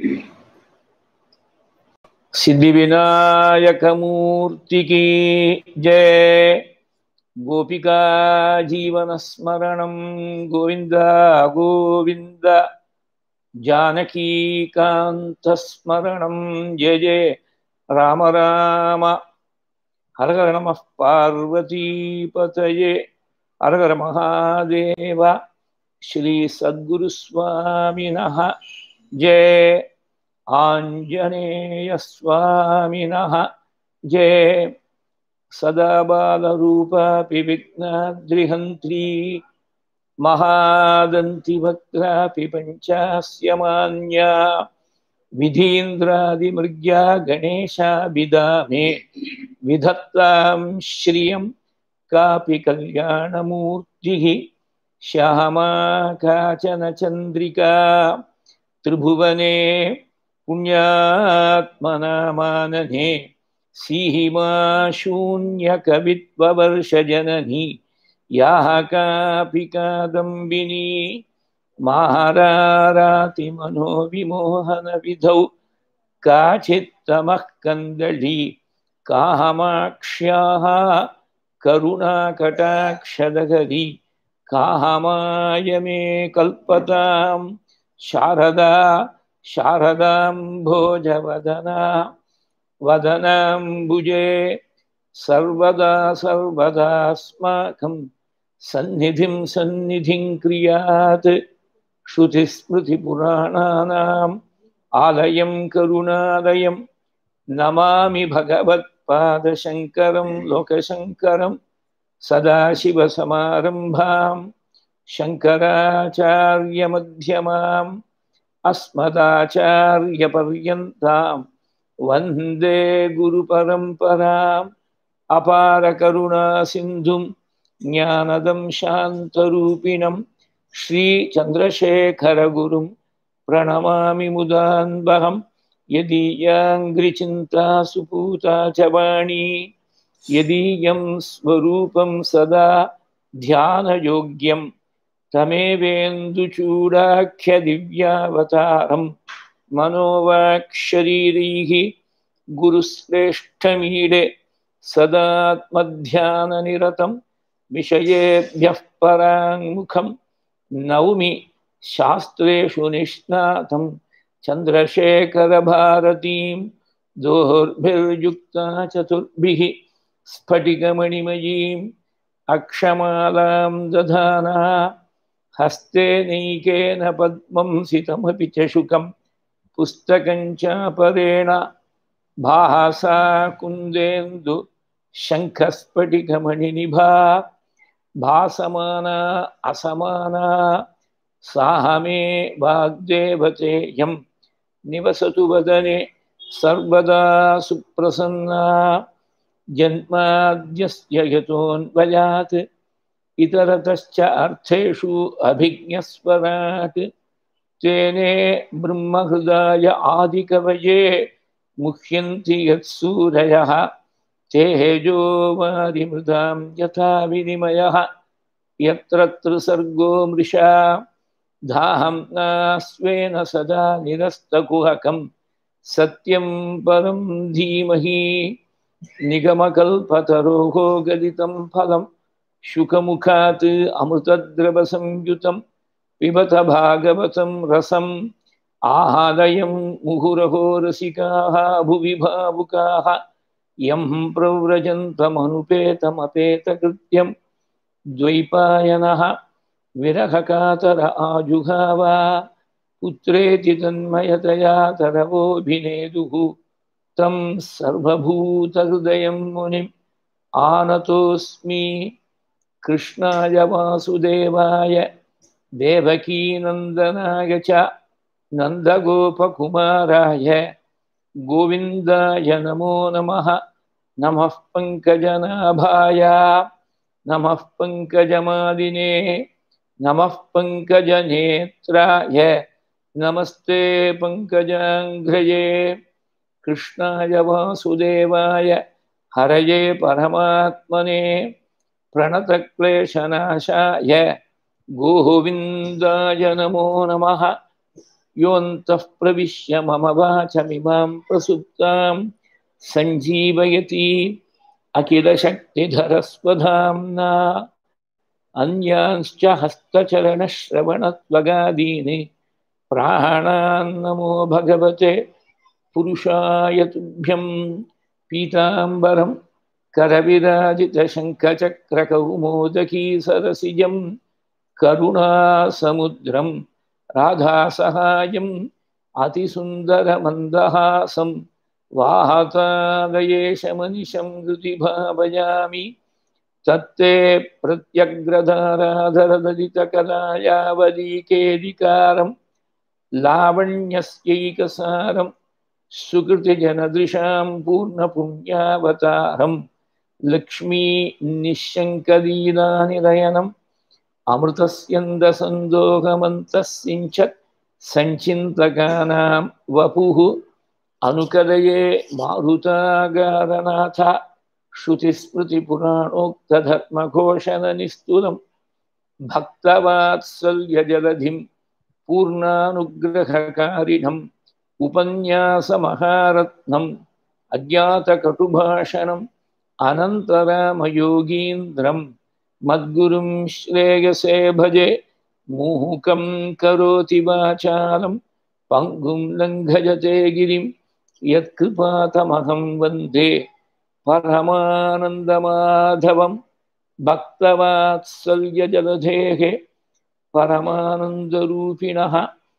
सिद्धिविनायकमूर्ति की जय गोपिका जीवनस्मरणं गोविन्द गोविन्द जानकीकान्तस्मरणं जय जय राम राम हर हर नमः पार्वतीपतये हर हर महादेव श्रीसद्गुरुस्वामिनः जय आञ्जनेयस्वामिनः जय सदा बालरूपापि विघ्नाद्रिहन्त्री महादन्तिवक्त्रापि पञ्चास्य मान्या विधीन्द्रादिमृग्या गणेशाभिधामे विधत्तां श्रियं कापि कल्याणमूर्तिः श्यामा काचन चन्द्रिका त्रिभुवने पुण्यात्मनामानने सीहिमा शून्यकवित्ववर्षजननी याः कापि कादम्बिनी माहारारातिमनोविमोहनविधौ काचित्तमः कन्दली कामाक्ष्याः करुणाकटाक्षदगरी कामाय मे कल्पतां शारदा शारदाम्भोजवदना वदनाम्बुजे सर्वदा सर्वदास्माकं सन्निधिं सन्निधिं क्रियात् श्रुतिस्मृतिपुराणानाम् आलयं करुणालयं नमामि भगवत्पादशङ्करं लोकशङ्करं सदाशिवसमारम्भां शङ्कराचार्यमध्यमाम् अस्मदाचार्यपर्यन्तां वन्दे गुरुपरम्पराम् अपारकरुणासिन्धुं ज्ञानदं शान्तरूपिणं श्रीचन्द्रशेखरगुरुं प्रणमामि मुदान्वहं यदीयाङ्घ्रिचिन्ता सुपूता च वाणी यदीयं स्वरूपं सदा ध्यानयोग्यं तमेवेन्दुचूडाख्यदिव्यावतारं मनोवाक्शरीरैः गुरुश्रेष्ठमीडे सदात्मध्याननिरतं विषयेभ्यः पराङ्मुखं नौमि शास्त्रेषु निष्णातं चन्द्रशेखरभारतीं दोर्भिर्युक्ता चतुर्भिः स्फटिकमणिमयीम् अक्षमालां दधाना हस्ते नैकेन पद्मं सितमपि च शुकं पुस्तकं चापरेण भासा कुन्देन्दु शङ्खस्फटिकमणिनिभा भासमाना असमाना साह मे वाग्देवतेयं निवसतु वदने सर्वदा सुप्रसन्ना जन्माद्यस्य यतोऽन्वयात् इतरतश्च अर्थेषु अभिज्ञस्वरात् तेने ब्रह्महृदाय आदिकवये मुह्यन्ति यत्सूरयः तेजो वारिमृदां यथा विनिमयः यत्र त्रिसर्गो मृषा धाहं स्वेन सदा निरस्तकुहकं सत्यं परं धीमहि निगमकल्पतरोः गदितं फलं शुकमुखात् अमृतद्रवसंयुतं पिबत भागवतं रसम् आहादयं मुहुरहो रसिकाः भुवि भावुकाः यं प्रव्रजन्तमनुपेतमपेतकृत्यं द्वैपायनः विरहकातर आजुहाव पुत्रेति तन्मयतया तरवोऽभिनेदुः तं सर्वभूतहृदयं मुनिम् आनतोऽस्मि कृष्णाय वासुदेवाय देवकीनन्दनाय च नन्दगोपकुमाराय गोविन्दाय नमो नमः नमः पङ्कजनाभाय नमः पङ्कजमादिने नमः पङ्कजनेत्राय नमस्ते पङ्कजाङ्घ्रये कृष्णाय वासुदेवाय हरये परमात्मने प्रणतक्लेशनाशाय गोविन्दाय नमो नमः योऽन्तः प्रविश्य मम वाचमिमां प्रसुप्तां सञ्जीवयति अखिलशक्तिधरस्वधाम्ना अन्यांश्च हस्तचरणश्रवणत्वगादीनि प्राणान्नमो भगवते पुरुषाय तुभ्यं पीताम्बरं करविराजितशङ्खचक्रकौमोदकीसरसिजं करुणासमुद्रं राधासहायम् अतिसुन्दरमन्दहासं वाहतादयेशमनिशं हृदि भावयामि तत्ते प्रत्यग्रधाराधरदलितकलायावलीकेदिकारं लावण्यस्यैकसारं सुकृतिजनदृशां पूर्णपुण्यावतारं लक्ष्मी निःशङ्कलीलानिलयनम् अमृतस्यन्दसन्दोहमन्तः सिञ्चत् सञ्चिन्तकानां वपुः अनुकदये मारुतागारनाथ श्रुतिस्मृतिपुराणोक्तधर्मघोषणनिस्तुलं भक्तवात्सल्यजलधिं पूर्णानुग्रहकारिणम् उपन्यासमहारत्नम् अज्ञातकटुभाषणम् अनन्तरामयोगीन्द्रम् मद्गुरुं श्रेयसे भजे मुहुकं करोति वाचालं पङ्गुं लङ्घयते गिरिं यत्कृपातमहं वन्दे परमानन्दमाधवं भक्तवात्सल्यजलधेः परमानन्दरूपिणः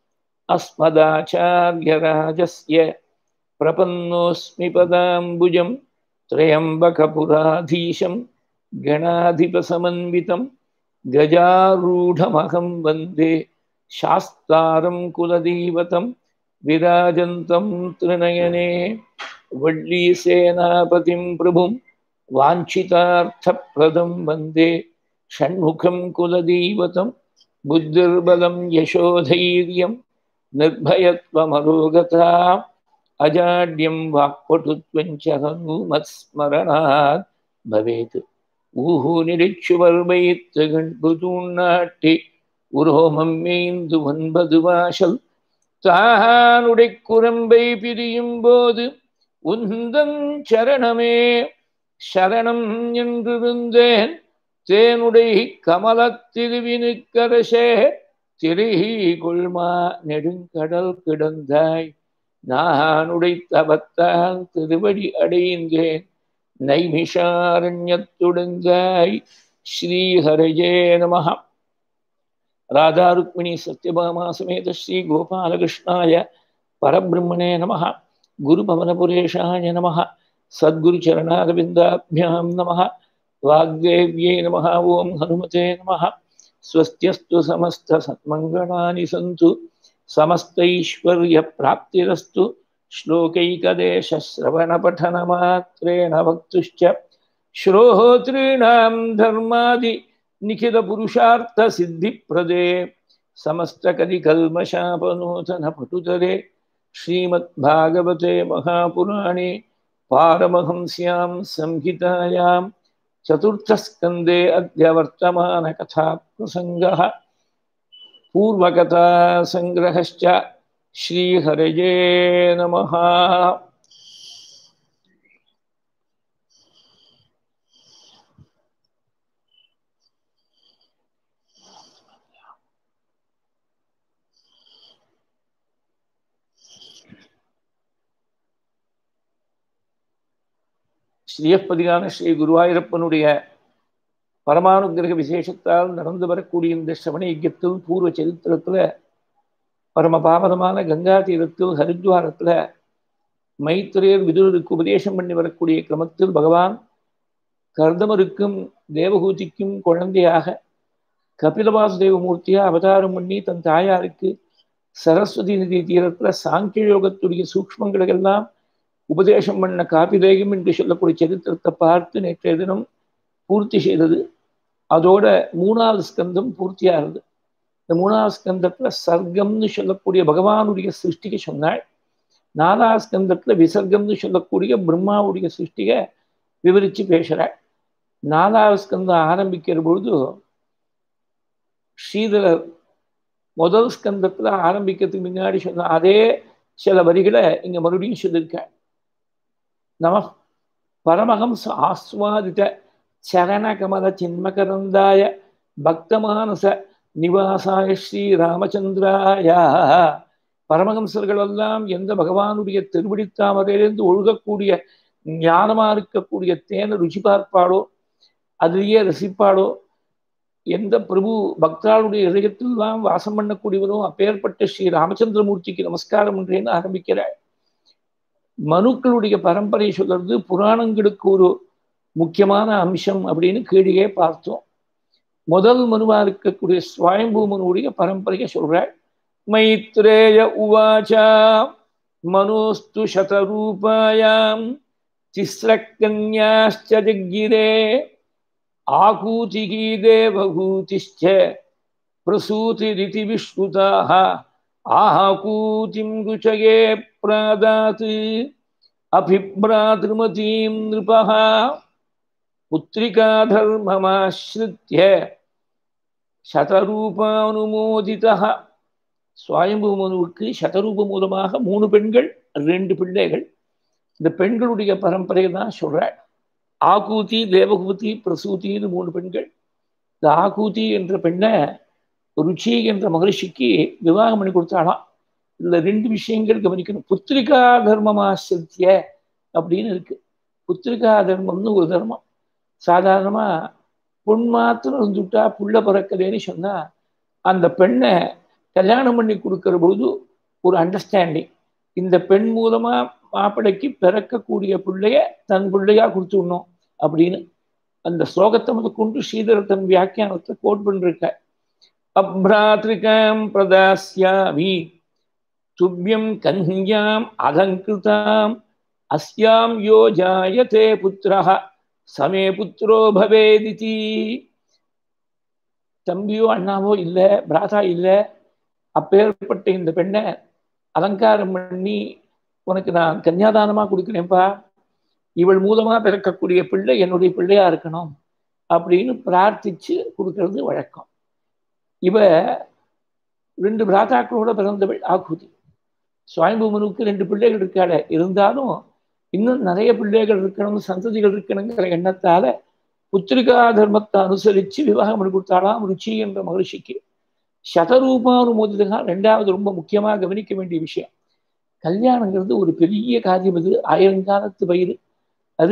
अस्मदाचार्यराजस्य प्रपन्नोऽस्मि पदाम्बुजं त्र्यम्बकपुराधीशं गणाधिपसमन्वितं गजारूढमहं वन्दे शास्तारं कुलदैवतं विराजन्तं त्रिनयने वल्लीसेनापतिं प्रभुं वाञ्छितार्थप्रदं वन्दे षण्मुखं कुलदैवतं बुद्धिर्बलं यशोधैर्यं निर्भयत्वमरोगता अजाड्यं वाक्पटुत्वञ्च हनुमत्स्मरणात् भवेत् ஊஹு நிலைச்சுவர்வைத்து கண்புதூண்ணாட்டி உரோமம் மேய்ந்து ஒன்பது வாசல் தானுடை குரம்பை பிரியும் போது உந்தன் சரணமே சரணம் என்றிருந்தேன் தேனுடை கமலத்திருவினுக்கரசே திரைஹி கொள்மா நெடுங்கடல் கிடந்தாய் நானுடை தவத்தால் திருவடி அடைந்தேன் நைமிஷாரண்யத்துடங்காய் ஸ்ரீஹரயே நம ராதாருக்மிணி சத்யபாமா சமேத ஸ்ரீ கோபாலகிருஷ்ணாய பரபிரம்மணே நம குருபவனபுரேஷாய நம சத்குருச்சரணாரவிந்தாபியாம் நம வாக்தேவ்யை நம ஓம் ஹனுமதே நம ஸ்வஸ்தியஸ்து समस्तसन्मङ्गलानि सन्तु समस्तैश्वर्यप्राप्तिरस्तु श्लोकैकदेशश्रवणपठनमात्रेण वक्तुश्च श्रोतॄणां धर्मादि निखिलपुरुषार्थसिद्धिप्रदे समस्तकलिकल्मषापनूतनपटुतरे श्रीमद्भागवते महापुराणे पारमहंस्यां संहितायां चतुर्थस्कन्दे अद्य वर्तमानकथाप्रसङ्गः पूर्वकथासङ्ग्रहश्च श्रीहरये नमः ஸ்ரீயப்பதிகான ஸ்ரீ குருவாயூரப்பனுடைய பரமானுகிரக விசேஷத்தால் நடந்து வரக்கூடிய இந்த சிரவண யஜ்யத்தில் பூர்வ சரித்திரத்தில் பரம பாவனமான கங்கா தீரத்தில் ஹரித்வாரத்தில் மைத்திரேர் விதுரருக்கு உபதேசம் பண்ணி வரக்கூடிய கிரமத்தில் பகவான் கர்தமருக்கும் தேவகூதிக்கும் குழந்தையாக கபிலவாசுதேவமூர்த்தியா அவதாரம் பண்ணி தன் தாயாருக்கு சரஸ்வதி நதி தீரத்தில் சாங்கிய யோகத்துடைய சூக்மங்களுக்கெல்லாம் உபதேசம் பண்ண காபிதேகம் என்று சொல்லக்கூடிய சரித்திரத்தை பார்த்து நேற்றைய தினம் பூர்த்தி செய்தது அதோட மூணாவது ஸ்கந்தம் பூர்த்தியாகுது இந்த மூணாவது ஸ்கந்தத்துல சர்க்கம்னு சொல்லக்கூடிய பகவானுடைய சிருஷ்டிக்கு சொன்னாள் நாலாவது ஸ்கந்தத்துல விசர்க்கம்னு சொல்லக்கூடிய பிரம்மாவுடைய சிருஷ்டிக விவரிச்சு பேசுறாள் நாலாவது ஸ்கந்தம் ஆரம்பிக்கிற பொழுது ஸ்ரீதரர் முதல் ஸ்கந்தத்துல ஆரம்பிக்கிறதுக்கு முன்னாடி சொன்ன அதே சில வரிகளை இங்க மறுபடியும் சொல்லியிருக்கேன் நம பரமஹம்ச ஆஸ்வாதித சரணகமல சின்மகரந்தாய பக்தமானச நிவாசாய ஸ்ரீ ராமச்சந்திராய பரமஹம்சர்கள் எல்லாம் எந்த பகவானுடைய திருவடித்தாமரையிலிருந்து ஒழுகக்கூடிய ஞானமா இருக்கக்கூடிய தேனை ருச்சி பார்ப்பாளோ அதிலேயே ரசிப்பாளோ எந்த பிரபு பக்தாளுடைய இதயத்தில்லாம் வாசம் பண்ணக்கூடியவனோ அப்பேற்பட்ட ஸ்ரீ ராமச்சந்திரமூர்த்திக்கு நமஸ்காரம் என்றேன்னு ஆரம்பிக்கிறாள் மனுக்களுடைய பரம்பரை சொல்றது புராணங்களுக்கு ஒரு முக்கியமான அம்சம் அப்படின்னு கீழே பார்த்தோம் முதல் மனுவா இருக்கக்கூடிய சுவாயம்பூமனுடைய பரம்பரையை சொல்றாள் மைத்ரேய உவாச்சா மனோஸ்து சதரூபாயாம் திஸ்ரக்கன்யாச்ச ஜக்கிரே ஆகூதிகி தேவகூதிஷ்ச பிரசூதிரிதி விஸ்ருதாக ஆகூதிம் ருச்சயே பிராதாத் அபிப்ராதிருமதீம் நிருபः புத்திரிகா தர்மமாஸ்ரித்ய சதரூபானுமோதிதः சுவாயம்பு மனுவுக்கு சதரூப மூலமாக மூணு பெண்கள் ரெண்டு பிள்ளைகள் இந்த பெண்களுடைய பரம்பரையை தான் சொல்றாள் ஆகூதி தேவகூதி பிரசூதின்னு மூணு பெண்கள் இந்த ஆகூதி என்ற பெண்ணை ருச்சி என்ற மகரிஷிக்கு விவாகம் பண்ணி கொடுத்தாலாம் இதுல ரெண்டு விஷயங்கள் கவனிக்கணும் புத்திரிகா தர்மமாசிரித்திய அப்படின்னு இருக்கு புத்திரிகா தர்மம்னு ஒரு தர்மம் சாதாரணமா பொன் மாத்திரம் இருந்துட்டா புள்ள பிறக்கலேன்னு சொன்னா அந்த பெண்ணை கல்யாணம் பண்ணி கொடுக்கிற பொழுது ஒரு அண்டர்ஸ்டாண்டிங் இந்த பெண் மூலமா மாப்பிள்ளைக்கு பிறக்கக்கூடிய பிள்ளைய தன் பிள்ளையா கொடுத்துடணும் அப்படின்னு அந்த ஸ்லோகத்தை முதல் கொண்டு ஸ்ரீதர் தன் வியாக்கியானத்தை கோட் பண்ணிருக்க அப்ராத்ரிகாம் பிரதாஸ்யாமி துப்பியம் கன்யாம் அலங்கிருதாம் அஸ்யாம் யோ ஜாயதே புத்திரஹ சமே புத்திரோ பவேதிதி தம்பியோ அண்ணாவோ இல்லை பிராதா இல்லை அப்பேற்பட்ட இந்த பெண்ணை அலங்காரம் பண்ணி உனக்கு நான் கன்னியாதானமா கொடுக்குறேன்ப்பா இவள் மூலமா பிறக்கக்கூடிய பிள்ளை என்னுடைய பிள்ளையா இருக்கணும் அப்படின்னு பிரார்த்திச்சு கொடுக்கறது வழக்கம் இவ ரெண்டு பிராதாக்களோட பிறந்தவள் ஆகுதி சுவாயம்பூமனுக்கு ரெண்டு பிள்ளைகள் இருக்காள இருந்தாலும் இன்னும் நிறைய பிள்ளைகள் இருக்கணும் சந்ததிகள் இருக்கணுங்கிற எண்ணத்தால புத்திரிகா தர்மத்தை அனுசரித்து விவாகம் பண்ணி கொடுத்தாலாம் ருச்சி என்ற மகிழ்ச்சிக்கு சதரூபானுமோதிதான் ரெண்டாவது ரொம்ப முக்கியமாக கவனிக்க வேண்டிய விஷயம் கல்யாணங்கிறது ஒரு பெரிய காரியம் இது ஆயிரங்காலத்து பயிர் அது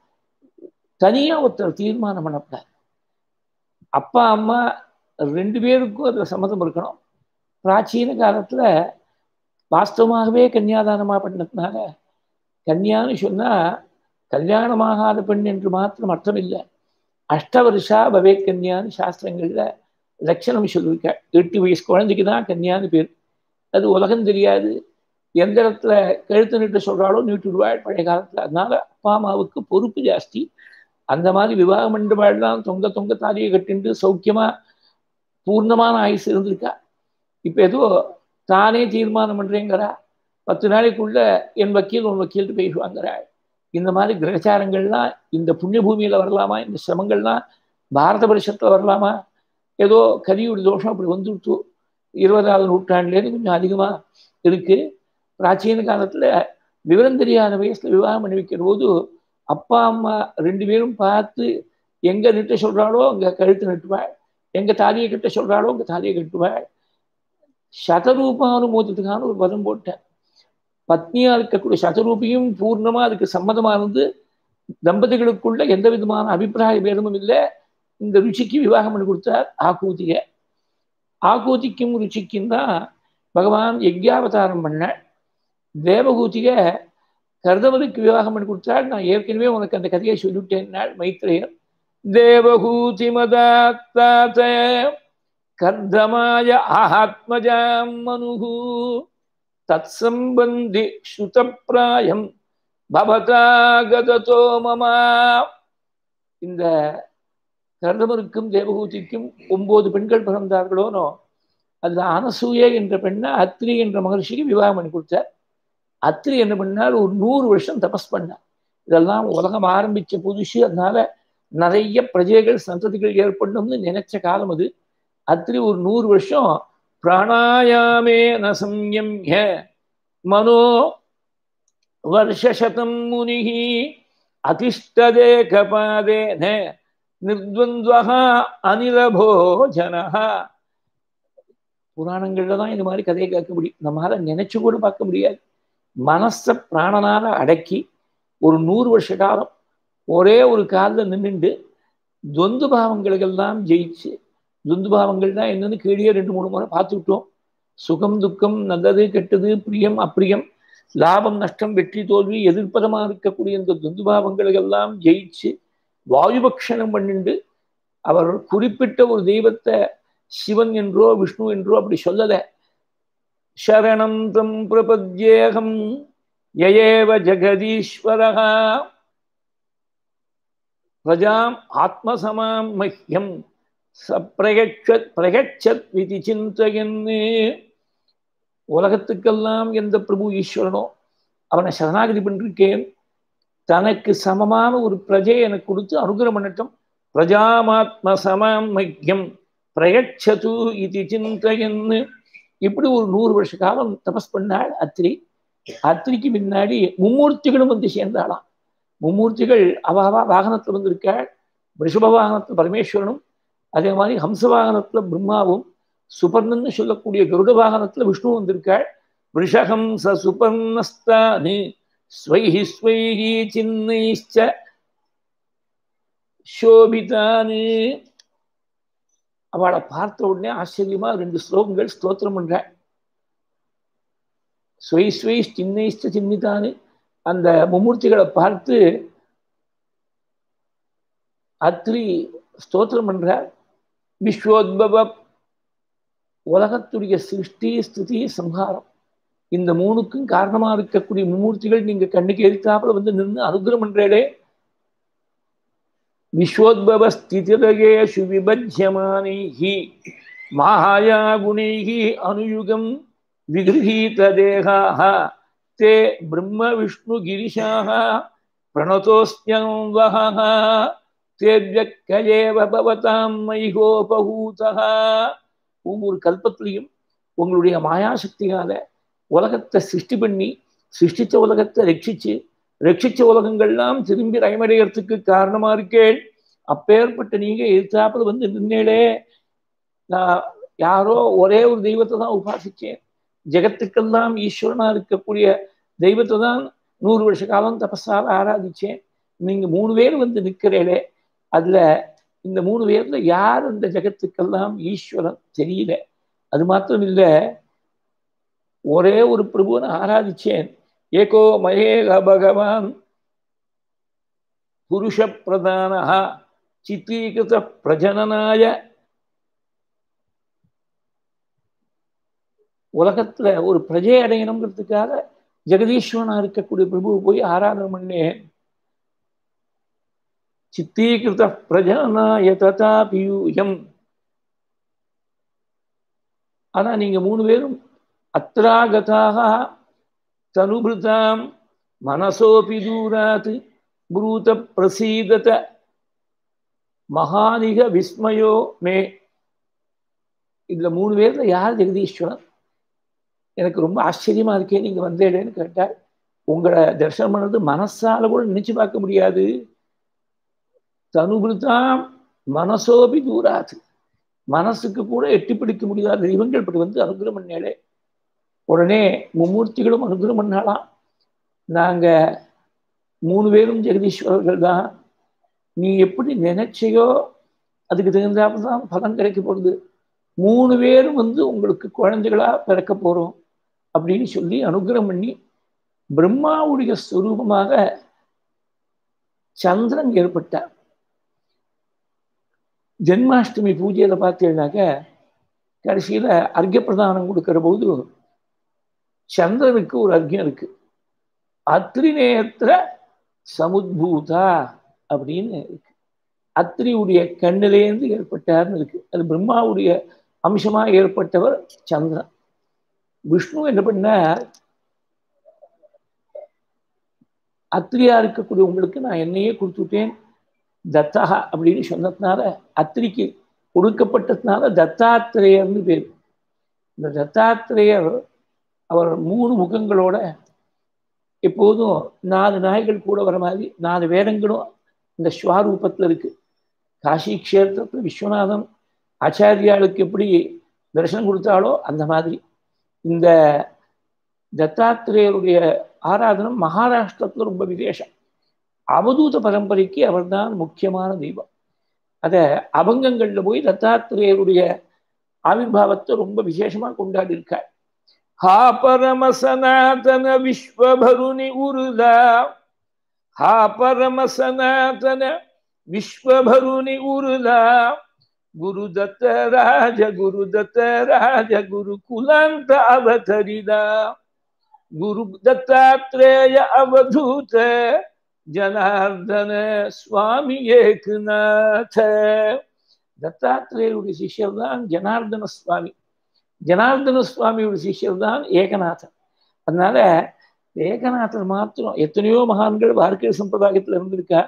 தனியா ஒருத்தர் தீர்மானம் பண்ணக்கூடாது அப்பா அம்மா ரெண்டு பேருக்கும் அதில் சம்மதம் இருக்கணும் பிராச்சீன காலத்துல வாஸ்தவமாகவே கன்னியாதானமா பண்ணதுனால கன்னியான்னு சொன்னா கல்யாணமாகாத பெண் என்று மாத்திரம் அர்த்தம் இல்லை அஷ்டவருஷா பவே கன்யான்னு சாஸ்திரங்கள்ல லட்சணம் சொல்லியிருக்க எட்டு வயசு குழந்தைக்கு தான் கன்யான்னு பேர் அது உலகம் தெரியாது எந்த இடத்துல கழுத்து நீட்டு சொல்கிறாலோ நீட்டுடுவாள் பழைய காலத்தில் அதனால அப்பா அம்மாவுக்கு பொறுப்பு ஜாஸ்தி அந்த மாதிரி விவாகம் பண்ணுவாள்லாம் தொங்க தொங்க தாலியை கட்டிண்டு சௌக்கியமாக பூர்ணமான ஆயுசு இருந்திருக்கா இப்போ ஏதோ தானே தீர்மானம் பண்ணுறேங்கிறா பத்து நாளைக்குள்ள என் வக்கீல் உன் வக்கீல்ட்டு பேசுவாங்கிறாள் இந்த மாதிரி கிரகச்சாரங்கள்லாம் இந்த புண்ணிய பூமியில் வரலாமா இந்த சிரமங்கள்லாம் பாரத வருஷத்தில் வரலாமா ஏதோ கலியுடைய தோஷம் அப்படி வந்துவிட்டு இருபதாவது நூற்றாண்டுலேருந்து கொஞ்சம் அதிகமாக இருக்குது பிராச்சீன காலத்தில் விவரம் தெரியாத வயசில் விவாகம் பண்ணி வைக்கிற போது அப்பா அம்மா ரெண்டு பேரும் பார்த்து எங்கே நிட்ட சொல்கிறாளோ அங்கே கழுத்து நட்டுவாள் எங்கே தாலியை கட்ட சொல்கிறாளோ அங்கே தாலியை கட்டுவாள் சதரூபானுமோதத்துக்கான ஒரு பதம் போட்டேன் பத்னியா இருக்கக்கூடிய சதரூபியும் பூர்ணமா அதுக்கு சம்மதமா இருந்து தம்பதிகளுக்குள்ள எந்த விதமான அபிப்பிராய பேதமும் இல்லை இந்த ருச்சிக்கு விவாகம் பண்ணி கொடுத்தார் ஆகூதிய ஆகூதிக்கும் ருச்சிக்கும் தான் பகவான் யக்ஞாவதாரம் பண்ண தேவகூதிய கர்தவனுக்கு விவாகம் பண்ணி கொடுத்தார் நான் ஏற்கனவே உனக்கு அந்த கதையை சொல்லிவிட்டேன் மைத்ரேயர் தேவகூதி மதாத்த கர்தமாய ஆத்மஜாம் மனுகு தத் சம்பந்தி ஸ்ருதப்பிராயம் பவதாகதோ மமா இந்த கர்தமருக்கும் தேவகூதிக்கும் ஒன்பது பெண்கள் பிறந்தார்களோனோ அதுல அனசூய என்ற பெண்ணை அத்ரி என்ற மகர்ஷிக்கு விவாகம் பண்ணி கொடுத்தார் அத்ரி என்ன பண்ணார் ஒரு நூறு வருஷம் தபஸ் பண்ணார் இதெல்லாம் உலகம் ஆரம்பிச்ச புதுசு அதனால நிறைய பிரஜைகள் சந்ததிகள் ஏற்படணும்னு நினைச்ச காலம் அது அத்ரி ஒரு நூறு வருஷம் பிராணாயாமேன சம்யம்ய மனோ வருஷசதம் முனிகி அதிஷ்டதேகபாதேன நிர்த்வந்த்வகா அனிலபோஜனஹா புராணங்கள்ல தான் இந்த மாதிரி கதையை கேட்க முடியும் நம்மளால நினைச்சு கூட பார்க்க முடியாது மனச பிராணனால அடக்கி ஒரு நூறு வருஷ காலம் ஒரே ஒரு காலில் நின்றுண்டு துவந்து பாவங்களுக்கெல்லாம் ஜெயிச்சு துவந்து பாவங்கள்னா என்னன்னு கீழே ரெண்டு மூணு முறை பார்த்துக்கிட்டோம் சுகம் துக்கம் நல்லது கெட்டது பிரியம் அப்பிரியம் லாபம் நஷ்டம் வெற்றி தோல்வி எதிர்ப்பதமாக இருக்கக்கூடிய இந்த துந்து பாவங்களுக்கெல்லாம் ஜெயிச்சு வாயுபக்ஷணம் பண்ணிண்டு அவர் குறிப்பிட்ட ஒரு தெய்வத்தை சிவன் என்றோ விஷ்ணு என்றோ அப்படி சொல்லல சரணம் தம் பிரபத்யேகம் யயேவ ஜெகதீஸ்வரகா பிரஜாம் ஆத்மசமாம் மஹ்யம் பிரகச்சத் பிரகச்சத் விதி சிந்தையன்னு உலகத்துக்கெல்லாம் எந்த பிரபு ஈஸ்வரனோ அவனை சரணாகதி பண்ணிருக்கேன் தனக்கு சமமான ஒரு பிரஜையை எனக்கு கொடுத்து அனுகிரம் பண்ணட்டும் பிரஜாமாத்ம சமாம் மையம் பிரயச்சது இது சிந்தையன்னு இப்படி ஒரு நூறு வருஷ காலம் தபஸ் பண்ணாள் அத்திரி அத்திரிக்கு முன்னாடி மும்மூர்த்திகளும் வந்து சேர்ந்தாளாம் மும்மூர்த்திகள் அவாவா வாகனத்தில் வந்திருக்காள் ரிஷப வாகனத்தில் பரமேஸ்வரனும் அதே மாதிரி ஹம்ச வாகனத்தில் பிரம்மாவும் சுபர்ணன்னு சொல்லக்கூடிய கருட வாகனத்தில் விஷ்ணு வந்திருக்காள் விஷகம்ச சுபர்ணஸ்தானு ஸ்வைஹி ஸ்வைஹி சின்னைச்ச சோபிதானு அவளை பார்த்த உடனே ஆச்சரியமா ரெண்டு ஸ்லோகங்கள் ஸ்தோத்திரம் பண்ற ஸ்வை ஸ்வை சின்னைச்ச சின்னிதானு அந்த மும்மூர்த்திகளை பார்த்து அத்ரி ஸ்தோத்திரம் பண்றார் விஸ்வோத்பவ உலகத்துடைய சிருஷ்டி ஸ்துதி சம்ஹாரம் இந்த மூணுக்கும் காரணமா இருக்கக்கூடிய மும்மூர்த்திகள் நீங்க கண்ணுக்கு எரித்தாப்புல வந்து நின்று அனுகிரம் பண்றேடே விஸ்வோத்பவ ஸ்திதிரகேஷு விபஜ்யமானைஹி மாயா குணைஹி அனுயுகம் விகிருஹீத தேகாः ते ब्रह्म विष्णु गिरिशाः प्रणतोऽस्म्यं वहः तेभ्यः பவதாம் மைகோபகூதः ஒவ்வொரு கல்பத்திலையும் உங்களுடைய மாயாசக்தியால உலகத்தை சிருஷ்டி பண்ணி சிருஷ்டிச்ச உலகத்தை ரட்சிச்சு ரட்சிச்ச உலகங்கள்லாம் திரும்பி ரயமடைகிறதுக்கு காரணமா இருக்கேன் அப்பேற்பட்ட நீங்க எதிர்த்தாப்புல வந்து நின்னேளே நான் யாரோ ஒரே ஒரு தெய்வத்தை தான் உபாசிச்சேன் ஜெகத்துக்கெல்லாம் ஈஸ்வரனா இருக்கக்கூடிய தெய்வத்தை தான் நூறு வருஷ காலம் தபஸால ஆராதிச்சேன் நீங்க மூணு பேர் வந்து நிற்கிறீங்களே அதுல இந்த மூணு பேர்ல யார் இந்த ஜெகத்துக்கெல்லாம் ஈஸ்வரன் தெரியல அது மாத்திரம் இல்ல ஒரே ஒரு பிரபுவனை ஆராதிச்சேன் ஏகோ மகேக பகவான் புருஷ பிரதானா சித்தீகிருத பிரஜனனாய உலகத்துல ஒரு பிரஜை அடையணுங்கிறதுக்காக ஜெகதீஸ்வரனா இருக்கக்கூடிய பிரபுவை போய் ஆராதனை பண்ணேன் சித்தீகிருத பிரஜனாய ததா பியூயம் ஆனா நீங்க மூணு பேரும் அத்ராகதாக தனுபிருதாம் மனசோபி தூராத் புரூத பிரசீதத மகானிக விஸ்மயோ மே இதுல மூணு பேர்ல யார் ஜெகதீஸ்வரன் எனக்கு ரொம்ப ஆச்சரியமா இருக்கே நீங்க வந்தேடேன்னு கேட்டார் உங்களை தரிசனம் பண்ணது மனசால கூட நினைச்சு பார்க்க முடியாது தனுபிருதாம் மனசோபி தூராது மனசுக்கு கூட எட்டி பிடிக்க முடியாத தெய்வங்கள் இப்படி வந்து அனுகிரம் பண்ணாலே உடனே மும்மூர்த்திகளும் அனுகிரம் பண்ணாலாம் நாங்க மூணு பேரும் ஜெகதீஸ்வரர்கள் தான் நீ எப்படி நினைச்சையோ அதுக்கு தகுந்தாப்புல தான் பலன் கிடைக்க போகுது மூணு பேரும் வந்து உங்களுக்கு குழந்தைகளா பிறக்க போறோம் அப்படின்னு சொல்லி அனுகிரகம் பண்ணி பிரம்மாவுடைய ஸ்வரூபமாக சந்திரன் ஏற்பட்டார் ஜென்மாஷ்டமி பூஜையில பார்த்தீங்கன்னாக்க கடைசியில அர்க்கிய பிரதானம் கொடுக்கிற போது சந்திரனுக்கு ஒரு அர்க்கியம் இருக்கு அத்ரிநேத்திர சமுத்பூதா அப்படின்னு இருக்கு அத்திரியுடைய கண்ணிலேருந்து ஏற்பட்டார்னு இருக்கு அது பிரம்மாவுடைய அம்சமா ஏற்பட்டவர் சந்திரன் விஷ்ணு என்ன பண்ணார் அத்திரியா இருக்கக்கூடிய உங்களுக்கு நான் என்னையே கொடுத்துட்டேன் தத்தா அப்படின்னு சொன்னதுனால அத்திரிக்கு கொடுக்கப்பட்டதுனால தத்தாத்திரேயர்னு பேர் இந்த தத்தாத்திரேயர் அவர் மூணு முகங்களோட எப்போதும் நாலு நாய்கள் கூட வர மாதிரி நாலு வேதங்களும் இந்த ஸ்வரூபத்தில் இருக்கு காசி க்ஷேத்திரத்தில் விஸ்வநாதன் ஆச்சாரியாளுக்கு எப்படி தரிசனம் கொடுத்தாலோ அந்த மாதிரி இந்த தத்தாத்திரேயருடைய ஆராதனம் மகாராஷ்டிரத்தில் ரொம்ப விசேஷம் அவதூத பரம்பரைக்கு அவர்தான் முக்கியமான தெய்வம் அதை அபங்கங்களில் போய் தத்தாத்திரேயருடைய ஆவிர்வாவத்தை ரொம்ப விசேஷமாக கொண்டாடி இருக்கார் ஹா பரம சனாதன விஸ்வபருணி உருதா ஹா பரம சனாதன விஸ்வபருணி உருதா ಗುರುದತ್ತ ರಾಜ ಗುರುದತ್ತ ರಾಜ ಗುರುಕುಲಾಂತ ಅವತರಿದ ಗುರು ದತ್ತಾತ್ರೇಯ ಅವಧೂತ ஜனார்தன சுவாமி ஏகுநாத தத்தாத்திரேயுடைய சிஷ்யர் தான் ஜனார்தன சுவாமி ஜனார்தன சுவாமியோட சிஷ்யர் தான் ஏகநாதன் அதனால ஏகநாதன் மாத்திரம் எத்தனையோ மகான்கள் வாழ்க்கை சம்பிரதாயத்தில் இருந்திருக்கா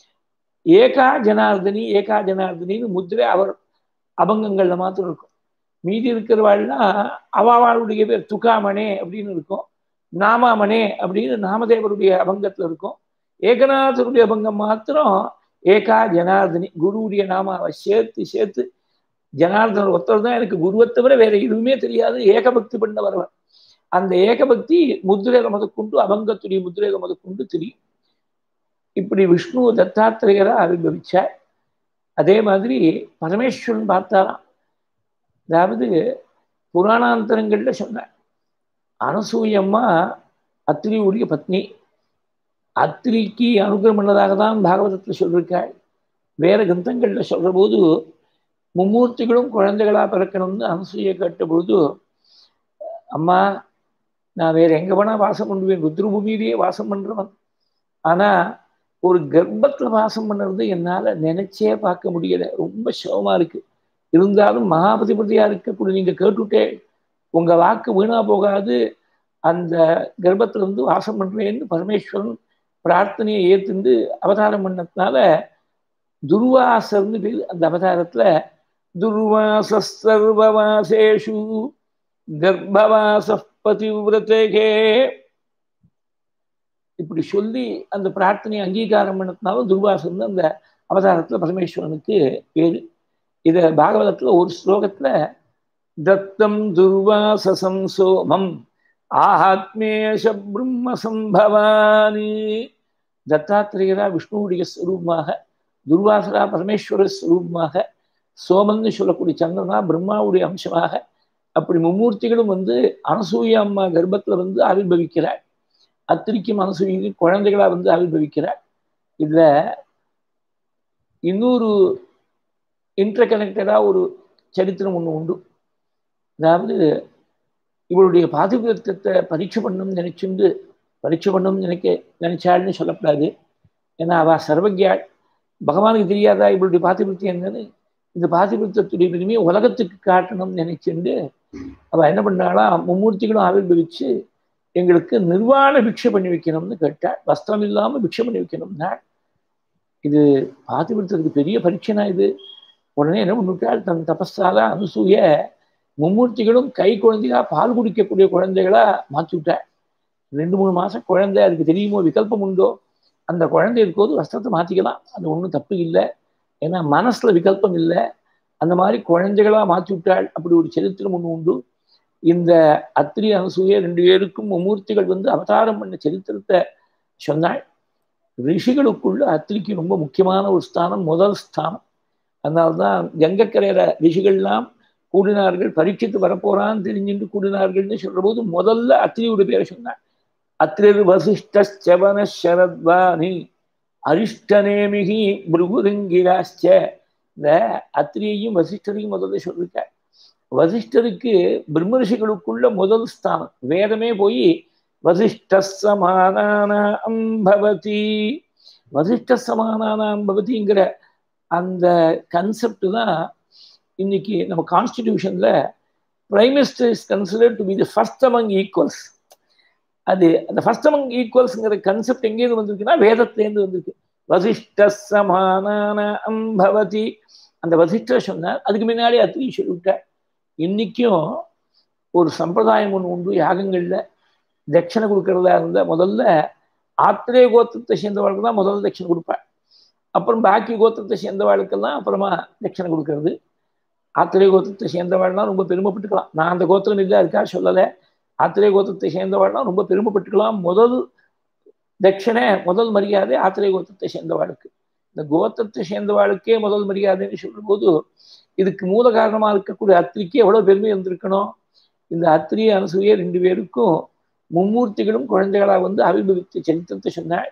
ஏகா ஜனார்தனி ஏகா ஜனார்தனின்னு முத்திரை அவர் அபங்கங்கள்ல மாத்திரம் இருக்கும் மீதி இருக்கிறவாள்லாம் அவாவாளுடைய பேர் துக்காமனே அப்படின்னு இருக்கும் நாமாமனே அப்படின்னு நாமதேவருடைய அபங்கத்தில் இருக்கும் ஏகநாதருடைய அபங்கம் மாத்திரம் ஏகா ஜனார்தனி குருவுடைய நாமாவை சேர்த்து சேர்த்து ஜனார்தனர் ஒருத்தர் தான் எனக்கு குருவை தவிர வேற எதுவுமே தெரியாது ஏகபக்தி பண்ண வரவன் அந்த ஏகபக்தி முத்திரையில முதற்கொண்டு அபங்கத்துடைய முத்திரையில முதற்கொண்டு தெரியும் இப்படி விஷ்ணு தத்தாத்திரேயரா ஆவிர்வவிச்சார் அதே மாதிரி பரமேஸ்வரன் பார்த்தாராம் அதாவது புராணாந்தரங்கள்ல சொன்னார் அனசூயம்மா அத்திரியுடைய பத்னி அத்திரிக்கு அனுகிரம் பண்ணதாக தான் பாகவதத்தில் சொல்லியிருக்காள் வேற கிரந்தங்கள்ல சொல்ற போது மும்மூர்த்திகளும் குழந்தைகளா பிறக்கணும்னு அனசூய கேட்ட பொழுது அம்மா நான் வேற எங்க வேணா வாசம் பண்ணுவேன் ருத்ரபூமியிலேயே வாசம் பண்றவன் ஆனா ஒரு கர்ப்பத்துல வாசம் பண்ணுறது என்னால நினைச்சே பார்க்க முடியல ரொம்ப சிரமமா இருக்கு இருந்தாலும் மகாபதிபதியா இருக்கக்கூடிய நீங்க கேட்டுட்டே உங்க வாக்கு வீணா போகாது அந்த கர்ப்பத்துல இருந்து வாசம் பண்றேன்னு பரமேஸ்வரன் பிரார்த்தனையை ஏத்துண்டு அவதாரம் பண்ணதுனால துர்வாசர்னு பேர் அந்த அவதாரத்துல துர்வாச சர்வவாசேஷு கர்ப்பவாச பதிவிரதேகே இப்படி சொல்லி அந்த பிரார்த்தனையை அங்கீகாரம் பண்ணதுனால துர்வாசன் அந்த அவதாரத்துல பரமேஸ்வரனுக்கு பேரு இத பாகவதத்துல ஒரு ஸ்லோகத்துல தத்தம் துர்வாசசம் சோமம் ஆத்மேஷ பிரம்ம சம்பவானி தத்தாத்திரேயரா விஷ்ணுவுடைய ஸ்வரூபமாக துர்வாசரா பரமேஸ்வர ஸ்வரூபமாக சோமன்னு சொல்லக்கூடிய சந்திரனா பிரம்மாவுடைய அம்சமாக அப்படி மும்மூர்த்திகளும் வந்து அனசூய அம்மா கர்ப்பத்துல வந்து ஆவிர்வவிக்கிறார் அத்திரிக்கும் மனசு குழந்தைகளா வந்து ஆவிர்வவிக்கிறார் இதுல இன்னொரு இன்டர் கனெக்டடா ஒரு சரித்திரம் ஒன்று உண்டு அதாவது இவளுடைய பாதிபத்தியத்தை பரீட்சை பண்ணணும்னு நினைச்சுண்டு பரீட்சை பண்ணணும்னு நினைக்க நினைச்சாள்னு சொல்லக்கூடாது ஏன்னா அவ சர்வஜாள் பகவானுக்கு தெரியாதா இவளுடைய பாதிபத்தியம் என்னன்னு இந்த பாதிபத்தியத்துடைய பெருமையை உலகத்துக்கு காட்டணும்னு நினைச்சுண்டு அவ என்ன பண்ணாளா மும்மூர்த்திகளும் ஆவிர்வவிச்சு எங்களுக்கு நிர்வாண பிக்ஷை பண்ணி வைக்கணும்னு கேட்டாள் வஸ்திரம் இல்லாமல் பிக்ஷை பண்ணி வைக்கணும்னா இது பாதிபுரத்துக்கு பெரிய பரீட்சைனா இது உடனே என்ன பண்ணிவிட்டாள் தன் தபஸால அனுசூய மும்மூர்த்திகளும் கை குழந்தையா பால் குடிக்கக்கூடிய குழந்தைகளா மாற்றி விட்டாள் ரெண்டு மூணு மாசம் குழந்தை அதுக்கு தெரியுமோ விகல்பம் உண்டோ அந்த குழந்தை இருக்கும்போது வஸ்திரத்தை மாற்றிக்கலாம் அது ஒன்றும் தப்பு இல்லை ஏன்னா மனசுல விகல்பம் இல்லை அந்த மாதிரி குழந்தைகளா மாற்றி விட்டாள் அப்படி ஒரு சரித்திரம் ஒன்று உண்டு இந்த அத்திரி அனசூய ரெண்டு பேருக்கும் மும்மூர்த்திகள் வந்து அவதாரம் பண்ண சரித்திரத்தை சொன்னாள் ரிஷிகளுக்குள்ள அத்திரிக்கு ரொம்ப முக்கியமான ஒரு ஸ்தானம் முதல் ஸ்தானம் அதனால்தான் கங்கக்கரையிற ரிஷிகள்லாம் கூடினார்கள் பரீட்சித்து வரப்போறான்னு தெரிஞ்சுட்டு கூடினார்கள்னு சொல்ற போது முதல்ல அத்திரியோட பேரை சொன்னாள் அத்திரர் வசிஷ்டவன சரத்வானி அரிஷ்டநேமிகி பிருகுருங்கிராச்ச இந்த அத்திரியையும் வசிஷ்டரையும் முதல்ல சொல்லிருக்காள் வசிஷ்டருக்கு பிரம்ம ரிஷிகளுக்குள்ள முதல் ஸ்தானம் வேதமே போய் வசிஷ்ட சமானானாம் பவதி வசிஷ்ட சமானானாம் பவதிங்கிற அந்த கன்செப்ட் தான் இன்னைக்கு நம்ம கான்ஸ்டிடியூஷன்ல prime minister is consider to be the first among equals அது அந்த ஃபர்ஸ்ட் அமங் ஈக்குவல்ஸ்ங்கிற கன்செப்ட் எங்கேருந்து வந்திருக்குன்னா வேதத்திலேருந்து வந்திருக்கு வசிஷ்ட சமானான அம்பவதி அந்த வசிஷ்டர் சொன்னார் அதுக்கு முன்னாடி அத்திரி சொல்லிவிட்டார் இன்னைக்கும் ஒரு சம்பிரதாயம் ஒன்று உண்டு யாகங்களில் தட்சணை கொடுக்கறதா இருந்தால் முதல்ல ஆத்திரே கோத்திரத்தை சேர்ந்தவாளுக்கு தான் முதல்ல தட்சணை கொடுப்பேன் அப்புறம் பாக்கி கோத்திரத்தை சேர்ந்தவாளுக்கெல்லாம் அப்புறமா தட்சணை கொடுக்கறது ஆத்திரே கோத்திரத்தை சேர்ந்தவாள்லாம் ரொம்ப பெருமைப்பட்டுக்கலாம் நான் அந்த கோத்திரம் இல்லை அதுக்காக சொல்லலை ஆத்திரே கோத்திரத்தை சேர்ந்தவாள்லாம் ரொம்ப பெருமைப்பட்டுக்கலாம் முதல் தட்சணை முதல் மரியாதை ஆத்திரே கோத்திரத்தை சேர்ந்தவாளுக்கு இந்த கோத்திரத்தை சேர்ந்தவாளுக்கே முதல் மரியாதைன்னு சொல்லும்போது இதுக்கு மூல காரணமாக இருக்கக்கூடிய அத்திரிக்கு எவ்வளோ பெருமை இருந்திருக்கணும் இந்த அத்திரிய அனுசூய ரெண்டு பேருக்கும் மும்மூர்த்திகளும் குழந்தைகளாக வந்து அபிபவித்த சரித்திரத்தை சொன்னாள்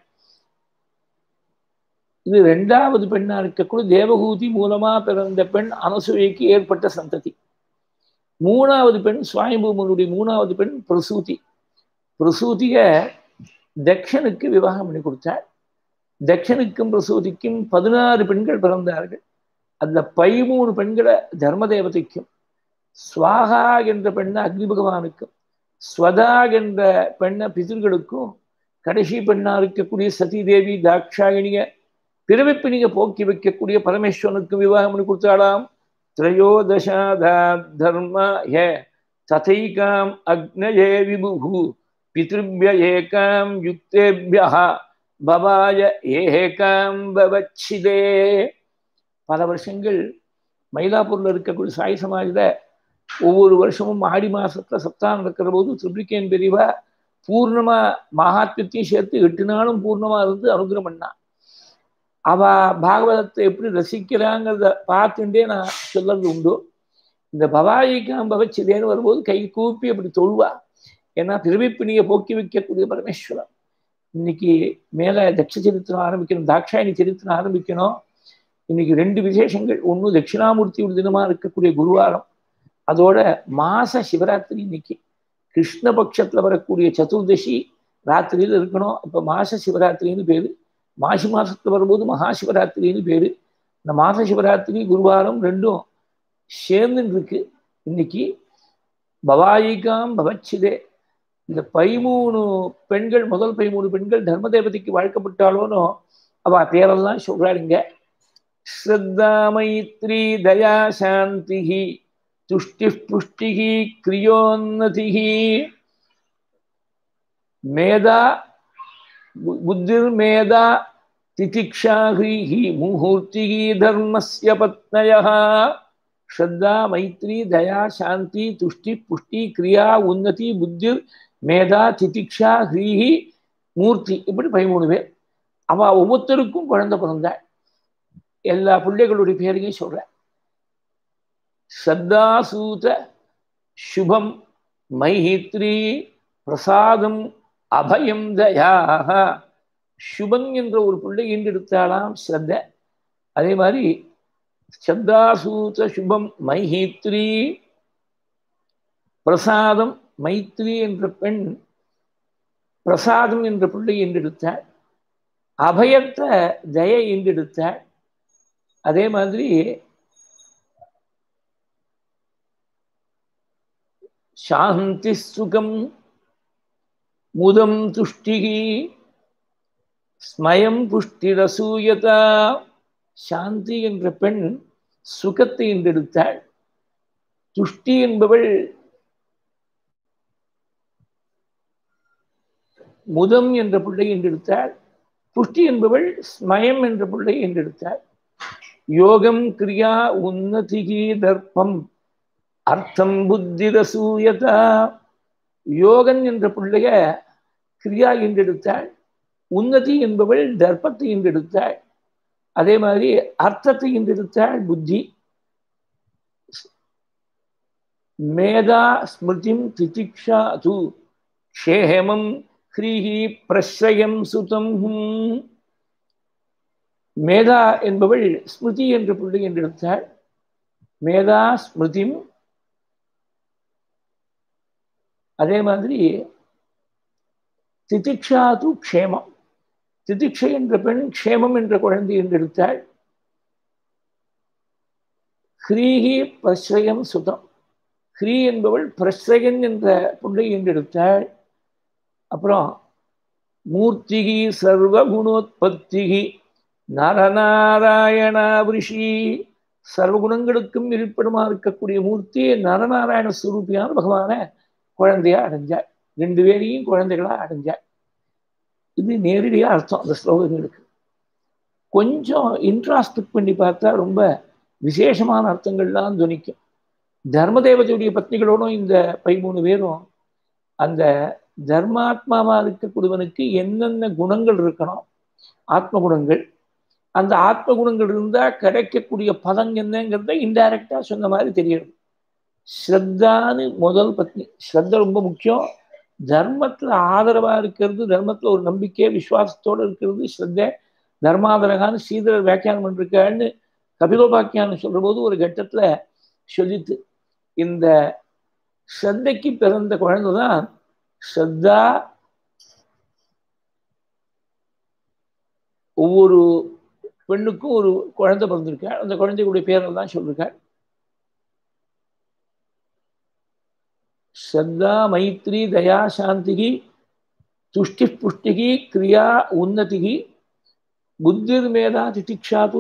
இது ரெண்டாவது பெண்ணா இருக்கக்கூடிய தேவகூதி மூலமா பிறந்த பெண் அனசூயைக்கு ஏற்பட்ட சந்ததி மூணாவது பெண் சுவாமிபூமனுடைய மூணாவது பெண் பிரசூதி பிரசூதிய தக்ஷனுக்கு விவாகம் பண்ணி கொடுத்தாள் தக்ஷனுக்கும் பிரசூதிக்கும் பதினாறு பெண்கள் பிறந்தார்கள் அந்த பதிமூணு பெண்களை தர்ம தேவதைக்கும் ஸ்வாகா என்ற பெண்ணை அக்னி பகவானுக்கும் ஸ்வதா என்ற பெண்ணை பிதர்களுக்கும் கடைசி பெண்ணா இருக்கக்கூடிய சதி தேவி தாட்சாயணிய பிறவிப்பினிக போக்கி வைக்கக்கூடிய பரமேஸ்வரனுக்கு விவாகம் பண்ணி கொடுத்தாளாம் திரையோதசாதா தர்ம ஹே ததைகாம் அக்னயே விபுகு பிதிருபிய ஏகாம் யுக்தேபியா பவாய ஏகாம் பவச்சிதே பல வருஷங்கள் மயிலாப்பூர்ல இருக்கக்கூடிய சாய் சமாஜில் ஒவ்வொரு வருஷமும் ஆடி மாசத்துல சப்தாகம் நடக்கிற போது திருப்ளிகேன் பெரியவா பூர்ணமா மகாத்மியத்தையும் சேர்த்து எட்டு நாளும் பூர்ணமா இருந்து அனுகிரம் பண்ணா அவ பாகவதத்தை எப்படி ரசிக்கிறாங்கிறத பார்த்துட்டே நான் சொல்றது உண்டு இந்த பவாயிக்காம் பவச்சிதேன்னு வரும்போது கை கூப்பி அப்படி தொழுவா ஏன்னா திருவிப்பினியை போக்கி வைக்கக்கூடிய பரமேஸ்வரன் இன்னைக்கு மேல தட்ச சரித்திரம் ஆரம்பிக்கணும் தாட்சாயணி சரித்திரம் ஆரம்பிக்கணும் இன்னைக்கு ரெண்டு விசேஷங்கள் ஒன்று தட்சிணாமூர்த்தி தினமா இருக்கக்கூடிய குருவாரம் அதோட மாச சிவராத்திரி இன்னைக்கு கிருஷ்ணபக்ஷத்துல வரக்கூடிய சதுர்தசி ராத்திரியில் இருக்கணும் அப்போ மாச சிவராத்திரின்னு பேரு மாசி மாசத்துல வரும்போது மகா சிவராத்திரின்னு பேரு இந்த மாச சிவராத்திரி குருவாரம் ரெண்டும் சேர்ந்து இருக்கு இன்னைக்கு பவாயிகாம் பவச்சிதே இந்த பதிமூணு பெண்கள் முதல் பதிமூணு பெண்கள் தர்ம தேவதைக்கு வாழ்க்கப்பட்டாலோனோ அவ பேரெல்லாம் சொல்றாருங்க ஸ்ரத்தா மைத்ரி தயா சாந்தி துஷ்டி புஷ்டி கிரியோன்னதி மேதா புத்திர் மேதா திதிக்ஷா ஹ்ரீஹி முகூர்த்தி தர்மஸ்ய பத்னய ஸ்ரத்தா மைத்ரி தயா சாந்தி துஷ்டி புஷ்டி கிரியா உன்னதி புத்திர் மேதா திதிக்ஷா ஹ்ரீஹி மூர்த்தி இப்படி பதிமூணு பேர் அவ ஒவ்வொருத்தருக்கும் குழந்தை பிறந்தாள் எல்லா பிள்ளைகளுடைய பேரையும் சொல்றேன் ஸ்ரத்தாசூத சுபம் மைஹித்ரி பிரசாதம் அபயம் தயாக சுபன் என்ற ஒரு பிள்ளை ஈண்டெடுத்தாலாம் ஸ்ரத்த அதே மாதிரி ஸ்ரத்தாசூத சுபம் மைஹித்ரி பிரசாதம் மைத்ரி என்ற பெண் பிரசாதம் என்ற பிள்ளை ஈண்டெடுத்தாள் அபயத்தை தய ஈண்டெடுத்தாள் அதே மாதிரி சாந்தி சுகம் முதம் துஷ்டிகி ஸ்மயம் புஷ்டிரசூயதா சாந்தி என்ற பெண் சுகத்தை என்றெடுத்தாள் துஷ்டி என்பவள் முதம் என்ற பிள்ளை என்றெடுத்தாள் புஷ்டி என்பவள் ஸ்மயம் என்ற பிள்ளை என்றெடுத்தாள் யோகம் கிரியா உன்னதிகி தர்ப்பம் அர்த்தம் புத்திரசூயதா யோகன் என்ற பிள்ளைய கிரியா என்றெடுத்தாள் உன்னதி என்பவள் தர்ப்பத்தை என்றெடுத்தாள் அதே மாதிரி அர்த்தத்தை என்றெடுத்தாள் புத்தி மேதா ஸ்மிருதிம் திதிக்ஷா து க்ஷேமம் ஹ்ரீஹி பிரஸ்ரயம் சுதம் மேதா என்பவள் ஸ்மிருதி என்ற பிள்ளை என்றெடுத்தாள் மேதா ஸ்மிருதிம் அதே மாதிரி திதிக்ஷா து க்ஷேமம் திதிக்ஷை என்ற பெண் க்ஷேமம் என்ற குழந்தை என்றெடுத்தாள் ஹ்ரீஹி பிரஸ்ரயம் சுதம் ஹ்ரீ என்பவள் பிரஸ்ரயன் என்ற பிள்ளை என்றெடுத்தாள் அப்புறம் மூர்த்திகி சர்வகுணோத்பத்திகி நரநாராயணா ரிஷி சர்வகுணங்களுக்கும் இருப்பிடமா இருக்கக்கூடிய மூர்த்தி நரநாராயண ஸ்வரூபியான பகவான குழந்தையா அடைஞ்சார் ரெண்டு பேரையும் குழந்தைகளா அடைஞ்சார் இது நேரடியா அர்த்தம் அந்த ஸ்லோகங்களுக்கு கொஞ்சம் இன்ட்ராஸ்பெக்ட் பண்ணி பார்த்தா ரொம்ப விசேஷமான அர்த்தங்கள்லாம் துணிக்கும் தர்மதேவதையுடைய பத்னிகளோடும் இந்த பதிமூணு பேரும் அந்த தர்மாத்மாவா இருக்கக்கூடியவனுக்கு என்னென்ன குணங்கள் இருக்கணும் ஆத்ம குணங்கள் அந்த ஆத்ம குணங்கள் இருந்தால் கிடைக்கக்கூடிய பலன் என்னங்கிறத இன்டைரக்டா சொன்ன மாதிரி தெரியும் ஸ்ரத்தான்னு முதல் பத்னி ஸ்ரத்த ரொம்ப முக்கியம் தர்மத்துல ஆதரவா இருக்கிறது தர்மத்துல ஒரு நம்பிக்கை விசுவாசத்தோடு இருக்கிறது ஸ்ரத்த தர்மாதரகான்னு ஸ்ரீதரர் வியாக்கியானம் பண்ணிருக்கான்னு கபிலோபாக்கியானம் சொல்ற போது ஒரு கட்டத்துல சொல்லித்து இந்த ஸ்ரத்தைக்கு பிறந்த குழந்தை தான் ஸ்ரத்தா ஒவ்வொரு பெண்ணுக்கும் ஒரு குழந்தை பிறந்திருக்காள் அந்த குழந்தைகளுடைய பேரெல்லாம் சொல்லிருக்காள் ஸ்ரத்தா மைத்ரி தயா சாந்திகி துஷ்டி புஷ்டிகி கிரியா உன்னதிகி புத்திர் மேதா திதிக்ஷாது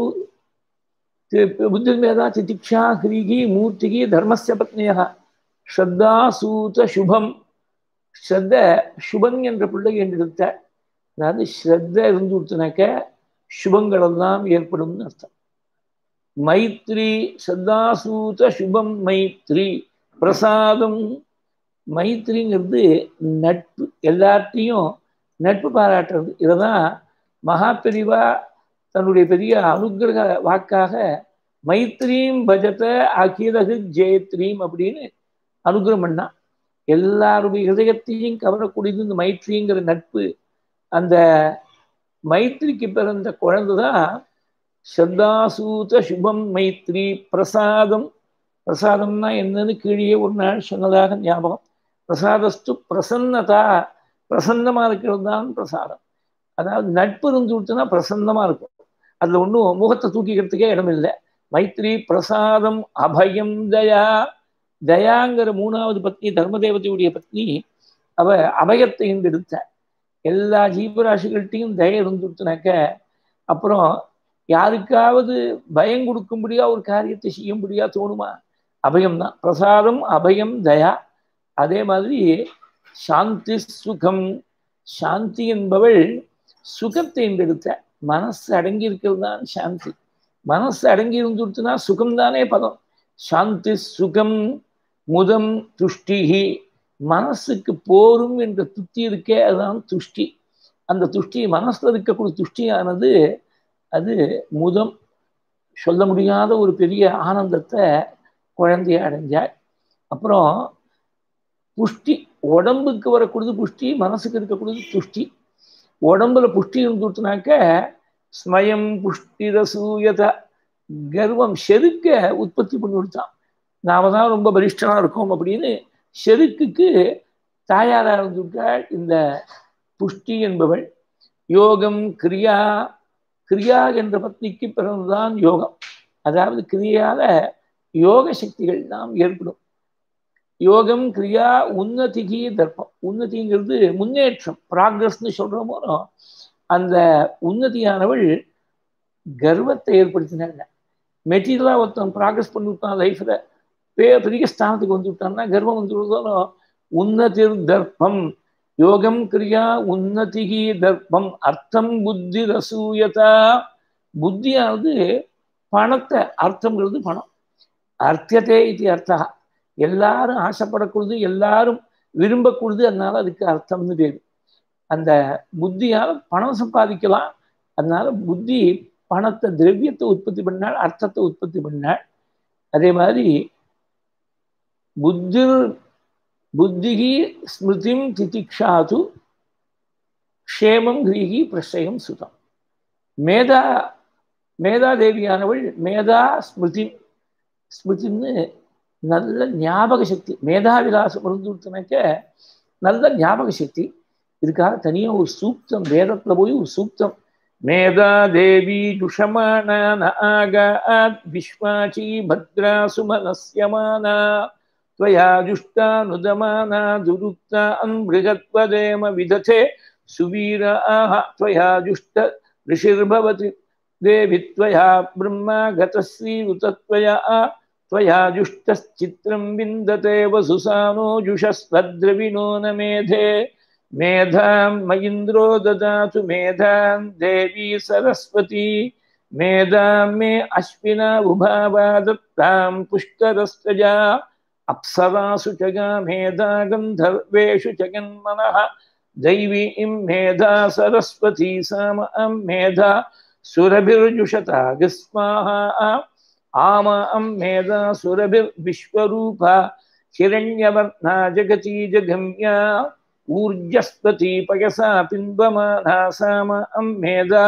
புத்திர் மேதா திதிக்ஷா ஹ்ரீகி மூர்த்திகி தர்மஸ்ய பத்னியா ஸ்ரத்தா சூத சுபம் ஸ்ரத்த சுபன் என்ற பிள்ளை என்று எடுத்த அதாவது ஸ்ரத்த இருந்து கொடுத்தனாக்க சுபங்கள் எல்லாம் ஏற்படும்னு அர்த்தம் மைத்ரி ஸ்ரத்தாசூத சுபம் மைத்ரி பிரசாதம் மைத்ரிங்கிறது நட்பு எல்லாத்தையும் நட்பு பாராட்டுறது இதை தான் மகா பெரிவா தன்னுடைய பெரிய அனுகிரக வாக்காக மைத்ரீம் பஜத அகிலகு ஜெயத்ரீம் அப்படின்னு அனுகிரகம் பண்ணா எல்லாருடைய ஹிருதயத்தையும் கவரக்கூடியது இந்த மைத்ரிங்கிற நட்பு அந்த மைத்ரிக்கு பிறந்த குழந்தை தான் ஸ்ரத்தாசூத சுபம் மைத்ரி பிரசாதம் பிரசாதம்னா என்னன்னு கீழே ஒரு நாள் சொன்னதாக ஞாபகம் பிரசாதஸ்து பிரசன்னதா பிரசன்னமா இருக்கிறது தான் பிரசாதம் அதாவது நட்பு இருந்து விட்டுனா பிரசன்னமா இருக்கும் அதுல ஒன்றும் முகத்தை தூக்கிக்கிறதுக்கே இடம் இல்லை மைத்ரி பிரசாதம் அபயம் தயா தயாங்கிற மூணாவது பத்னி தர்மதேவதையுடைய பத்னி அவ அபயத்தை எடுத்த எல்லா ஜீவராசிகள்கிட்டையும் தய இருந்துட்டுனாக்க அப்புறம் யாருக்காவது பயம் கொடுக்கும்படியா ஒரு காரியத்தை செய்யும்படியா தோணுமா அபயம் தான் பிரசாதம் அபயம் தயா அதே மாதிரி சாந்தி சுகம் சாந்தி என்பவள் சுகத்தை எடுத்த மனசு அடங்கி இருக்கிறது தான் சாந்தி மனசு அடங்கி இருந்துட்டுனா சுகம்தானே பதம் சாந்தி சுகம் முதம் துஷ்டிகி மனசுக்கு போரும் என்ற துஷ்டி இருக்கே அதுதான் துஷ்டி அந்த துஷ்டி மனசுல இருக்கக்கூடிய துஷ்டியானது அது முதம் சொல்ல முடியாத ஒரு பெரிய ஆனந்தத்தை குழந்தைய அடைஞ்சாள் அப்புறம் புஷ்டி உடம்புக்கு வரக்கூடியது புஷ்டி மனசுக்கு இருக்கக்கூடியது துஷ்டி உடம்புல புஷ்டி இருந்துட்டுனாக்க ஸ்மயம் புஷ்டி ரசூயத கர்வம் செருக்க உற்பத்தி பண்ணி கொடுத்தான் நாம தான் ரொம்ப பலிஷ்டனா இருக்கோம் அப்படின்னு செருக்குக்கு தாயாராக இருந்துட்டாள் இந்த புஷ்டி என்பவள் யோகம் கிரியா கிரியா என்ற பத்னிக்கு பிறந்துதான் யோகம் அதாவது கிரியால யோக சக்திகள் நாம் ஏற்படும் யோகம் கிரியா உன்னதிகி தர்ப்பம் உன்னதிங்கிறது முன்னேற்றம் ப்ராக்ரஸ்னு சொல்றோமோ அந்த உன்னதியானவள் கர்வத்தை ஏற்படுத்தினாங்க மெட்டீரியலாக ஒருத்தன் ப்ராக்ரஸ் பண்ணிவிட்டான் லைஃப்ல பே பெரிய ஸ்தானத்துக்கு வந்து விட்டான்னா கர்வம் வந்து விடுதாலும் உன்னதிர் தர்ப்பம் யோகம் கிரியா உன்னதிகி தர்ப்பம் அர்த்தம் புத்தி ரசூயதா புத்தியானது பணத்தை அர்த்தம்ங்கிறது பணம் அர்த்தத்தே இது அர்த்தா எல்லாரும் ஆசைப்படக்கூடியது எல்லாரும் விரும்பக்கூடியது அதனால அதுக்கு அர்த்தம்னு பேர் அந்த புத்தியால் பணம் சம்பாதிக்கலாம் அதனால புத்தி பணத்தை திரவியத்தை உற்பத்தி பண்ணால் அர்த்தத்தை உற்பத்தி பண்ணாள் அதே மாதிரி புத்தி புத்திகி ஸ்மிருதிம் திதிக்ஷாது க்ஷேமம் கிரீகி பிரசயம் சுதம் மேதா மேதாதேவியானவள் மேதா ஸ்மிருதி ஸ்மிருதின்னு நல்ல ஞாபக சக்தி மேதாவிலாசம் இருந்துனாக்க நல்ல ஞாபக சக்தி இதுக்காக தனியாக ஒரு சூக்தம் வேதத்தில் போய் ஒரு சூக்தம் மேதா தேவி துஷமான ஆகாத் விஸ்வாச்சி பத்ரா சுமனஸ்யமானா त्वया जुष्टा नुदमाना दुरुक्ता अन्मृगत्वदेम विदथे सुवीराः त्वया जुष्ट ऋषिर्भवति देवि त्वया ब्रह्मा गतश्रीयुतत्वया त्वया जुष्टश्चित्रं विन्दते वसुसानो जुषस्वद्रविणो न मेधे मेधां मयिन्द्रो ददातु मेधां देवी सरस्वती मेधां मे अश्विना उभावा दत्तां पुष्करस्तजा अप्सरासु च गा मेधा गन्धर्वेषु च गन्मनः दैवीं मेधा सरस्वती साम अं मेधा सुरभिर्जुषता गस्माहा आम अं मेधा सुरभिर्विश्वरूपा हिरण्यवर्णा जगती जगम्या ऊर्जस्पति पयसा पिन्वमाना साम अं मेधा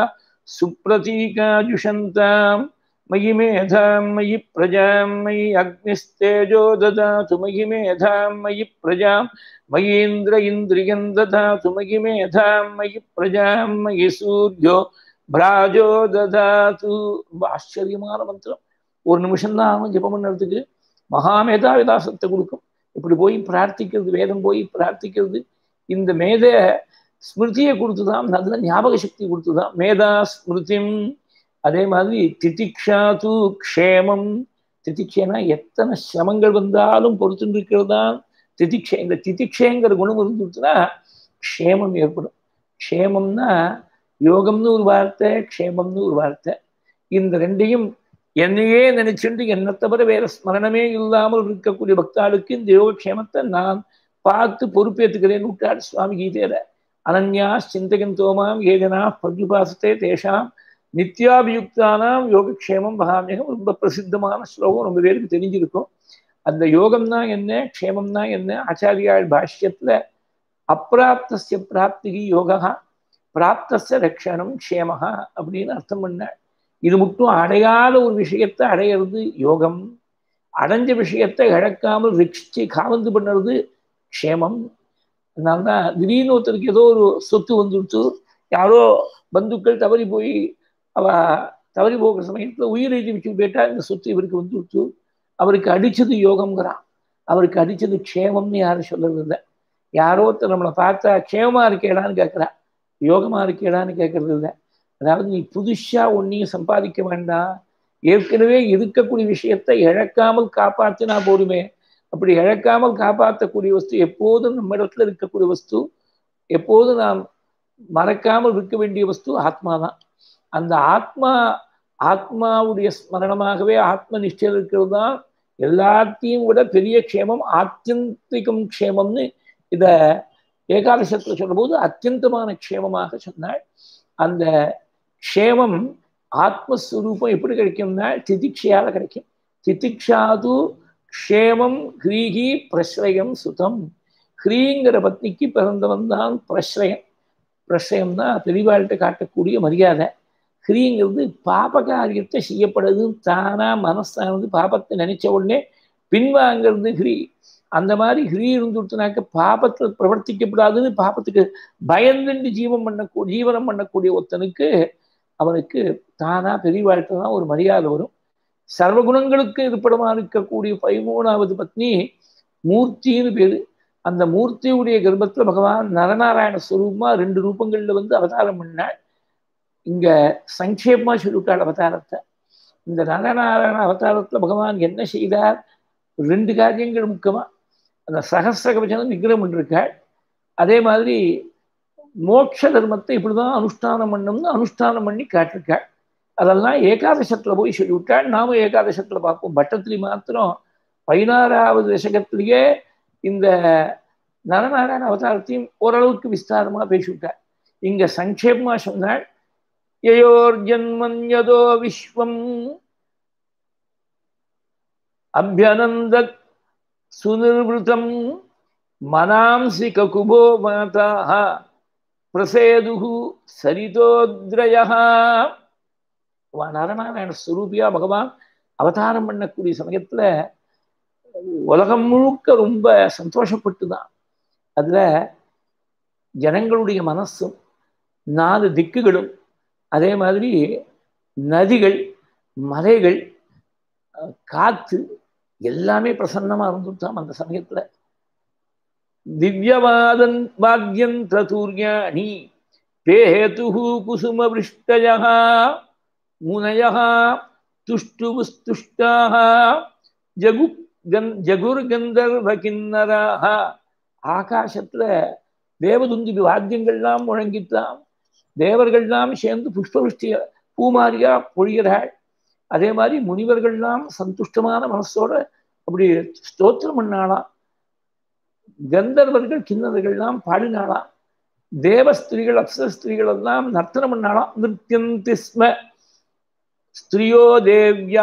सुप्रतीकाजुषन्तां मयि मेधां मयि प्रजां मयि अग्निस्तेजो ददातु मयि मेधां मयि प्रजां मयीन्द्र इन्द्रियं ददातु मयि मेधां मयि प्रजां मयि सूर्यो பிராஜோ ததாத்து ரொம்ப ஆச்சரியமான மந்திரம் ஒரு நிமிஷம் தான் ஆகும் ஜெபம் பண்ணுறதுக்கு மகாமேதா விலாசத்தை கொடுக்கும் இப்படி போய் பிரார்த்திக்கிறது வேதம் போய் பிரார்த்திக்கிறது இந்த மேத ஸ்மிருதியை கொடுத்துதான் நல்ல ஞாபக சக்தி கொடுத்துதான் மேதா ஸ்மிருதிம் அதே மாதிரி திதிக்ஷா தூ க்ஷேமம் திதிக்ஷேனா எத்தனை சிரமங்கள் வந்தாலும் பொறுத்துட்டு இருக்கிறது தான் திதிக்ஷை இந்த திதிக்ஷேங்கிற குணம் இருந்துச்சுன்னா க்ஷேமம் ஏற்படும் க்ஷேமம்னா யோகம்னு ஒரு வார்த்தை க்ஷேமம்னு ஒரு வார்த்தை இந்த ரெண்டையும் என்னையே நினைச்சுட்டு என்ன தவிர வேற ஸ்மரணமே இல்லாமல் இருக்கக்கூடிய பக்தாளுக்கு இந்த யோகக்ஷேமத்தை நான் பார்த்து பொறுப்பேற்றுக்கிறேன்னு விட்டார் சுவாமி கீதையில அனன்யா சிந்தகன் தோமாம் ஏகனா பர்யுபாசத்தே தேஷாம் நித்யாபியுக்தானாம் யோகக்ஷேமம் மகாமியகம் ரொம்ப பிரசித்தமான ஸ்லோகம் ரொம்ப பேருக்கு தெரிஞ்சிருக்கும் அந்த யோகம்னா என்ன க்ஷேமம்னா என்ன ஆச்சாரியாள் பாஷ்யத்துல அப்பிராப்தசிய பிராப்திகி யோகா பிராப்தச ரக்ஷணம் க்ஷேமஹா அப்படின்னு அர்த்தம் பண்ண இது மட்டும் அடையாத ஒரு விஷயத்தை அடையிறது யோகம் அடைஞ்ச விஷயத்தை இழக்காமல் ரிக்ஷி காவந்து பண்ணுறது க்ஷேமம் அதனால தான் திடீர்னு ஒருத்தருக்கு ஏதோ ஒரு சொத்து வந்துடுச்சு யாரோ பந்துக்கள் தவறி போய் அவ தவறி போகிற சமயத்தில் உயிரெழுதி வச்சு போயிட்டா இந்த சொத்து இவருக்கு வந்துடுச்சு அவருக்கு அடிச்சது யோகம்ங்கிறான் அவருக்கு அடிச்சது க்ஷேமம்னு யாரும் சொல்றது இல்லை யாரோ ஒருத்தர் நம்மளை பார்த்தா க்ஷேமமா இருக்கேடான்னு கேட்குறா யோகமா இருக்கேடான்னு கேட்கறது இல்லை அதாவது நீ புதுசா ஒன்னையும் சம்பாதிக்க வேண்டாம் ஏற்கனவே இருக்கக்கூடிய விஷயத்தை இழக்காமல் காப்பாற்றினா போதுமே அப்படி இழக்காமல் காப்பாற்றக்கூடிய வஸ்து எப்போதும் நம்ம இடத்துல இருக்கக்கூடிய வஸ்து எப்போதும் நாம் மறக்காமல் இருக்க வேண்டிய வஸ்து ஆத்மா தான் அந்த ஆத்மா ஆத்மாவுடைய ஸ்மரணமாகவே ஆத்ம நிஷ்டையில் இருக்கிறது தான் எல்லாத்தையும் விட பெரிய க்ஷேமம் ஆத்தியந்திகம் க்ஷேமம்னு இத ஏகாதசத்தில் சொல்லும்போது அத்தியந்தமான க்ஷேமமாக சொன்னாள் அந்த க்ஷேமம் ஆத்மஸ்வரூபம் எப்படி கிடைக்கும்னா திதிக்ஷையால கிடைக்கும் திதிக்ஷாது க்ஷேமம் ஹ்ரீஹி பிரஸ்ரயம் சுதம் ஹ்ரீங்கிற பத்னிக்கு பிறந்தவன் தான் பிரஸ்ரயம் பிரஸ்ரயம்னா பெரியவாழ்கிட்ட காட்டக்கூடிய மரியாதை ஹ்ரீங்கிறது பாப காரியத்தை செய்யப்படுதுன்னு தானா மனசானது பாபத்தை நினைச்ச உடனே பின்வாங்கிறது ஹ்ரீ அந்த மாதிரி ஹ்ரீ இருந்துட்டுனாக்க பாபத்தில் பிரவர்த்திக்கப்படாதுன்னு பாபத்துக்கு பயந்துண்டு ஜீவம் பண்ணக்கூடிய ஜீவனம் பண்ணக்கூடிய ஒருத்தனுக்கு அவனுக்கு தானா பெரிய வாழ்க்கை தான் ஒரு மரியாதை வரும் சர்வகுணங்களுக்கு இருப்பிடமா இருக்கக்கூடிய பதிமூணாவது பத்னி மூர்த்தின்னு பேரு அந்த மூர்த்தியுடைய கர்ப்பத்துல பகவான் நரநாராயண ஸ்வரூபமா ரெண்டு ரூபங்கள்ல வந்து அவதாரம் பண்ணாள் இங்க சங்கேபமா சொல்லிவிட்டாள் அவதாரத்தை இந்த நரநாராயண அவதாரத்துல பகவான் என்ன செய்தார் ரெண்டு காரியங்கள் முக்கியமா அந்த சகசிர கவச்சனம் நிகிரம் பண்ணிருக்காள் அதே மாதிரி மோட்ச தர்மத்தை இப்படிதான் அனுஷ்டானம் பண்ணணும்னு அனுஷ்டானம் பண்ணி காட்டிருக்காள் அதெல்லாம் ஏகாதசத்துல போய் சொல்லிவிட்டாள் நாமும் ஏகாதசத்துல பார்ப்போம் பட்டத்திரி மாத்திரம் பதினாறாவது தசகத்திலேயே இந்த நரநாராயண அவதாரத்தையும் ஓரளவுக்கு விஸ்தாரமா பேசிவிட்டார் இங்க சங்கேபமா சொன்னாள் யயோர் ஜன்மன்யதோ விஸ்வம் அபியனந்த சுனிர்வృతం மனாம்சி ககுபோ மாதா பிரசேதுகு சரிதோத்ரய நரநாராயண ஸ்வரூபியா பகவான் அவதாரம் பண்ணக்கூடிய சமயத்துல உலகம் முழுக்க ரொம்ப சந்தோஷப்பட்டு தான் அதுல ஜனங்களுடைய மனசும் நாலு திக்குகளும் அதே மாதிரி நதிகள் மலைகள் காத்து எல்லாமே பிரசன்னமா இருந்துட்டாம் அந்த சமயத்துல திவ்யவாதன் வாக்யந்திரதூர்யாணி பேஹேது குசும விருஷ்டயா முனயா துஷ்டுபுஸ்துஷ்டாக ஜகு கன் ஜகுர்கந்தர்வ கிண்ணராக ஆகாசத்துல தேவதுந்தி வாத்தியங்கள்லாம் முழங்கித்தான் தேவர்கள்லாம் சேர்ந்து புஷ்பவృష్டிய பூமாரியா பொழிகிறாள் அதே மாதிரி முனிவர்கள்லாம் சந்துஷ்டமான மனசோட அப்படி ஸ்தோத்திரம் பண்ணாலாம் கந்தர்வர்கள் கிண்ணறர்கள்லாம் பாடினாலாம் தேவஸ்திரீகள் அப்சர ஸ்திரீகள் எல்லாம் நர்த்தனம் பண்ணாலாம் நிருத்தியந்தி ஸ்ம ஸ்திரியோ தேவ்யா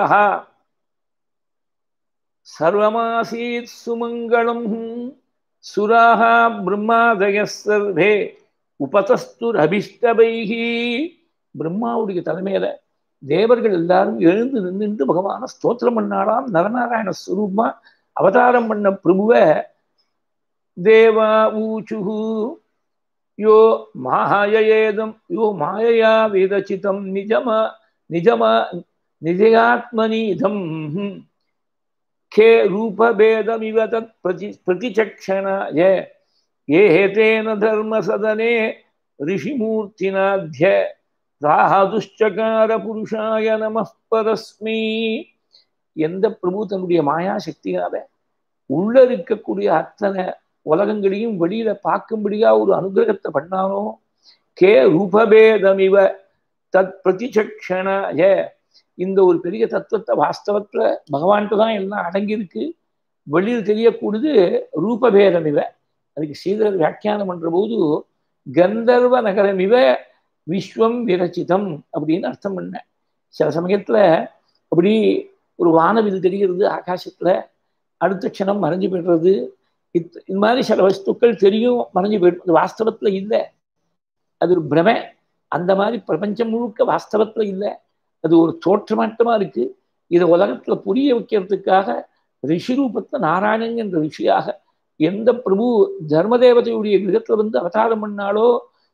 சர்வமாசீத் சுமங்களம் சுராக பிரம்மாதய சர்வே உபதஸ்துர் அபிஷ்டபைகி பிரம்மாவுடைய தலைமையில தேவர்கள் எல்லாரும் எழுந்து நின்று பகவான ஸ்தோத்திரம் பண்ணாலாம் நரநாராயண ஸ்வரூபமா அவதாரம் பண்ண பிரபுவ தேவா ஊச்சுகு யோ மாயேதம் யோ மாயையா விரச்சிதம் நிஜமா நிஜமா நிஜயாத்மனீதம் கே ரூபபேதமிவ தத் பிரதி பிரதிச்சக்ஷணாய ஏதேன தர்மசதனே ரிஷிமூர்த்தினாத்ய ராதுஷ்சகார புருஷாய நம பரஸ்மி எந்த பிரபு தன்னுடைய மாயா சக்தியால உள்ள இருக்கக்கூடிய அத்தனை உலகங்களையும் வெளியில பார்க்கும்படியா ஒரு அனுகிரகத்தை பண்ணானோ கே ரூபபேதமிவ தத் பிரதிச்சக்ஷணாய இந்த ஒரு பெரிய தத்துவத்தை வாஸ்தவத்துல பகவான்கிட்ட தான் எல்லாம் அடங்கியிருக்கு வெளியில் தெரியக்கூடியது ரூபபேதம் இவ அதுக்கு ஸ்ரீதரர் வியாக்கியானம் பண்ற போது கந்தர்வ நகரம் இவ விஸ்வம் விரச்சிதம் அப்படின்னு அர்த்தம் பண்ண சில சமயத்துல அப்படி ஒரு வானவில் தெரிகிறது ஆகாசத்துல அடுத்த க்ஷணம் மறைஞ்சு போயிடுறது இத் இந்த மாதிரி சில வஸ்துக்கள் தெரியும் மறைஞ்சு போயிடும் அது வாஸ்தவத்துல இல்லை அது ஒரு பிரமை அந்த மாதிரி பிரபஞ்சம் முழுக்க வாஸ்தவத்துல இல்லை அது ஒரு தோற்றமாட்டமா இருக்கு இதை உலகத்துல புரிய வைக்கிறதுக்காக ரிஷி ரூபத்துல நாராயணன் என்ற ரிஷியாக எந்த பிரபு தர்மதேவதையுடைய கிரகத்துல வந்து அவதாரம் பண்ணாலோ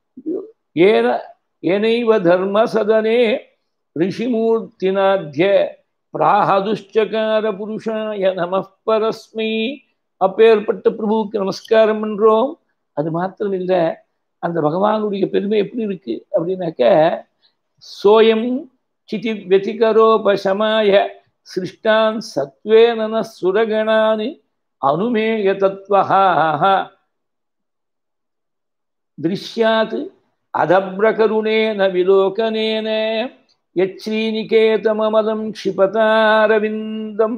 ஏன ஏனைவ தர்ம சதனே ரிஷிமூர்த்தினாத்திய பிராகதுஷ்சகார புருஷாய நம பரஸ்மை அப்பேற்பட்ட பிரபுவுக்கு நமஸ்காரம் பண்றோம் அது மாத்திரம் இல்லை அந்த பகவானுடைய பெருமை எப்படி இருக்கு அப்படின்னாக்க சோயம் சிதி வெதிகரோபசமாய சிருஷ்டான் சத்வேன சுரகணான் அனுமேய தத்வஹாஹ திருஷ்யாத் அதப்ரகருணேன விலோகனேன யச்ரீநிகேதமமதம் க்ஷிபதாரவிந்தம்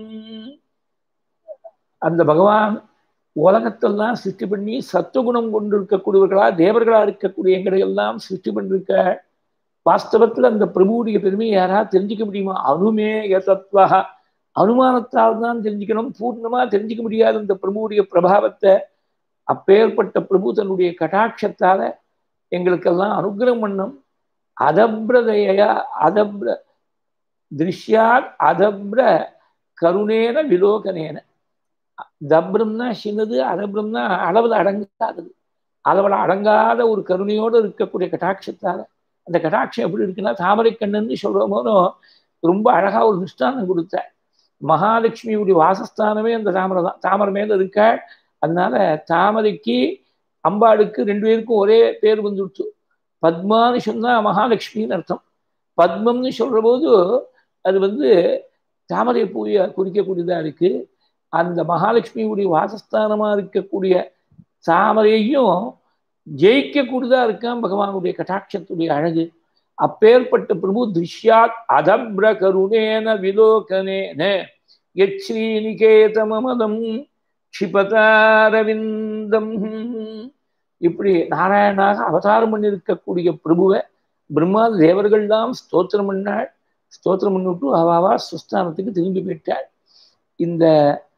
அந்த பகவான் உலகத்தெல்லாம் சிருஷ்டி பண்ணி சத்துவகுணம் கொண்டு இருக்கக்கூடியவர்களா தேவர்களா இருக்கக்கூடிய எங்களை எல்லாம் சிருஷ்டி பண்ணிருக்க வாஸ்தவத்துல அந்த பிரபுவுடைய பெருமையை யாராவது தெரிஞ்சுக்க முடியுமா அனுமே தத்வா அனுமானத்தால் தான் தெரிஞ்சுக்கணும் பூர்ணமா தெரிஞ்சுக்க முடியாத இந்த பிரபுவுடைய பிரபாவத்தை அப்பேற்பட்ட பிரபு தன்னுடைய கட்டாட்சத்தால எங்களுக்கெல்லாம் அனுகிரகம் பண்ணும் அதப்ரதயா அதப்ர திருஷ்யாத் அதப்ர கருணேன விலோகனேன தப்ரம்னா சின்னது அதப்ரம்னா அளவில் அடங்காதது அளவில் அடங்காத ஒரு கருணையோடு இருக்கக்கூடிய கட்டாட்சத்தால அந்த கட்டாட்சம் எப்படி இருக்குன்னா தாமரை கண்ணன்னு சொல்ற போதும் ரொம்ப அழகா ஒரு நிஷ்டானம் கொடுத்த மகாலட்சுமியுடைய வாசஸ்தானமே அந்த தாமரை தான் தாமரை மேல இருக்க அதனால தாமரைக்கு அம்பாளுக்கு ரெண்டு பேருக்கும் ஒரே பேர் வந்துடுச்சு பத்மான்னு சொன்னா மகாலட்சுமின்னு அர்த்தம் பத்மம்னு சொல்ற போது அது வந்து தாமரை பூய குறிக்கக்கூடியதா இருக்கு அந்த மகாலட்சுமியுடைய வாசஸ்தானமா இருக்கக்கூடிய தாமரையையும் ஜெயிக்கக்கூடியதா இருக்கான் பகவானுடைய கட்டாட்சத்துடைய அழகு அப்பேற்பட்ட பிரபு திருஷ்யாத் அதப்ர கருணேன விலோகனேன யச்ரீநிகேதமமதம் க்ஷிபதாரவிந்தம் இப்படி நாராயணாக அவதாரம் பண்ணியிருக்கக்கூடிய பிரபுவை பிரம்மா தேவர்கள்லாம் ஸ்தோத்திரம் பண்ணாள் ஸ்தோத்திரம் பண்ணிவிட்டு அவாவா சுஸ்தானத்துக்கு திரும்பி போயிட்டாள் இந்த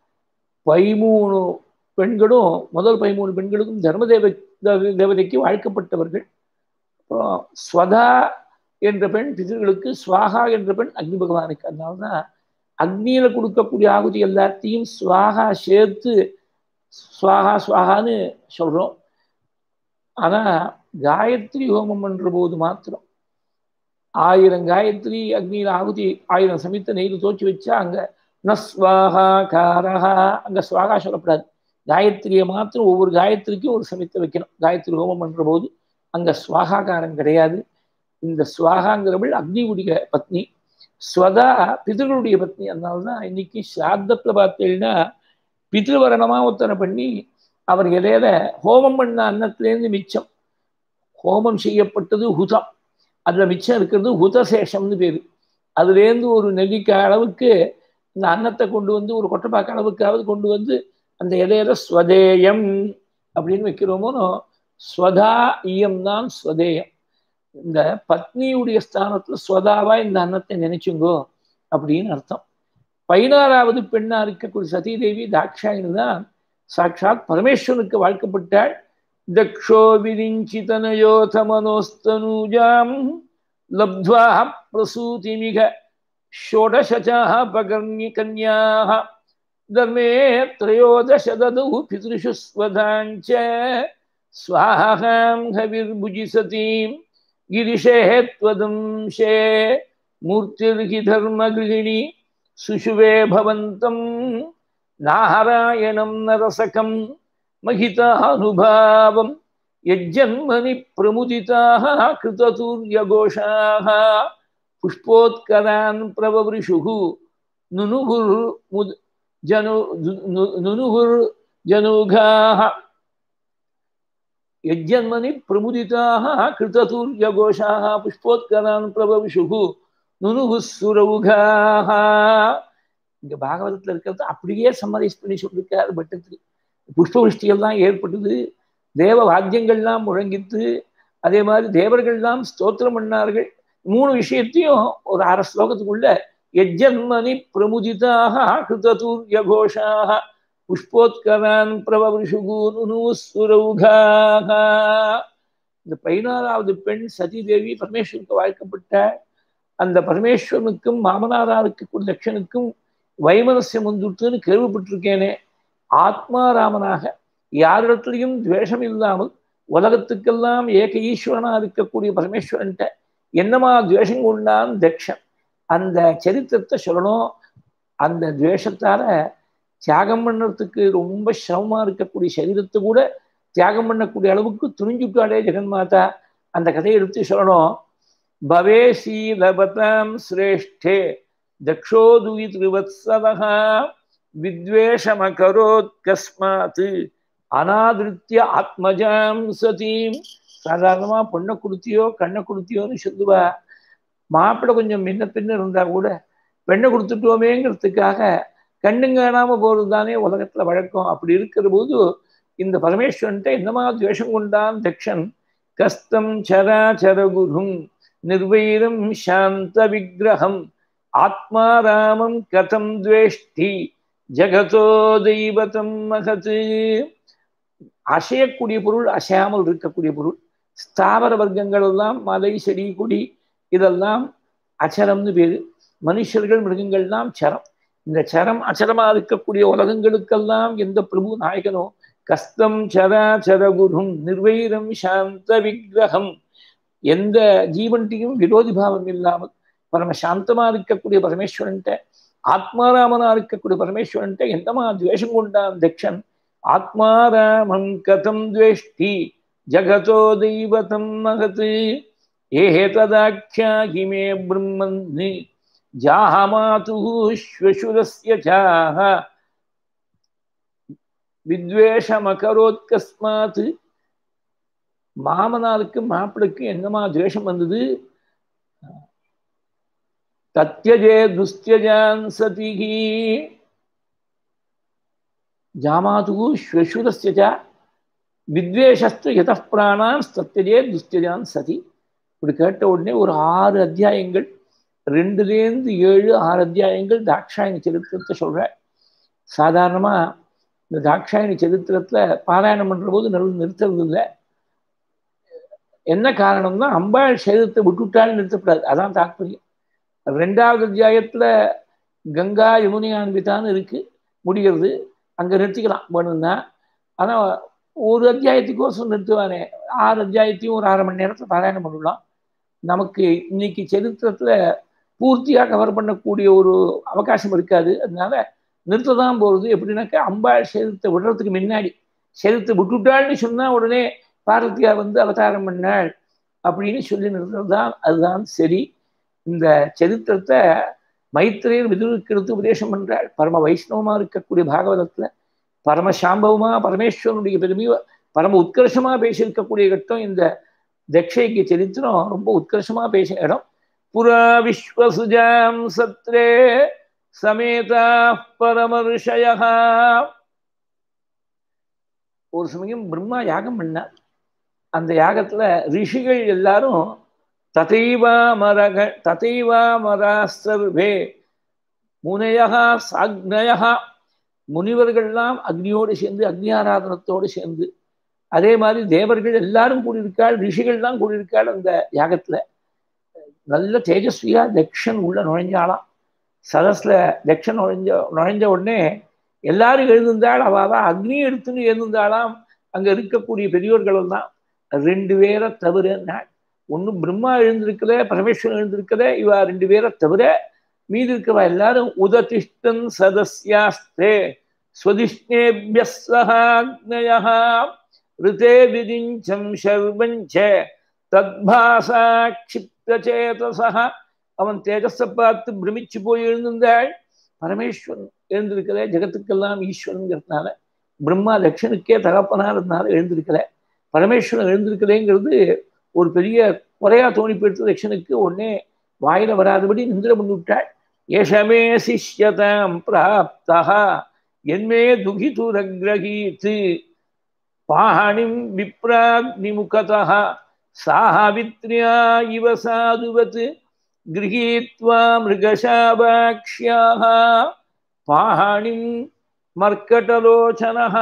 பதிமூணு பெண்களும் முதல் பதிமூணு பெண்களுக்கும் தர்மதேவ தேவதைக்கு வாழ்க்கப்பட்டவர்கள் அப்புறம் ஸ்வதா என்ற பெண் பிதர்களுக்கு ஸ்வாகா என்ற பெண் அக்னி பகவானுக்கு அதனால்தான் அக்னியில கொடுக்கக்கூடிய ஆகுதி எல்லாத்தையும் ஸ்வாகா சேர்த்து ஸ்வாகா ஸ்வாகான்னு சொல்றோம் ஆனா காயத்ரி ஹோமம் பண்ற போது மாத்திரம் ஆயிரம் காயத்ரி அக்னியில் ஆகுதி ஆயிரம் சமித்த நெய்யில் தோச்சி வச்சா அங்க நஸ்வாகா காரஹா அங்க ஸ்வாகா சொல்லப்படாது காயத்ரியை மாத்திரம் ஒவ்வொரு காயத்ரிக்கும் ஒரு சமித்த வைக்கணும் காயத்ரி ஹோமம் பண்ற போது அங்க ஸ்வாகாகாரம் கிடையாது இந்த சுவாகாங்கிறவள் அக்னியுடைய பத்னி ஸ்வதா பிதர்களுடைய பத்னி அதனால்தான் இன்னைக்கு சிராத்தத்துல பார்த்தீங்கன்னா பிதிருவரணமா ஒத்தனை பண்ணி அவர் இலையில ஹோமம் பண்ண அன்னத்திலேருந்து மிச்சம் ஹோமம் செய்யப்பட்டது ஹுதம் அதுல மிச்சம் இருக்கிறது ஹுதசேஷம்னு பேரு அதுலேருந்து ஒரு நெல்லிக்காய் அளவுக்கு இந்த அன்னத்தை கொண்டு வந்து ஒரு கொட்டைப்பாக்க அளவுக்காவது கொண்டு வந்து அந்த இலையில ஸ்வதேயம் அப்படின்னு வைக்கிறோமோனோ ஸ்வதா ஈயம் தான் ஸ்வதேயம் இந்த பத்னியுடைய ஸ்தானத்துல ஸ்வதாவா இந்த அன்னத்தை நினைச்சுங்கோ அப்படின்னு அர்த்தம் பதினாறாவது பெண்ணா இருக்கக்கூடிய சதீதேவி தாட்சாயினி தான் சாட்சாத் பரமேஸ்வரனுக்கு வாழ்க்கப்பட்டாள் தக்ஷோ விரிஞ்சிதனயோத மனோஸ்தனூஜாம் லப்த்வா பிரசூதிமிக ஷோடசாः பகர்ணி கன்யாः தர்மே त्रयोदश ददौ पितृषु स्वधाञ्च स्वाहां हविर्भुजिसतीं गिरिशेः त्वदंशे मूर्तिर्हि धर्मगृहिणी सुषुवे भवन्तं नारायणं नरसकं महितानुभावं यज्जन्मनि प्रमुदिताः कृततूर्यघोषाः पुष्पोत्करान् प्रववृषुः नुनुहुर्मुद् जनु नुनुहुर्जनुघाः यज्जन्मनि प्रमुदिताः कृततूर्यघोषाः पुष्पोत्करान् प्रवविषुः நுணுகு சுரவுகாக இங்க பாகவதத்துல இருக்கிறது அப்படியே சம்மரைஸ் பண்ணி சொல்லியிருக்காரு பட்டத்தில் புஷ்பவிருஷ்டியெல்லாம் ஏற்பட்டது தேவ வாத்தியங்கள்லாம் முழங்கித்து அதே மாதிரி தேவர்கள்லாம் ஸ்தோத்திரம் பண்ணார்கள் மூணு விஷயத்தையும் ஒரு அரை ஸ்லோகத்துக்குள்ள யஜ்ஜன்மனி பிரமுதிதாக கிருததூர்யகோஷாக புஷ்போத்கரான் பிரவருஷுகூனுசுரௌகாக இந்த பதினாறாவது பெண் சதிதேவி பரமேஸ்வருக்கு வாழ்க்கப்பட்ட அந்த பரமேஸ்வரனுக்கும் மாமனாரா இருக்கக்கூடிய லட்சணுக்கும் வைமனசியம் வந்துட்டுன்னு கேள்விப்பட்டிருக்கேனே ஆத்மாராமனாக யாரிடத்துலையும் துவேஷம் இல்லாமல் உலகத்துக்கெல்லாம் ஏக ஈஸ்வரனா இருக்கக்கூடிய பரமேஸ்வரன்ட்ட என்னமா துவேஷம் கொண்டான் தக்ஷன் அந்த சரித்திரத்தை சொல்லணும் அந்த துவேஷத்தால தியாகம் பண்ணுறதுக்கு ரொம்ப சிரமமா இருக்கக்கூடிய சரீரத்தை கூட தியாகம் பண்ணக்கூடிய அளவுக்கு துணிஞ்சுட்டாளே ஜெகன்மாதா அந்த கதையை எடுத்து சொல்லணும் பவேசீலபதாம் சிரேஷ்டே தக்ஷோதுவி திருவத்சவः வித்வேஷமகரோத் கஸ்மாத் அனாதிருத்திய ஆத்மஜாம் சதீம் சாதாரணமா பொண்ணை கொடுத்தியோ கண்ணை கொடுத்தியோன்னு சொல்லுவா மாப்பிள்ளை கொஞ்சம் முன்ன பின்ன இருந்தா கூட பெண்ணை கொடுத்துட்டோமேங்கிறதுக்காக கண்ணும் காணாம போறது தானே உலகத்துல வழக்கம் அப்படி இருக்கிற போது இந்த பரமேஸ்வரன்ட்ட என்னமா துவேஷம் கொண்டான் தக்ஷன் கஸ்தம் சராச்சரகுரும் நிர்வைரம் சாந்த விக்கிரகம் ஆத்மாராமம் கதம் துவேஷ்டி ஜகதோ தெய்வதம் மகத் அசையக்கூடிய பொருள் அசையாமல் இருக்கக்கூடிய பொருள் ஸ்தாவர வர்க்கங்கள் எல்லாம் மலை செடி கொடி இதெல்லாம் அச்சரம்னு பேரு மனுஷர்கள் மிருகங்கள்லாம் சரம் இந்த சரம் அச்சரமா இருக்கக்கூடிய உலகங்களுக்கெல்லாம் எந்த பிரபு நாயகனோ கஸ்தம் சராச்சரகுரும் நிர்வைரம் சாந்த விக்கிரகம் எந்த ஜீவன்ட்டையும் விரோதி பாவம் இல்லாமல் பரம சாந்தமா இருக்கக்கூடிய பரமேஸ்வரன்ட்ட ஆத்மாராமனா இருக்கக்கூடிய பரமேஸ்வரன்ட்ட எந்தமா துவேஷம் கொண்டான் தக்ஷன் ஆத்மாராமம் கதம் துவேஷ்டி ஜகதோ தெய்வதம் மகத் ஏததாख्याहि मे ब्रह्मन् जाहमातुः श्वशुरस्य चाह வித்வேஷமகரோத்கஸ்மாத் மாமனாருக்கு மாப்பிளுக்கு என்னமா துவேஷம் வந்தது தத்யஜே துஸ்தியஜான் சதிகி ஜாமாது ஸ்வசுரஸ்ய வித்வேஷஸ்து எத பிராணான் சத்தியஜே துஸ்தியஜான் சதி இப்படி கேட்ட உடனே ஒரு ஆறு அத்தியாயங்கள் ரெண்டுலேருந்து ஏழு ஆறு அத்தியாயங்கள் தாட்சாயணி சரித்திரத்தை சொல்ற சாதாரணமா இந்த தாட்சாயணி சரித்திரத்துல பாராயணம் பண்ற போது நடுவில் நிறுத்துறது இல்லை என்ன காரணம்னா அம்பாள் சரீரத்தை விட்டுவிட்டாலும் நிறுத்தப்படாது அதான் தாற்பயம் ரெண்டாவது அத்தியாயத்துல கங்கா யமுனியான்பிதான்னு இருக்கு முடிகிறது அங்க நிறுத்திக்கலாம் வேணும்னா ஆனா ஒரு அத்தியாயத்துக்கோசம் நிறுத்துவானே ஆறு அத்தியாயத்தையும் ஒரு அரை மணி நேரத்துல பாராயணம் பண்ணலாம் நமக்கு இன்னைக்கு சரித்திரத்துல பூர்த்தியா கவர் பண்ணக்கூடிய ஒரு அவகாசம் இருக்காது அதனால நிறுத்ததான் போகிறது எப்படின்னாக்கா அம்பாள் சரீரத்தை விடுறதுக்கு முன்னாடி சரீரத்தை விட்டுட்டாள்னு சொன்னா உடனே பார்வதியா வந்து அவதாரம் பண்ணாள் அப்படின்னு சொல்லி நிறுத்தது தான் அதுதான் சரி இந்த சரித்திரத்தை மைத்திரையர் விதுருக்கு எடுத்து உபதேசம் பண்றாள் பரம வைஷ்ணவமா இருக்கக்கூடிய பாகவதத்துல பரம சாம்பவமா பரமேஸ்வரனுடைய பெருமையை பரம உத்கர்ஷமா பேசியிருக்கக்கூடிய கட்டம் இந்த தக்ஷைக்கு சரித்திரம் ரொம்ப உத்கர்ஷமா பேசின இடம் புரா விஸ்வசுஜாம் சத்ரே சமேதா பரமர்ஷய ஒரு சமயம் பிரம்மா யாகம் பண்ணார் அந்த யாகத்துல ரிஷிகள் எல்லாரும் ததைவாமரக ததைவாமரா சர்வே முனையகா சாக்னயா முனிவர்கள்லாம் அக்னியோடு சேர்ந்து அக்னி ஆராதனத்தோடு சேர்ந்து அதே மாதிரி தேவர்கள் எல்லாரும் கூடியிருக்காள் ரிஷிகள் தான் கூடியிருக்காள் அந்த யாகத்துல நல்ல தேஜஸ்வியா தக்ஷன் உள்ள நுழைஞ்சாலாம் சதஸ்ல தக்ஷன் நுழைஞ்ச நுழைஞ்ச உடனே எல்லாரும் எழுந்திருந்தாள் அவள் அக்னி எடுத்துன்னு எழுந்திருந்தாலாம் அங்க இருக்கக்கூடிய பெரியோர்கள் தான் ரெண்டு பேரை தவிர ஒன்று பிரம்மா எழுந்திருக்கல பரமேஸ்வரன் எழுந்திருக்கல இவ ரெண்டு பேரை தவிர மீதி இருக்கவா எல்லாரும் உததிஷ்டன் சதஸ்யாஸ்தே ஸ்வதிஷ்ணேபிய சகாக்னயா ரிதே விதிஞ்சம் சர்வஞ்ச தத்பாசா க்ஷிப்தச்சேதசா அவன் தேஜஸை பார்த்து பிரமிச்சு போய் எழுந்திருந்தாள் பரமேஸ்வரன் எழுந்திருக்கல ஜெகத்துக்கெல்லாம் ஈஸ்வரங்கிறதுனால பிரம்மா லட்சணுக்கே தகப்பனா இருந்தனால எழுந்திருக்கல பரமேஸ்வரன் எழுந்திருக்கலேங்கிறது ஒரு பெரிய குறையா தோணி போயிடுத்து லட்சணுக்கு உடனே வாயில வராதபடி நிந்திர பண்ணி விட்டாள் ஏஷமே சிஷ்யதாம் பிராப்தா என்மே துகிதுரகிரகீத்து பாணிம் விப்ராக்னிமுகதா சாவித்ரியா இவ சாதுவத் गृहीत्वा मृगशावाक्ष्याः पाणिं मर्कटलोचनः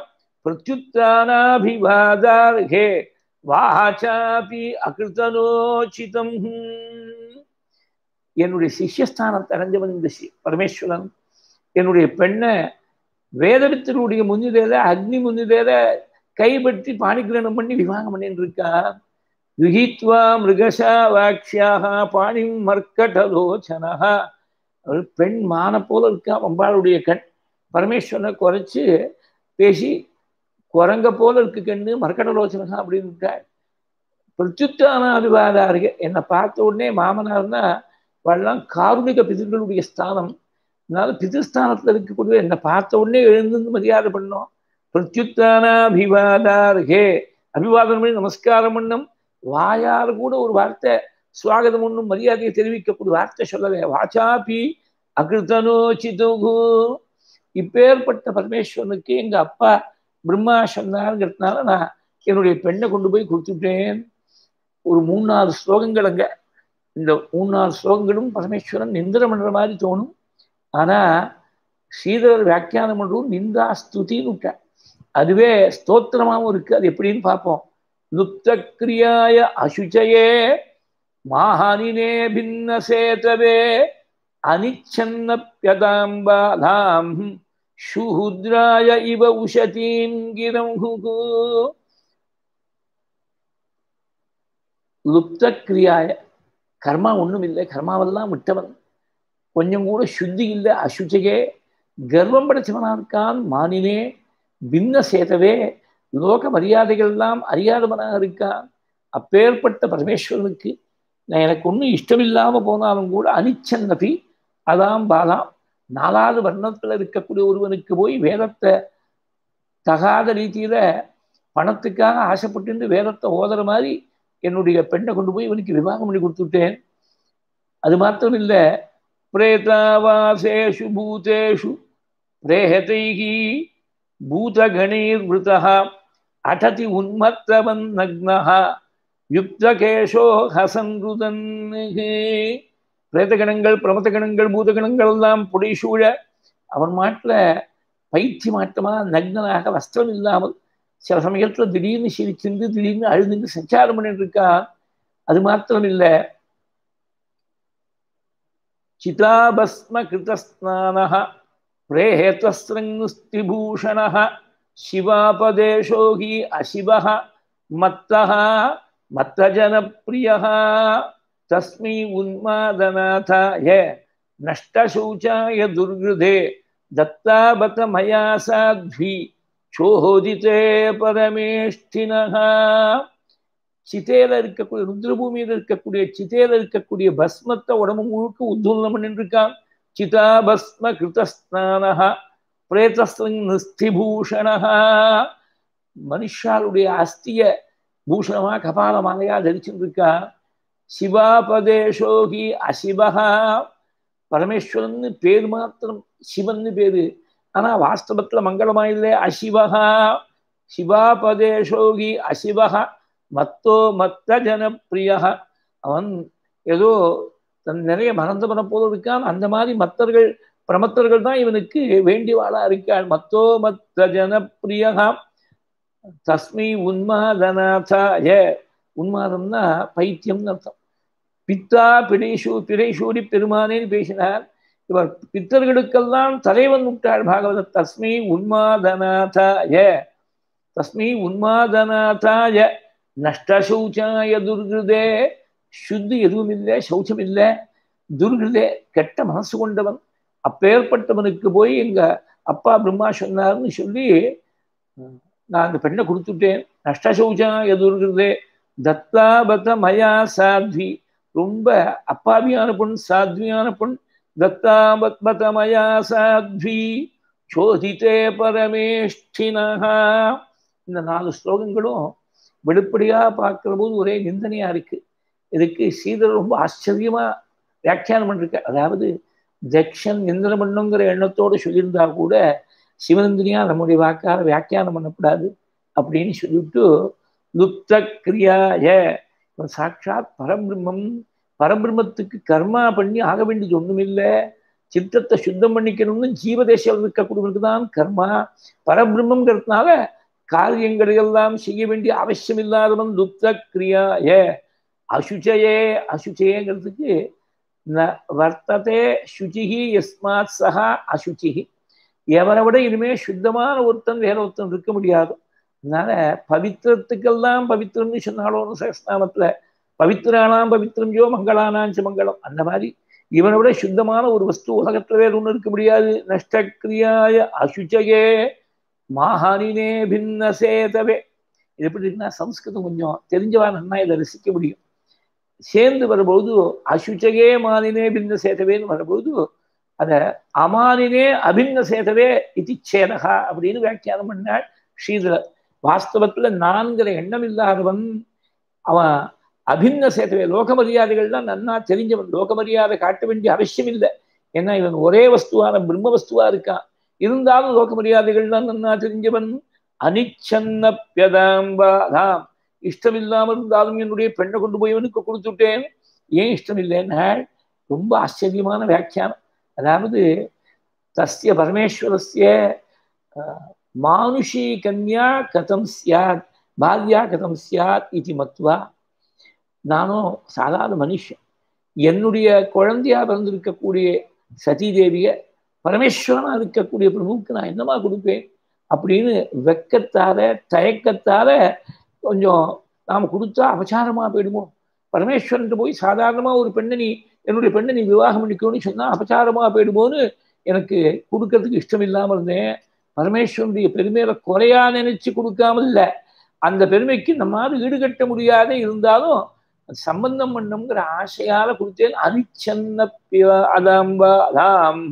प्रत्युत्थानाभिवादार्हे வாச்சாபி அகிருத்தனோச்சிதம் என்னுடைய சிஷ்யஸ்தானத்தை அடைஞ்சவன் இந்த பரமேஸ்வரன் என்னுடைய பெண்ணை வேதவித்தருடைய முன்னிலையில அக்னி முன்னிலையில கைப்பற்றி பாணிகிரகணம் பண்ணி விவாகம் பண்ணிட்டு இருக்கான் விகித்வா மிருகசா வாக்ஷியாக பாணிம் மர்க்கடலோச்சனஹா அவள் பெண் மான போல இருக்கா அம்பாளுடைய கண் பரமேஸ்வரனை குறைச்சு பேசி குரங்க போல இருக்கு கண்ணு மர்க்கடலோச்சனகா அப்படின்னு இருக்காள் பிரத்யுத்தான அபிவாதாருக என்னை பார்த்த உடனே மாமனார்னா அவள்லாம் காருணிக பிதர்களுடைய ஸ்தானம் அதனால பிதிருஸ்தானத்தில் இருக்கக்கூடிய என்னை பார்த்த உடனே எழுந்து மரியாதை பண்ணோம் பிரத்யுத்தானாபிவாதார்கே அபிவாதம் பண்ணி நமஸ்காரம் பண்ணும் வாயால் கூட ஒரு வார்த்தை சுவாகதம் ஒன்றும் மரியாதையை தெரிவிக்கக்கூடிய வார்த்தை சொல்லவே வாச்சாபி அகிருத்தனோச்சிதுகு இப்பேற்பட்ட பரமேஸ்வரனுக்கு எங்க அப்பா பிரம்மா சொன்னாருங்கிறதுனால நான் என்னுடைய பெண்ணை கொண்டு போய் கொடுத்துட்டேன் ஒரு மூணு நாலு ஸ்லோகங்கள் அங்க இந்த மூணு நாலு ஸ்லோகங்களும் பரமேஸ்வரன் நிந்திரம் பண்ற மாதிரி தோணும் ஆனா ஸ்ரீதரர் வியாக்கியானம் பண்ணுறதும் நிந்தா ஸ்துதின்னு விட்டார் அதுவே ஸ்தோத்திரமாகவும் இருக்கு அது எப்படின்னு பார்ப்போம் லுப்தக்ரியாய அசுச்சயே மாஹானினே பின்னசேதவே அனிச்சன்னப்பியதாம்பாலாம் சுஹுத்ராய இவ உஷதீம் கிரம் லுப்தக்ரியாய கர்மா ஒன்றும் இல்லை கர்மாவெல்லாம் விட்டவன் கொஞ்சம் கூட சுத்தி இல்லை அசுச்சையே கர்வம் படைச்சவனா இருக்கான் மானினே பின்ன சேதவே லோக மரியாதைகள்லாம் அறியாதவனாக இருக்கான் அப்பேற்பட்ட பரமேஸ்வரனுக்கு நான் எனக்கு ஒன்றும் இஷ்டமில்லாமல் போனாலும் கூட அனிச்சன் நபி அதாம் பாலாம் நாலாவது வர்ணத்தில் இருக்கக்கூடிய ஒருவனுக்கு போய் வேதத்தை தகாத ரீதியில பணத்துக்காக ஆசைப்பட்டு வேதத்தை ஓதுற மாதிரி என்னுடைய பெண்ணை கொண்டு போய் இவனுக்கு விவாகம் பண்ணி கொடுத்துட்டேன் அது மாத்திரம் இல்லை பிரேதாவாசேஷு பூதேஷு பிரேஹதைகி பூதகணீர்வృతः அடதி உன்மத்தவன் நக்னः யுக்தகேஷோ ஹசன்ருதன் பிரேதகணங்கள் பிரமதகணங்கள் பூதகணங்கள் எல்லாம் புடைசூழ அவன் மாட்டில் பயிற்சி மாட்டமா நக்னனாக வஸ்திரம் இல்லாமல் சில சமயத்துல திடீர்னு சிரிச்சிருந்து திடீர்னு அழுதுந்து சஞ்சாரம் பண்ணிட்டு இருக்கான் அது மாத்திரம் இல்லை சிதாபஸ்ம கிருதஸ்நானः प्रेहेत्वस्रङ्गुस्त्रिभूषणः शिवापदेशो हि अशिवः मत्तः मत्तजनप्रियः तस्मै उन्मादनाथाय नष्टशौचाय दुर्गृधे दत्ताबत मया साध्वी चोदिते परमेष्ठिनः சிதையில இருக்கக்கூடிய ருத்ரபூமியில இருக்கக்கூடிய சிதையில இருக்கக்கூடிய பஸ்மத்தை உடம்பு முழுக்க உத்தூர்ணம் பண்ணிருக்கான் சிதா பஸ்ம கிருதஸ்நானஹா பிரேதஸ்லிங் நிஸ்திபூஷணஹா மனுஷாருடைய அஸ்திய பூஷணமா கபால மாலையா தரிச்சுருக்கா சிவாபதேஷோகி அசிவஹா பரமேஸ்வரன் பேர் மாத்திரம் சிவன்னு பேரு ஆனா வாஸ்தவத்துல மங்களமா இல்லை அசிவஹா சிவாபதேஷோகி அசிவஹா மத்தோ மத்த ஜனப்பிரியா அவன் ஏதோ தன் நிறைய மறந்து மன போல இருக்கான் அந்த மாதிரி மத்தர்கள் பிரமத்தர்கள் தான் இவனுக்கு வேண்டியவாளா இருக்காள் மத்தோ மத்த ஜனப்பிரியா தஸ்மை உன்மாதநாதாய உன்மாதம்னா பைத்தியம்னு அர்த்தம் பித்தா பிடைசூ பிடைசூரி பெருமானேன்னு பேசினார் இவர் பித்தர்களுக்கெல்லாம் தலைவன் விட்டாள் பாகவத தஸ்மை உன்மாதநாதாய தஸ்மை உன்மாதநாதாய நஷ்டசௌச்சாய துர்கிருதே சுத்தி எதுவும் இல்லை சௌச்சம் இல்லை துர்கிருதே கெட்ட மனசு கொண்டவன் அப்பேற்பட்டவனுக்கு போய் எங்க அப்பா பிரம்மா சொன்னார்னு சொல்லி நான் அந்த பெண்ணை கொடுத்துட்டேன் நஷ்டசௌச்சாய துர்கிருதே தத்தாபத மயா சாத்வி ரொம்ப அப்பாவியான பொண் சாத்வியான பொண் தத்தாபத்பத மயா சாத்வி சோதித்தே பரமேஷ்டினஹா இந்த நாலு ஸ்லோகங்களும் வெளிப்படையா பார்க்கிற போது ஒரே நிந்தனையா இருக்கு இதுக்கு சீதர் ரொம்ப ஆச்சரியமா வியாக்கியானம் பண்ணிருக்க அதாவது தக்ஷன் நிந்தனம் பண்ணுங்கிற எண்ணத்தோடு சொல்லியிருந்தா கூட சிவனந்தினியா நம்முடைய வாக்கார வியாக்கியானம் பண்ணக்கூடாது அப்படின்னு சொல்லிட்டு லுப்த கிரியாய சாட்சாத் பரபிரம்மம் பரபிரம்மத்துக்கு கர்மா பண்ணி ஆக வேண்டியது ஒண்ணுமில்லை சித்தத்தை சுத்தம் பண்ணிக்கணும்னு ஜீவதேசம் இருக்கக்கூடியவனுக்கு தான் கர்மா பரபிரம்மங்கிறதுனால காரியங்களை எல்லாம் செய்ய வேண்டிய அவசியம் இல்லாதவன் லுப்த கிரியாய அசுச்சயே அசுச்சயங்கிறதுக்கு ந வர்த்ததே சுச்சிகி எஸ்மாத் சஹா அசுச்சிகி எவனை விட இனிமே சுத்தமான ஒருத்தன் வேற ஒருத்தன் இருக்க முடியாது அதனால பவித்திரத்துக்கெல்லாம் பவித்திரம்னு சொன்னாலும் சகஸ்நாமத்துல பவித்ரானாம் பவித்திரம் ஜோ மங்களானாஞ்ச மங்களம் அந்த மாதிரி இவனை விட சுத்தமான ஒரு வஸ்து உலகத்துல வேற ஒன்றும் இருக்க முடியாது நஷ்டக்கிரியாய அசுச்சயே மாஹானினே பின்ன சேதவே இது எப்படி இருக்குன்னா சம்ஸ்கிருதம் கொஞ்சம் தெரிஞ்சவா நன்னா இதை ரசிக்க முடியும் சேர்ந்து வரும்பொழுது அசுச்சகே மானினே பின்ன சேதவேன்னு வரும்பொழுது அத அமானினே அபின்ன சேதவே இது சேதகா அப்படின்னு வியாக்கியானம் பண்ணாள் ஸ்ரீதரர் வாஸ்தவத்துல நான்கிற எண்ணம் இல்லாதவன் அவன் அபின்ன சேத்தவே லோக மரியாதைகள்லாம் நன்னா தெரிஞ்சவன் லோக மரியாதை காட்ட வேண்டிய அவசியம் இல்லை ஏன்னா இவன் ஒரே வஸ்துவான பிரம்ம வஸ்துவா இருக்கான் இருந்தாலும் லோக மரியாதைகள்லாம் நன்னா தெரிஞ்சவன் அனிச்சன்னப்பியதாம்பாதாம் இஷ்டம் இல்லாமல் இருந்தாலும் என்னுடைய பெண்ணை கொண்டு போய் இவனுக்கு கொடுத்துட்டேன் ஏன் இஷ்டம் இல்லைன்னா ரொம்ப ஆச்சரியமான வியாக்கியானம் அதாவது தஸ்ய பரமேஸ்வரஸ்ய மானுஷி கன்யா கதம் சியாத் பால்யா கதம் சியாத் இது மத்வா நானும் சாதாரண மனுஷன் என்னுடைய குழந்தையா பிறந்திருக்கக்கூடிய சதீதேவிய பரமேஸ்வரனா இருக்கக்கூடிய பிரபுவுக்கு நான் என்னமா கொடுப்பேன் அப்படின்னு வெக்கத்தால தயக்கத்தால கொஞ்சம் நாம் கொடுத்தா அபச்சாரமா போயிடுமோ பரமேஸ்வரன் போய் சாதாரணமா ஒரு பெண்ணை நீ என்னுடைய பெண்ணை நீ விவாகம் பண்ணிக்கணும்னு சொன்னா அபச்சாரமா போயிடுமோன்னு எனக்கு கொடுக்கறதுக்கு இஷ்டம் இல்லாமல் இருந்தேன் பரமேஸ்வரனுடைய பெருமையில குறையா நினைச்சு கொடுக்காமல் இல்லை அந்த பெருமைக்கு நம்மால் ஈடுகட்ட முடியாத இருந்தாலும் சம்பந்தம் பண்ணணுங்கிற ஆசையால கொடுத்தேன் அனிச்சன்ன அதாம்பாதாம்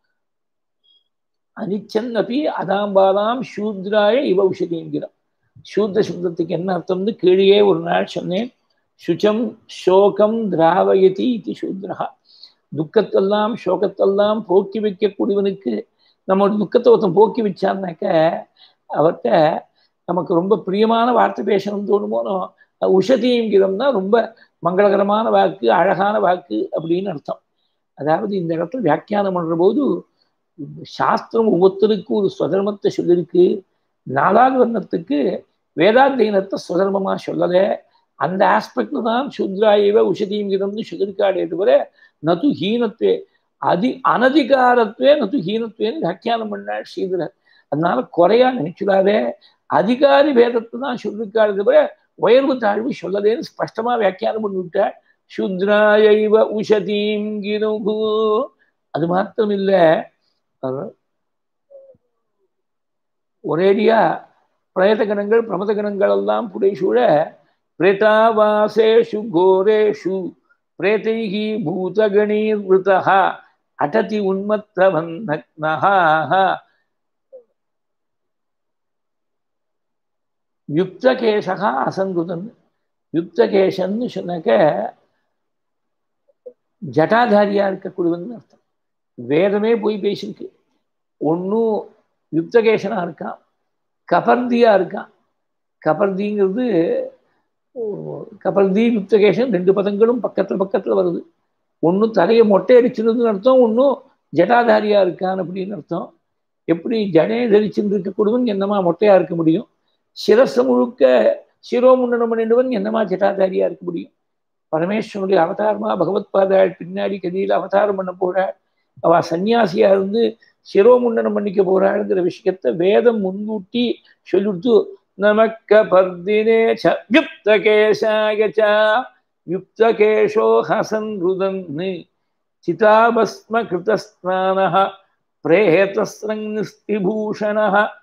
அனிச்சன்னபி அதாம்பாதாம் சூத்ராய இவ உஷதிங்கிறான் சூத்ர சப்தத்துக்கு என்ன அர்த்தம்னு கீழே ஒரு நாள் சொன்னேன் சுச்சம் சோகம் திராவயதி இது சூத்ரஹா துக்கத்தெல்லாம் சோகத்தெல்லாம் போக்கி வைக்கக்கூடியவனுக்கு நம்ம துக்கத்தை ஒருத்தன் போக்கி வச்சான்னாக்க அவர்கிட்ட நமக்கு ரொம்ப பிரியமான வார்த்தை பேசணும்னு தோணுமோனோ உஷதிங்கிறம்னா ரொம்ப மங்களகரமான வாக்கு அழகான வாக்கு அப்படின்னு அர்த்தம் அதாவது இந்த இடத்துல வியாக்கியானம் பண்ற போது சாஸ்திரம் ஒவ்வொருத்தருக்கு ஒரு சுதர்மத்தை சொல்லியிருக்கு நாலாவது வர்ணத்துக்கு வேதாத்தியனத்தை சுதர்மமா சொல்லலை அந்த ஆஸ்பெக்ட்ல தான் சுத்ராயவ உஷதிங்கிறம்னு சொல்லியிருக்காடே தவிர நது ஹீனத்துவே அதி அனதிகாரத்துவே நது ஹீனத்துவேன்னு வியாக்கியானம் பண்ணாள் ஸ்ரீதரர் அதனால குறையா நினைச்சுடாதே அதிகாரி வேதத்தை தான் சொல்லிருக்காரு தவிர உயர்வு தாழ்வு சொல்லலேன்னு ஸ்பஷ்டமா வியாக்கியானம் பண்ணிவிட்டார் சுத்ராயவ உஷதீம் கிருகு அது மாத்திரம் இல்லை ஒரேடியா பிரேத கணங்கள் பிரமத கணங்கள் எல்லாம் புடைசூழ பிரேதாவாசேஷு கோரேஷு பிரேதைः பூதகணீர்வృతः அடதி உன்மத்தவன் நக்னஹா யுக்தகேசகா அசங்குதன் யுக்தகேசன்னு சொன்னாக்க ஜட்டாதாரியா இருக்கக்கூடியவன் அர்த்தம் வேதமே போய் பேசிருக்கு ஒன்றும் யுக்தகேசனா இருக்கான் கபர்தியா இருக்கான் கபர்திங்கிறது கபர்தி யுக்தகேசன் ரெண்டு பதங்களும் பக்கத்துல பக்கத்துல வருது ஒன்றும் தலையை மொட்டை அடிச்சிருந்ததுன்னு அர்த்தம் ஒன்றும் ஜட்டாதாரியா இருக்கான் அப்படின்னு அர்த்தம் எப்படி ஜடே தரிச்சுட்டு இருக்கக்கூடியவன் என்னமா மொட்டையா இருக்க முடியும் சிரச முழுக்க சிரோமுண்டனம் பண்ணிடுவன் என்னமா ஜட்டாதாரியா இருக்க முடியும் பரமேஸ்வரனுடைய அவதாரமா பகவத் பாதாள் பின்னாடி கதியில் அவதாரம் பண்ண போறாள் அவ சன்னியாசியா இருந்து சிரோமுண்டனம் பண்ணிக்க போறாளுங்கிற விஷயத்த வேதம் முன்கூட்டி சொல்லிட்டு நமக்க பர்தினே யுக்த கேசாய யுக்தகேஷோ ஹசன் ருதன்னு சிதாபஸ்ம கிருதஸ்நான பிரேதஸ்ரங்ஸ்திபூஷண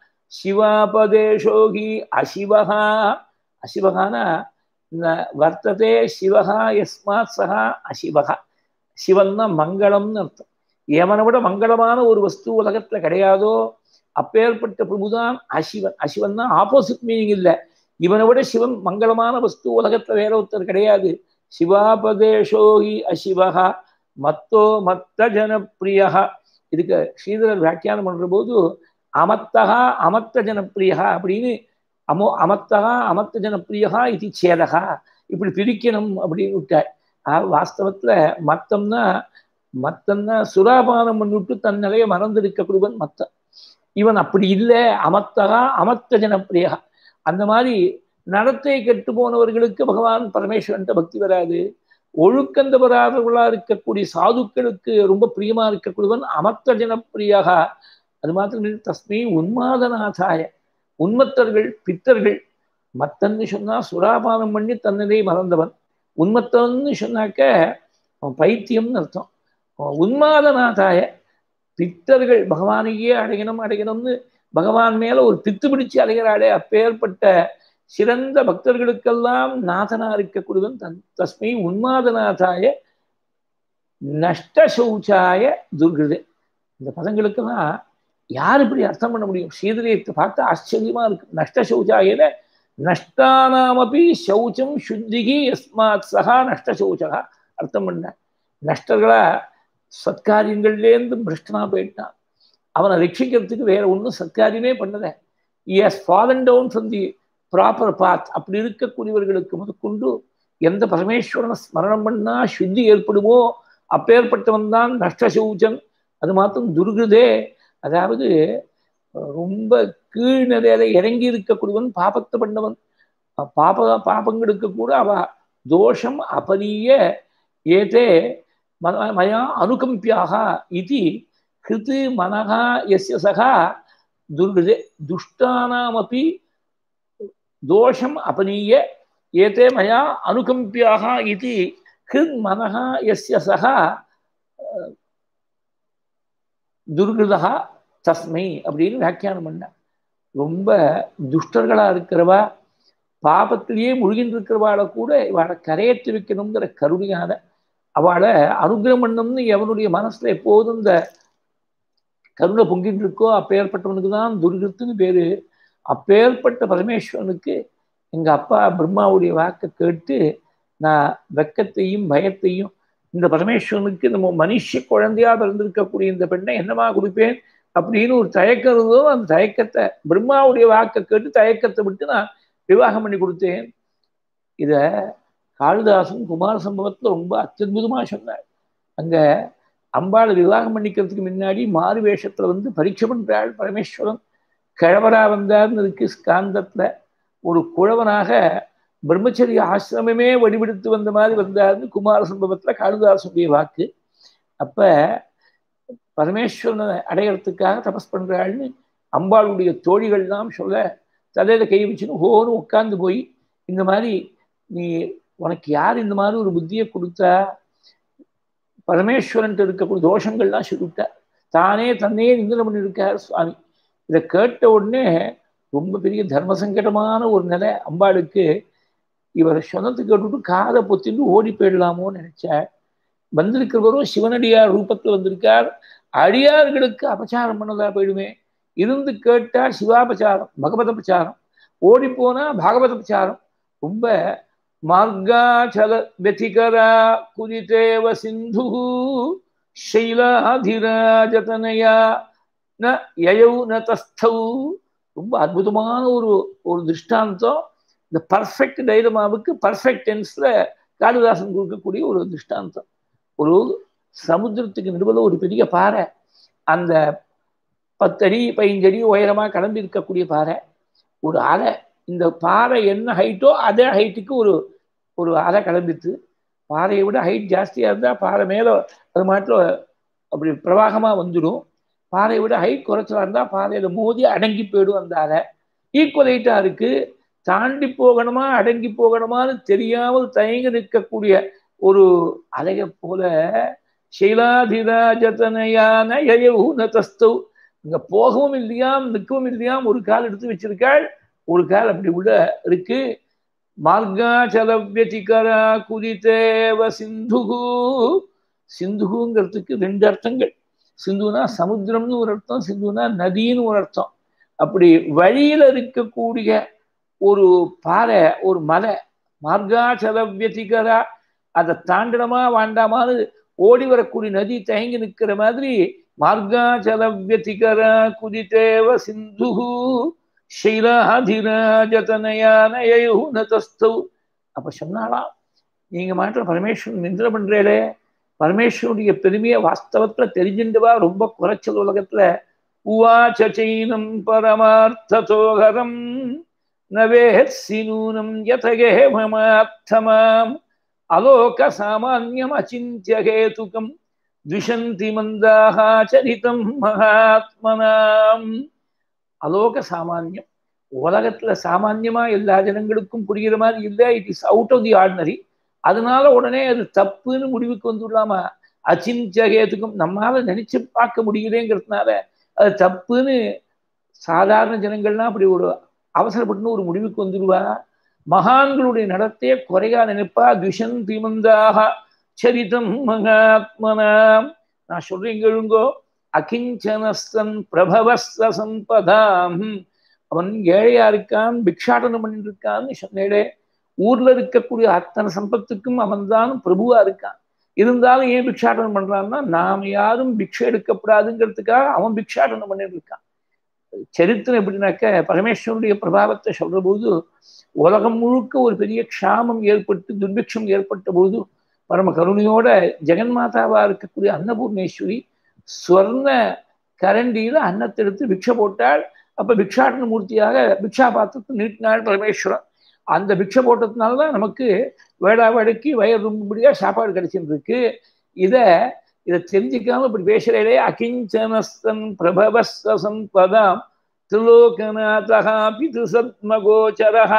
சிவாபதேஷோகி அசிவகா அசிவகானா வர்த்ததே சிவகா எஸ்மாத் சகா அசிவகா சிவன்னா மங்களம்னு அர்த்தம் எவனை விட மங்களமான ஒரு வஸ்து உலகத்துல கிடையாதோ அப்பேற்பட்ட பிரபுதான் அசிவன் அசிவன் தான் ஆப்போசிட் மீனிங் இல்லை இவனை விட சிவன் மங்களமான வஸ்து உலகத்துல வேற ஒருத்தர் கிடையாது சிவாபதேஷோகி அசிவகா மத்தோ மத்த ஜனப்பிரியா இதுக்கு ஸ்ரீதரர் வியாக்கியானம் பண்ற போது அமத்தகா அமத்த ஜனப்பிரியா அப்படின்னு அமோ அமத்தகா அமத்த ஜனப்பிரியா இது சேதகா இப்படி பிரிக்கணும் அப்படின்னு விட்டார் வாஸ்தவத்துல மத்தம்னா மத்தம்னா சுராபானம் பண்ணிவிட்டு தன் நிலையை மறந்திருக்கக்கூடியவன் மத்தம் இவன் அப்படி இல்லை அமத்தகா அமத்த ஜனப்பிரியா அந்த மாதிரி நடத்தை கெட்டு போனவர்களுக்கு பகவான் பரமேஸ்வரன்ட்ட பக்தி வராது ஒழுக்கந்த வராதவர்களா இருக்கக்கூடிய சாதுக்களுக்கு ரொம்ப பிரியமா இருக்கக்கூடியவன் அமத்த ஜனப்பிரியாக அது மாத்திரம் தஸ்மை உன்மாதநாதாய உன்மத்தர்கள் பித்தர்கள் மத்தன்னு சொன்னா சுறாபானம் பண்ணி தன்னிலை மறந்தவன் உன்மத்தன்னு சொன்னாக்க அவன் பைத்தியம்னு அர்த்தம் உன்மாதநாதாய பித்தர்கள் பகவானையே அடையணும் அடையணும்னு பகவான் மேல ஒரு பித்து பிடிச்சு அடைகிறாளே அப்பேற்பட்ட சிறந்த பக்தர்களுக்கெல்லாம் நாதனா இருக்கக்கூடியவன் தன் தஸ்மை உன்மாதநாதாய நஷ்ட சௌச்சாய துர்கிருதே இந்த பதங்களுக்கெல்லாம் யார் இப்படி அர்த்தம் பண்ண முடியும் ஸ்ரீதரியத்தை பார்த்து ஆச்சரியமா இருக்கு நஷ்ட சௌச்சாயில நஷ்டானாமபி சௌச்சம் சுத்திகி எஸ்மாத் சகா நஷ்ட சௌச்சகா அர்த்தம் பண்ண நஷ்டர்களா சத்காரியங்கள்லேருந்து பிரஷ்டனா போயிட்டான் அவனை ரட்சிக்கிறதுக்கு வேற ஒன்றும் சத்காரியமே பண்ணல has fallen down from the proper path அப்படி இருக்கக்கூடியவர்களுக்கு முதற்கொண்டு எந்த பரமேஸ்வரனை ஸ்மரணம் பண்ணா சுத்தி ஏற்படுமோ அப்பேற்பட்டவன் தான் நஷ்டசௌச்சன் அது மாத்திரம் துர்குதே அதாவது ரொம்ப கீழ்நிலையில இறங்கி இருக்கக்கூடியவன் பாபத்தை பண்ணவன் பாப பாபங்களுக்கு கூட அவ தோஷம் அபரிய ஏதே மயா அனுகம்பியாக இது ஹிருத்து மனகா எஸ்ய சகா துர்குதே துஷ்டானாமப்பி தோஷம் அபனீய ஏதே மயா அனுகம்பியாக இது ஹிருத் மனகா எஸ்ய சகா துர்கிருதா தஸ்மை அப்படின்னு வியாக்கியானம் பண்ண ரொம்ப துஷ்டர்களா இருக்கிறவா பாபத்திலேயே முழுகின்னு இருக்கிறவாளை கூட இவாளை கரையேற்றி வைக்கணுங்கிற கருணையான அவளை அனுகிரகம் பண்ணணும்னு எவனுடைய மனசுல எப்போதும் இந்த கருணை பொங்கிட்டு இருக்கோ அப்பேற்பட்டவனுக்கு தான் துர்கிருத்துன்னு பேரு அப்பேற்பட்ட பரமேஸ்வரனுக்கு எங்க அப்பா பிரம்மாவுடைய வாக்கை கேட்டு நான் வெக்கத்தையும் பயத்தையும் இந்த பரமேஸ்வரனுக்கு நம்ம மனுஷ குழந்தையா பிறந்திருக்கக்கூடிய இந்த பெண்ணை என்னமா கொடுப்பேன் அப்படின்னு ஒரு தயக்கம் இருந்தோ அந்த தயக்கத்தை பிரம்மாவுடைய வாக்கை கேட்டு தயக்கத்தை விட்டு நான் விவாகம் பண்ணி கொடுத்தேன் இத காளிதாசன் குமார சம்பவத்துல ரொம்ப அத்தியுதமா சொன்னார் அங்க அம்பாளை விவாகம் பண்ணிக்கிறதுக்கு முன்னாடி மாறு வேஷத்துல வந்து பரீட்சை பண்றாள் பரமேஸ்வரன் கிழவரா வந்தார்னு இருக்கு ஸ்காந்தத்துல ஒரு குழவனாக பிரம்மச்சரிய ஆசிரமமே வடிவெடுத்து வந்த மாதிரி வந்தார்னு குமார சம்பவத்துல காளிதாசனுடைய வாக்கு அப்ப பரமேஸ்வரனை அடையறதுக்காக தபஸ் பண்றாள்னு அம்பாளுடைய தோழிகள்லாம் சொல்ல தலையில கை வச்சுன்னு ஹோன்னு உட்காந்து போய் இந்த மாதிரி நீ உனக்கு யார் இந்த மாதிரி ஒரு புத்தியை கொடுத்தா பரமேஸ்வரன்ட்டு இருக்கக்கூடிய தோஷங்கள்லாம் சொல்லிவிட்டார் தானே தன்னையே நிந்தனை பண்ணியிருக்கார் சுவாமி இதை கேட்ட உடனே ரொம்ப பெரிய தர்ம சங்கடமான ஒரு நிலை அம்பாளுக்கு இவரை சொன்னது கேட்டுட்டு காதை பொத்திட்டு ஓடி போயிடலாமோன்னு நினைச்சார் வந்திருக்கிறவரும் சிவனடியார் ரூபத்தில் வந்திருக்கார் அடியார்களுக்கு அபச்சாரம் பண்ணதா போயிடுமே இருந்து கேட்டா சிவாபச்சாரம் பகவத பிரச்சாரம் ஓடி போனா பாகவத பிரச்சாரம் ரொம்ப மார்காச்சல வெதிகரா குதிதேவ சிந்து சைலாதிராஜதனையா ந யயௌ ந தஸ்தௌ ரொம்ப அற்புதமான ஒரு ஒரு திருஷ்டாந்தம் இந்த பர்ஃபெக்ட் டைரமாவுக்கு பர்ஃபெக்ட் டென்ஸ்ல காளிதாசன் கொடுக்கக்கூடிய ஒரு திருஷ்டாந்தம் ஒரு சமுத்திரத்துக்கு நடுவில் ஒரு பெரிய பாறை அந்த பத்தடி பதினஞ்சடி உயரமாக கிளம்பி இருக்கக்கூடிய பாறை ஒரு அலை இந்த பாறை என்ன ஹைட்டோ அதே ஹைட்டுக்கு ஒரு ஒரு அலை கிளம்பித்து பாறையை விட ஹைட் ஜாஸ்தியாக இருந்தால் பாறை மேலே அது மாட்டில் அப்படி பிரவாகமாக வந்துடும் பாறையை விட ஹைட் குறைச்சலாக இருந்தால் பாறையில் மோதி அடங்கி போயிடும் அந்த அலை ஈக்குவல் ஹைட்டாக இருக்குது தாண்டி போகணுமா அடங்கி போகணுமான்னு தெரியாமல் தயங்கி நிற்கக்கூடிய ஒரு அலையை போல சைலாதிராஜதனையான யயூனதஸ்தௌ இங்க போகவும் இல்லையாம் நிற்கவும் இல்லையாம் ஒரு கால் எடுத்து வச்சிருக்காள் ஒரு கால் அப்படி உள்ள இருக்கு மார்காச்சலவியதிகரா குதித்தேவ சிந்துகு சிந்துகுங்கிறதுக்கு ரெண்டு அர்த்தங்கள் சிந்துனா சமுத்திரம்னு ஒரு அர்த்தம் சிந்துனா நதின்னு ஒரு அர்த்தம் அப்படி வழியில இருக்கக்கூடிய ஒரு பாறை ஒரு மலை மார்காச்சலவியதிகரா அதை தாண்டனமா வாண்டாமான்னு ஓடி வரக்கூடிய நதி தயங்கி நிற்கிற மாதிரி மார்காச்சலவியதிகரா குதித்தேவ சிந்துகு சைலாதிராஜதனயானயு நதஸ்தௌ அப்ப சொன்னாலாம் நீங்க மாற்ற பரமேஸ்வரன் நிந்திர பண்றேளே பரமேஸ்வருடைய பெருமையை வாஸ்தவத்துல தெரிஞ்சுண்டுவா ரொம்ப குறைச்சல் உலகத்துல உவாச்சைனம் பரமார்த்ததோகரம் நவேத்சி நூனம் யதகேமமார்த்தமாம் அலோக சாமான்யம் அச்சிந்திய ஹேதுகம் துஷந்தி மந்தாக சரிதம் மகாத்மனாம் அலோக சாமான்யம் உலகத்துல சாமான்யமா எல்லா ஜனங்களுக்கும் புரிகிற மாதிரி இல்லை it is out of the ordinary அதனால உடனே அது தப்புன்னு முடிவுக்கு வந்துடலாமா அச்சிந்திய ஹேதுக்கும் நம்மளால நினைச்சு பார்க்க முடியலேங்கிறதுனால அது தப்புன்னு சாதாரண ஜனங்கள்லாம் அப்படி ஒரு அவசரப்பட்டுன்னு ஒரு முடிவுக்கு வந்துடுவா மகான்களுடைய நடத்தைய குறையா நினைப்பா துஷன் திமந்தாக சரிதம் மகாத்மனாம் நான் சொல்றேன் கேளுங்கோ அகிஞ்சனஸ்தன் பிரபவஸ்த சம்பதாம் அவன் ஏழையா இருக்கான் பிக்ஷாடனம் பண்ணிட்டு இருக்கான்னு சொன்னேடே ஊர்ல இருக்கக்கூடிய அத்தனை சம்பத்துக்கும் அவன் தான் பிரபுவா இருக்கான் இருந்தாலும் ஏன் பிக்ஷாடனம் பண்றான்னா நாம் யாரும் பிக்ஷை எடுக்கப்படாதுங்கிறதுக்காக அவன் பிக்ஷாடனம் பண்ணிட்டு இருக்கான் சரித்திரம் எப்படின்னாக்க பரமேஸ்வருடைய பிரபாவத்தை சொல்ற போது உலகம் முழுக்க ஒரு பெரிய க்ஷாமம் ஏற்பட்டு துர்பிக்ஷம் ஏற்பட்ட போது பரம கருணையோட ஜெகன்மாதாவா இருக்கக்கூடிய அன்னபூர்ணேஸ்வரி ஸ்வர்ண கரண்டியில அன்னத்தை எடுத்து பிக்ஷை போட்டாள் அப்ப பிக்ஷாடன மூர்த்தியாக பிக்ஷா பாத்திரத்தை நீட்டினாள் பரமேஸ்வரன் அந்த பிக்ஷை போட்டதுனாலதான் நமக்கு வேடா வேடைக்கு வயர் ரொம்படியா சாப்பாடு கிடைச்சிட்டு இருக்கு இத இதை தெரிஞ்சுக்காம இப்படி பேசுறே அகிஞ்சனஸ்தன் பிரபவஸ்த சம்பதாம் திரிலோகநாதா பிது சத்மகோச்சரா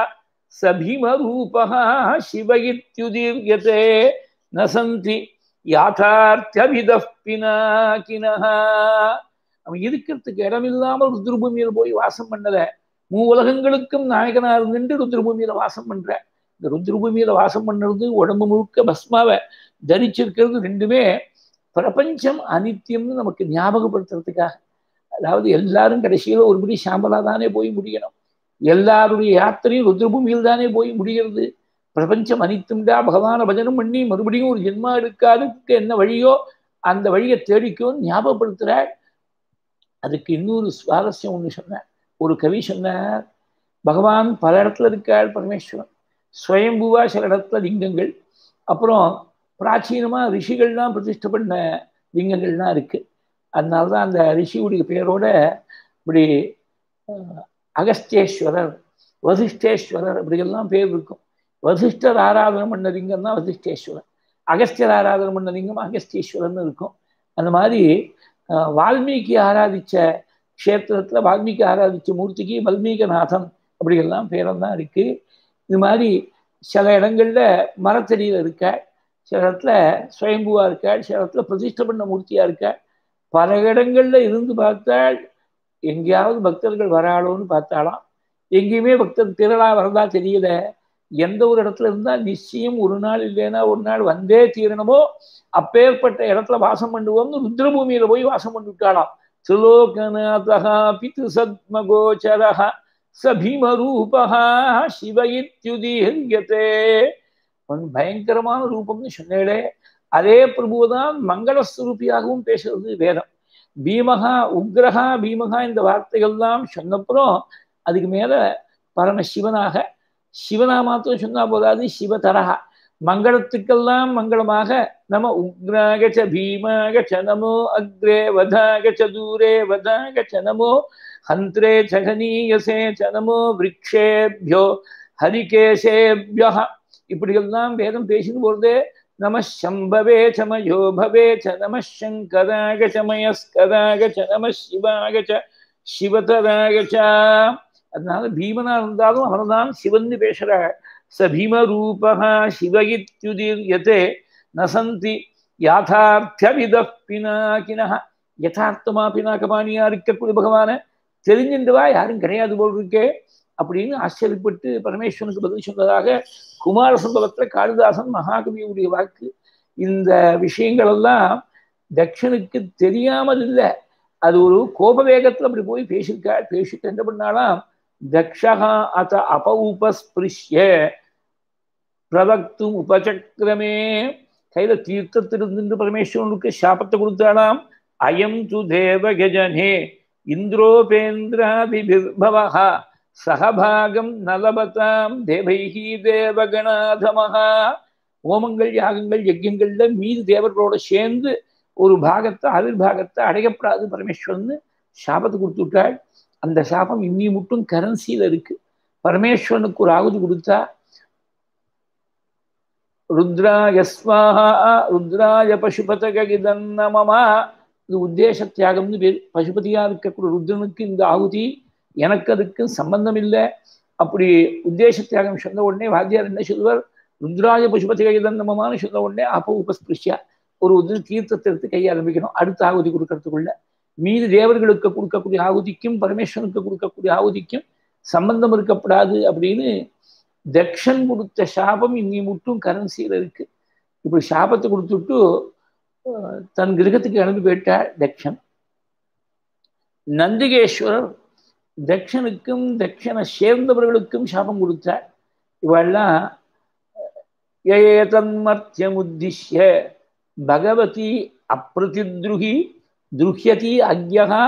சபீமரூபா சிவ இத்யுதீர்யதே நசந்தி யாத்தார்த்தியபித பினாக்கினஹ அவன் இருக்கிறதுக்கு இடமில்லாமல் ருத்ரபூமியில போய் வாசம் பண்ணல மூ உலகங்களுக்கும் நாயகனா இருந்துட்டு ருத்ரபூமியில வாசம் பண்ற இந்த ருத்ரபூமியில வாசம் பண்ணுறது உடம்பு முழுக்க பஸ்மாவை தரிச்சிருக்கிறது ரெண்டுமே பிரபஞ்சம் அனித்தியம்னு நமக்கு ஞாபகப்படுத்துறதுக்காக அதாவது எல்லாரும் கடைசியில ஒருபடி சாம்பலா தானே போய் முடியணும் எல்லாருடைய யாத்திரையும் ருத்ரபூமியில் தானே போய் முடிகிறது பிரபஞ்சம் அனித்தும்டா பகவான பஜனம் பண்ணி மறுபடியும் ஒரு ஜென்மா எடுக்காதுக்கு என்ன வழியோ அந்த வழியை தேடிக்கோன்னு ஞாபகப்படுத்துறார் அதுக்கு இன்னொரு சுவாரஸ்யம் ஒன்று சொன்னார் ஒரு கவி சொன்னார் பகவான் பல இடத்துல இருக்கார் பரமேஸ்வரன் ஸ்வயம்புவா சில இடத்துல லிங்கங்கள் அப்புறம் பிராச்சீனமாக ரிஷிகள்லாம் பிரதிஷ்டை பண்ண லிங்கங்கள்லாம் இருக்கு அதனால தான் அந்த ரிஷியுடைய பேரோட இப்படி அகஸ்தேஸ்வரர் வசிஷ்டேஸ்வரர் அப்படியெல்லாம் பேர் இருக்கும் வசிஷ்டர் ஆராதனை பண்ண லிங்கம் தான் வசிஷ்டேஸ்வரர் அகஸ்தியர் ஆராதனை பண்ண லிங்கம் அகஸ்தீஸ்வரர்னு இருக்கும் அந்த மாதிரி வால்மீகி ஆராதிச்ச க்ஷேத்திரத்துல வால்மீகி ஆராதிச்ச மூர்த்திக்கு வல்மீகநாதன் அப்படியெல்லாம் பேரெல்லாம் இருக்கு இது மாதிரி சில இடங்கள்ல மரத்தடியில் இருக்க சில இடத்துல சுயம்புவா இருக்க சில இடத்துல பிரதிஷ்டை பண்ண மூர்த்தியா இருக்க பல இடங்கள்ல இருந்து பார்த்தால் எங்கேயாவது பக்தர்கள் வராளோன்னு பார்த்தாலாம் எங்கேயுமே பக்தர் திரளா வரதா தெரியல எந்த ஒரு இடத்துல இருந்தால் நிச்சயம் ஒரு நாள் இல்லைன்னா ஒரு நாள் வந்தே தீரணுமோ அப்பேற்பட்ட இடத்துல வாசம் பண்ணுவோம்னு ருத்ரபூமியில போய் வாசம் பண்ணிவிட்டாளாம் திரிலோகநாதா பித்து சத்மகோச்சரா ச பீமரூபா சிவ இத்யுதீரியதே பயங்கரமான ரூபம்னு சொன்னேடே அதே பிரபுதான் மங்களஸ்வரூபியாகவும் பேசுறது வேதம் பீமகா உக்ரஹா பீமகா இந்த வார்த்தைகள்லாம் சொன்னப்புறம் அதுக்கு மேல பரமசிவனாக சிவனா மாத்திரம் சொன்னா போதாது சிவதரகா மங்களத்துக்கெல்லாம் மங்களமாக நம உக்ராகச்ச பீமாகச்ச நமோ அக்ரே வதாகச்ச தூரே வதாகச்ச நமோ ஹந்திரே சகனீயசே ச நமோ விரக்ஷேபியோ ஹரிகேசேபியா இப்படியெல்லாம் வேதம் பேசின்னு போறதே நம சம்பவே சமயோ பவே ச நம சங்கராக சமயஸ்கராக ச நம சிவாக ச சிவதராக ச அதனால பீமனா இருந்தாலும் அவர்தான் சிவன்னு பேசுறாள் ச பீமரூபா சிவ இத்யுதீரியதே நசந்தி யாதார்த்தவித பினாக்கினா யதார்த்தமா பினாக்கமானியா இருக்கக்கூடிய பகவான தெரிஞ்சின்றவா யாரும் கிடையாது போல் இருக்கே அப்படின்னு ஆச்சரியப்பட்டு பரமேஸ்வரனுக்கு பதில் சொன்னதாக குமார சம்பவத்துல காளிதாசன் மகாகவியுடைய வாக்கு இந்த விஷயங்கள் எல்லாம் தக்ஷனுக்கு தெரியாமல் இல்லை அது ஒரு கோப வேகத்துல அப்படி போய் பேசியிருக்காள் பேசிட்டு என்ன பண்ணாலாம் தக்ஷகா அத அப உபஸ்பிருஷ்ய பிரவக்தும் உபசக்கிரமே கையில தீர்த்தத்திலிருந்து பரமேஸ்வரனுக்கு சாபத்தை கொடுத்தாலாம் அயம் து தேவ கஜனே இந்திரோபேந்திராதிபிர்பவா சகபாகம் நலபதாம் தேவைஹி தேவகணாதமஹா ஹோமங்கள் யாகங்கள் யஜ்யங்கள்ல மீது தேவர்களோட சேர்ந்து ஒரு பாகத்தை ஆவிர்வாகத்தை அடையப்படாது பரமேஸ்வரன் சாபத்தை கொடுத்து விட்டாள் அந்த சாபம் இன்னி மட்டும் கரன்சியில இருக்கு பரமேஸ்வரனுக்கு ஒரு ஆகுதி கொடுத்தா ருத்ராய ஸ்வாஹா ருத்ராய பசுபதகிதன்னமமா இது உத்தேச தியாகம்னு பேர் பசுபதியா இருக்கக்கூடிய ருத்ரனுக்கு இந்த ஆகுதி எனக்கு அதுக்கு சம்பந்தம் இல்லை அப்படி உத்தேச தியாகம் சொன்ன உடனே வாத்தியார் என்ன சொல்லுவார் ருத்ராய பசுபதிகிதன்னமமான்னு சொன்ன உடனே அப்போ உபஸ்பிருஷ்யா ஒரு உதிர தீர்த்தத்தை எடுத்து கையை ஆரம்பிக்கணும் அடுத்த ஆகுதி கொடுக்கறதுக்குள்ள மீது தேவர்களுக்கு கொடுக்கக்கூடிய ஆகுதிக்கும் பரமேஸ்வரனுக்கு கொடுக்கக்கூடிய ஆகுதிக்கும் சம்பந்தம் இருக்கப்படாது அப்படின்னு தக்ஷன் கொடுத்த சாபம் இன்னி மட்டும் கரன்சியில் இருக்கு இப்படி சாபத்தை கொடுத்துட்டு தன் கிரகத்துக்கு அனுப்பி போயிட்டார் தக்ஷன் நந்திகேஸ்வரர் தக்ஷனுக்கும் தக்ஷனை சேர்ந்தவர்களுக்கும் சாபம் கொடுத்தார் இவெல்லாம் ஏதன்மர்த்தியமுத்திஷ்ய பகவதி அப்பிரதித்ருகி துருஹியதி அக்யகா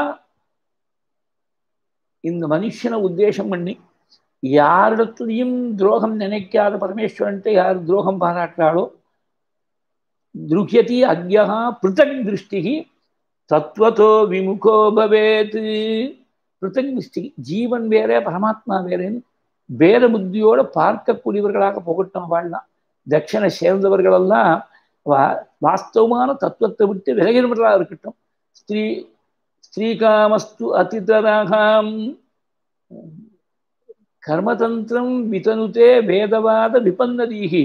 இந்த மனுஷனை உத்தேசம் பண்ணி யாரிடத்துலையும் துரோகம் நினைக்காத பரமேஸ்வரன்ட்டு யார் துரோகம் பாராட்டுறாளோ துருஹியதி அக்யகா பிருத்தக் திருஷ்டி தத்துவத்தோ விமுகோ பவேத் பிருத்தக் திருஷ்டி ஜீவன் வேற பரமாத்மா வேறேன்னு வேற புத்தியோட பார்க்கக்கூடியவர்களாக போகட்டும் வாழலாம் தட்சணை சேர்ந்தவர்களெல்லாம் வா வாஸ்தவமான தத்துவத்தை விட்டு விலகினவர்களாக இருக்கட்டும் ஸ்ரீ ஸ்ரீகாமஸ்து அதிதராகாம் கர்மதந்திரம் விதனுதே வேதவாத விபன்னதீகி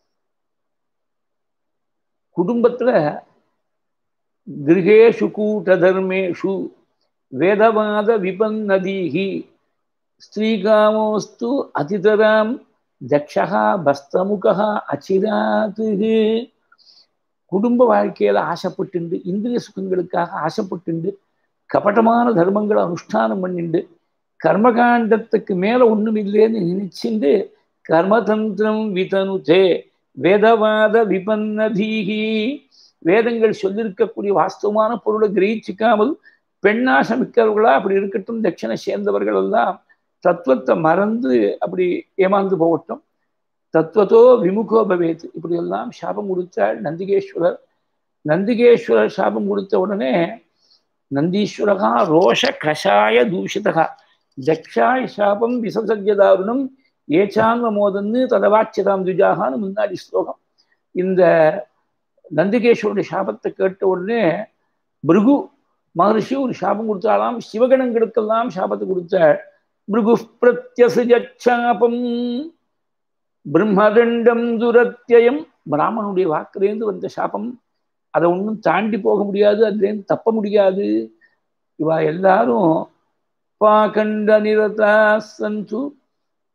குடும்பத்துல கிரகேஷு கூட்ட தர்மேஷு வேதவாத விபன்னதீகி ஸ்ரீகாமோஸ்து அதிதராம் தக்ஷகா பஸ்தமுகா அச்சிராத்து குடும்ப வாழ்க்கையில ஆசைப்பட்டுண்டு இந்திரிய சுகங்களுக்காக ஆசைப்பட்டுண்டு கபட்டமான தர்மங்களை அனுஷ்டானம் பண்ணிண்டு கர்மகாண்டத்துக்கு மேல ஒண்ணும் இல்லைன்னு நினைச்சுண்டு கர்மதந்திரம் விதனுதே வேதவாத விபன்னதீகி வேதங்கள் சொல்லியிருக்கக்கூடிய வாஸ்தவமான பொருளை கிரகிச்சிக்காமல் பெண்ணாசமிக்கிறவர்களா அப்படி இருக்கட்டும் தட்சிணை சேர்ந்தவர்கள் எல்லாம் தத்துவத்தை மறந்து அப்படி ஏமாந்து போகட்டும் தத்துவத்தோ விமுகோ பவேத் இப்படி எல்லாம் சாபம் கொடுத்தாள் நந்திகேஸ்வரர் நந்திகேஸ்வரர் சாபம் கொடுத்த உடனே நந்தீஸ்வரகா ரோஷ கஷாய தூஷிதகா தக்ஷாய் சாபம் விசசஜதாருணம் ஏச்சாங்க மோதன்னு ததவாச்சிதாம் துஜாகான்னு முன்னாடி ஸ்லோகம் இந்த நந்திகேஸ்வருடைய சாபத்தை கேட்ட உடனே பிருகு மகர்ஷி ஒரு சாபம் கொடுத்தாலாம் சிவகணங்களுக்கெல்லாம் சாபத்தை கொடுத்தாள் பிருகு பிரத்யசாபம் பிரம்மதண்டம் துரத்தியம் பிராமணனுடைய வாக்குலேருந்து வந்த சாபம் அதை ஒன்றும் தாண்டி போக முடியாது அதுலேருந்து தப்ப முடியாது இவா எல்லாரும் பாகண்ட நிரதா சந்து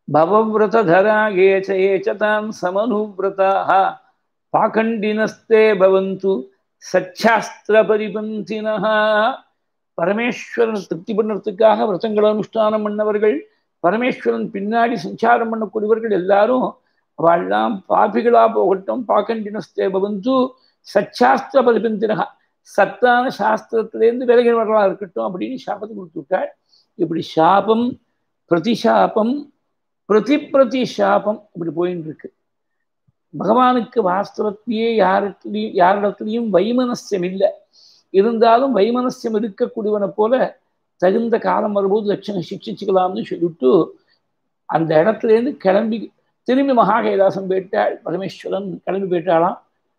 பவவிரதரா ஏச்ச ஏச்சதாம் சமனுவிரதாக பாகண்டினஸ்தே பவந்து சச்சாஸ்திர பரிபந்தினஹ பரமேஸ்வரன் திருப்தி பண்ணுறதுக்காக விரதங்களை அனுஷ்டானம் பண்ணவர்கள் பரமேஸ்வரன் பின்னாடி சஞ்சாரம் பண்ணக்கூடியவர்கள் எல்லாரும் அவெல்லாம் பாபிகளா போகட்டும் பாக்கண்டினஸ்தே பவந்து சச்சாஸ்திர பரிபந்தினகா சத்தான சாஸ்திரத்திலேருந்து விலகினவர்களாக இருக்கட்டும் அப்படின்னு சாபத்தை கொடுத்து விட்டாள் இப்படி சாபம் பிரதிசாபம் பிரதி பிரதி சாபம் இப்படி போயின்னு இருக்கு பகவானுக்கு வாஸ்தவத்திலேயே யாரிடத்துலையும் யாரிடத்துலையும் வைமனஸ்யம் இல்லை இருந்தாலும் வைமனஸ்யம் இருக்கக்கூடியவனை போல தகுந்த காலம் வரும்போது லட்சணம் சிக்ஷிச்சுக்கலாம்னு சொல்லிவிட்டு அந்த இடத்துலேருந்து கிளம்பி திரும்பி மகா கைலாசம் போயிட்டாள் பரமேஸ்வரன் கிளம்பி போயிட்டாளாம்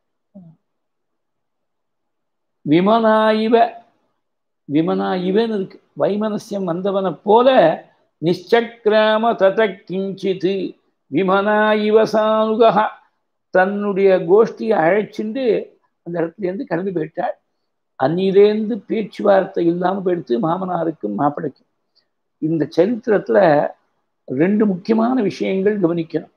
விமனாயிவ விமனாயிவன்னு இருக்கு வைமனஸ்யம் வந்தவனை போல நிச்சக்கிராம தத கிஞ்சித் விமனாயிவ சானுகா தன்னுடைய கோஷ்டியை அழைச்சிண்டு அந்த இடத்துலேருந்து கிளம்பி போயிட்டாள் அன்னிலேருந்து பேச்சுவார்த்தை இல்லாமல் போயிடுத்து மாமனாருக்கும் மாப்பிளைக்கும் இந்த சரித்திரத்தில் ரெண்டு முக்கியமான விஷயங்கள் கவனிக்கணும்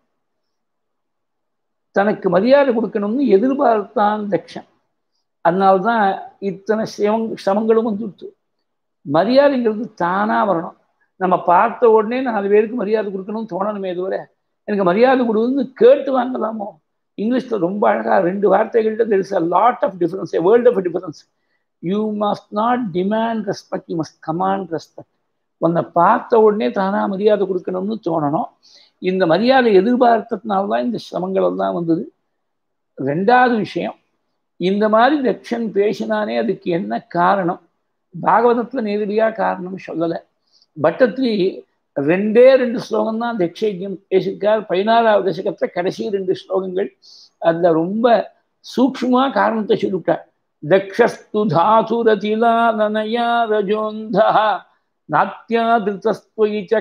தனக்கு மரியாதை கொடுக்கணும்னு எதிர்பார்த்தான் தக்ஷன் அதனால்தான் இத்தனை சிரமங் சிரமங்களும் வந்துடுத்து மரியாதைங்கிறது தானாக வரணும் நம்ம பார்த்த உடனே நாலு பேருக்கு மரியாதை கொடுக்கணும்னு தோணணுமே தவிர எனக்கு மரியாதை கொடுக்குன்னு கேட்டு வாங்கலாமோ இங்கிலீஷில் ரொம்ப அழகாக ரெண்டு வார்த்தைகள்கிட்ட there is a lot of difference a world of difference you must not demand respect you must command respect உன்னை பார்த்த உடனே தானாக மரியாதை கொடுக்கணும்னு தோணணும் இந்த மரியாதை எதிர்பார்த்ததுனால தான் இந்த சிரமங்கள் எல்லாம் வந்தது ரெண்டாவது விஷயம் இந்த மாதிரி தக்ஷன் பேசினானே அதுக்கு என்ன காரணம் பாகவதத்தில் நேரடியாக காரணம் சொல்லலை பட்டத்திரி ரெண்டே ரெண்டு ஸ்லோகம் தான் தக்ஷயஜம் பேசியிருக்கார் பதினாறாவது தசகத்தில் கடைசி ரெண்டு ஸ்லோகங்கள் அதில் ரொம்ப சூக்ஷமாக காரணத்தை சொல்லிவிட்டார் தக்ஷஸ்து தாதுரதிலானனயா ரஜோந்தா நாத்தியாதிருத்தஸ்துவயி ச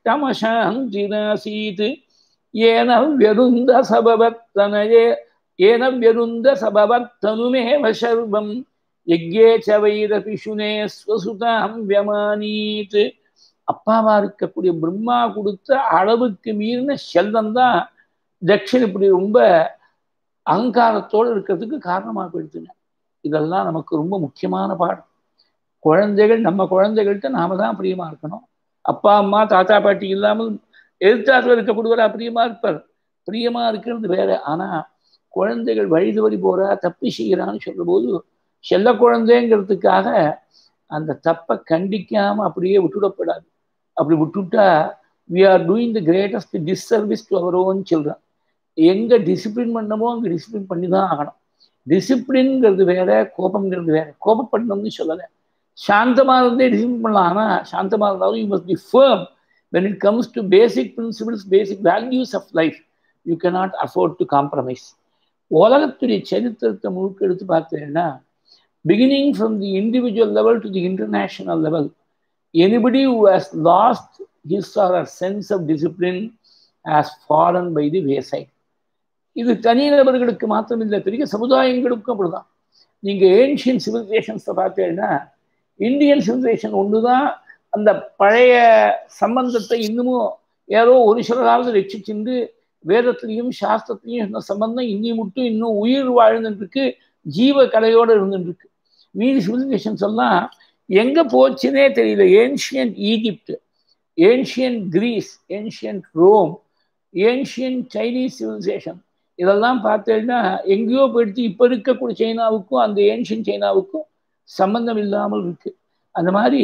கஷ்டமசாந்திராசீத் ஏன व्यरुन्द சபவத்தனயே ஏன व्यरुन्द சபவத்தனுமேவ சர்வம் யஜ்ஞே ச வைரபிஷுனே ஸ்வசுதாம் வியமானீத் அப்பாவா இருக்கக்கூடிய பிரம்மா கொடுத்த அளவுக்கு மீறின செல்வம் தான் தட்சன் இப்படி ரொம்ப அகங்காரத்தோடு இருக்கிறதுக்கு காரணமாக போயிடுச்சுங்க இதெல்லாம் நமக்கு ரொம்ப முக்கியமான பாடம் குழந்தைகள் நம்ம குழந்தைகள்கிட்ட நாம தான் பிரியமா இருக்கணும் அப்பா அம்மா தாத்தா பாட்டி இல்லாமல் எதிர்த்தாத்துல இருக்கக்கூடியவரா பிரியமா இருப்பார் பிரியமா இருக்கிறது வேற ஆனா குழந்தைகள் வழி தவறி போறா தப்பி செய்கிறான்னு சொல்லும்போது செல்ல குழந்தைங்கிறதுக்காக அந்த தப்பை கண்டிக்காம அப்படியே விட்டுவிடப்படாது அப்படி விட்டுவிட்டா we are doing the greatest disservice to our own children எங்க டிசிப்ளின் பண்ணமோ அங்கே டிசிப்ளின் பண்ணி தான் ஆகணும் டிசிப்ளின்ங்கிறது வேற கோபம்ங்கிறது வேற கோபப்படணும்னு சொல்லலை சாந்தமாக இருந்தே டிசிப்ளின் பண்ணலாம் ஆனால் சாந்தமாக இருந்தாலும் you must be firm when it comes to basic principles basic values of life you cannot afford to compromise உலகத்துடைய சரித்திரத்தை முழுக்க எடுத்து பார்த்தீங்கன்னா beginning from the individual level to the international level, anybody who has lost his or her sense of discipline has fallen by the wayside. இது தனிநபர்களுக்கு மாத்திரம் இல்லை பெரிய சமுதாயங்களுக்கும் அப்படிதான் நீங்க ஏன்ஷியன் சிவிலைசேஷன்ஸை பார்த்தீங்கன்னா இந்தியன் சிவிலைசேஷன் ஒன்று தான் அந்த பழைய சம்பந்தத்தை இன்னமும் ஏதோ ஒரு சிலராவது ரட்சிச்சுண்டு வேதத்திலையும் சாஸ்திரத்திலையும் இந்த சம்பந்தம் இன்னி மட்டும் இன்னும் உயிர் வாழ்ந்துருக்கு ஜீவ கலையோடு இருந்துருக்கு மீதி சிவிலைசேஷன்ஸ் எல்லாம் எங்க போச்சுன்னே தெரியல ancient Egypt ancient Greece ancient Rome ancient Chinese civilisation இதெல்லாம் பார்த்தீங்கன்னா எங்கேயோ போயிடுத்து இப்போ இருக்கக்கூடிய சைனாவுக்கும் அந்த ஏன்ஷியன் சைனாவுக்கும் சம்பந்தம் இல்லாமல் இருக்கு அந்த மாதிரி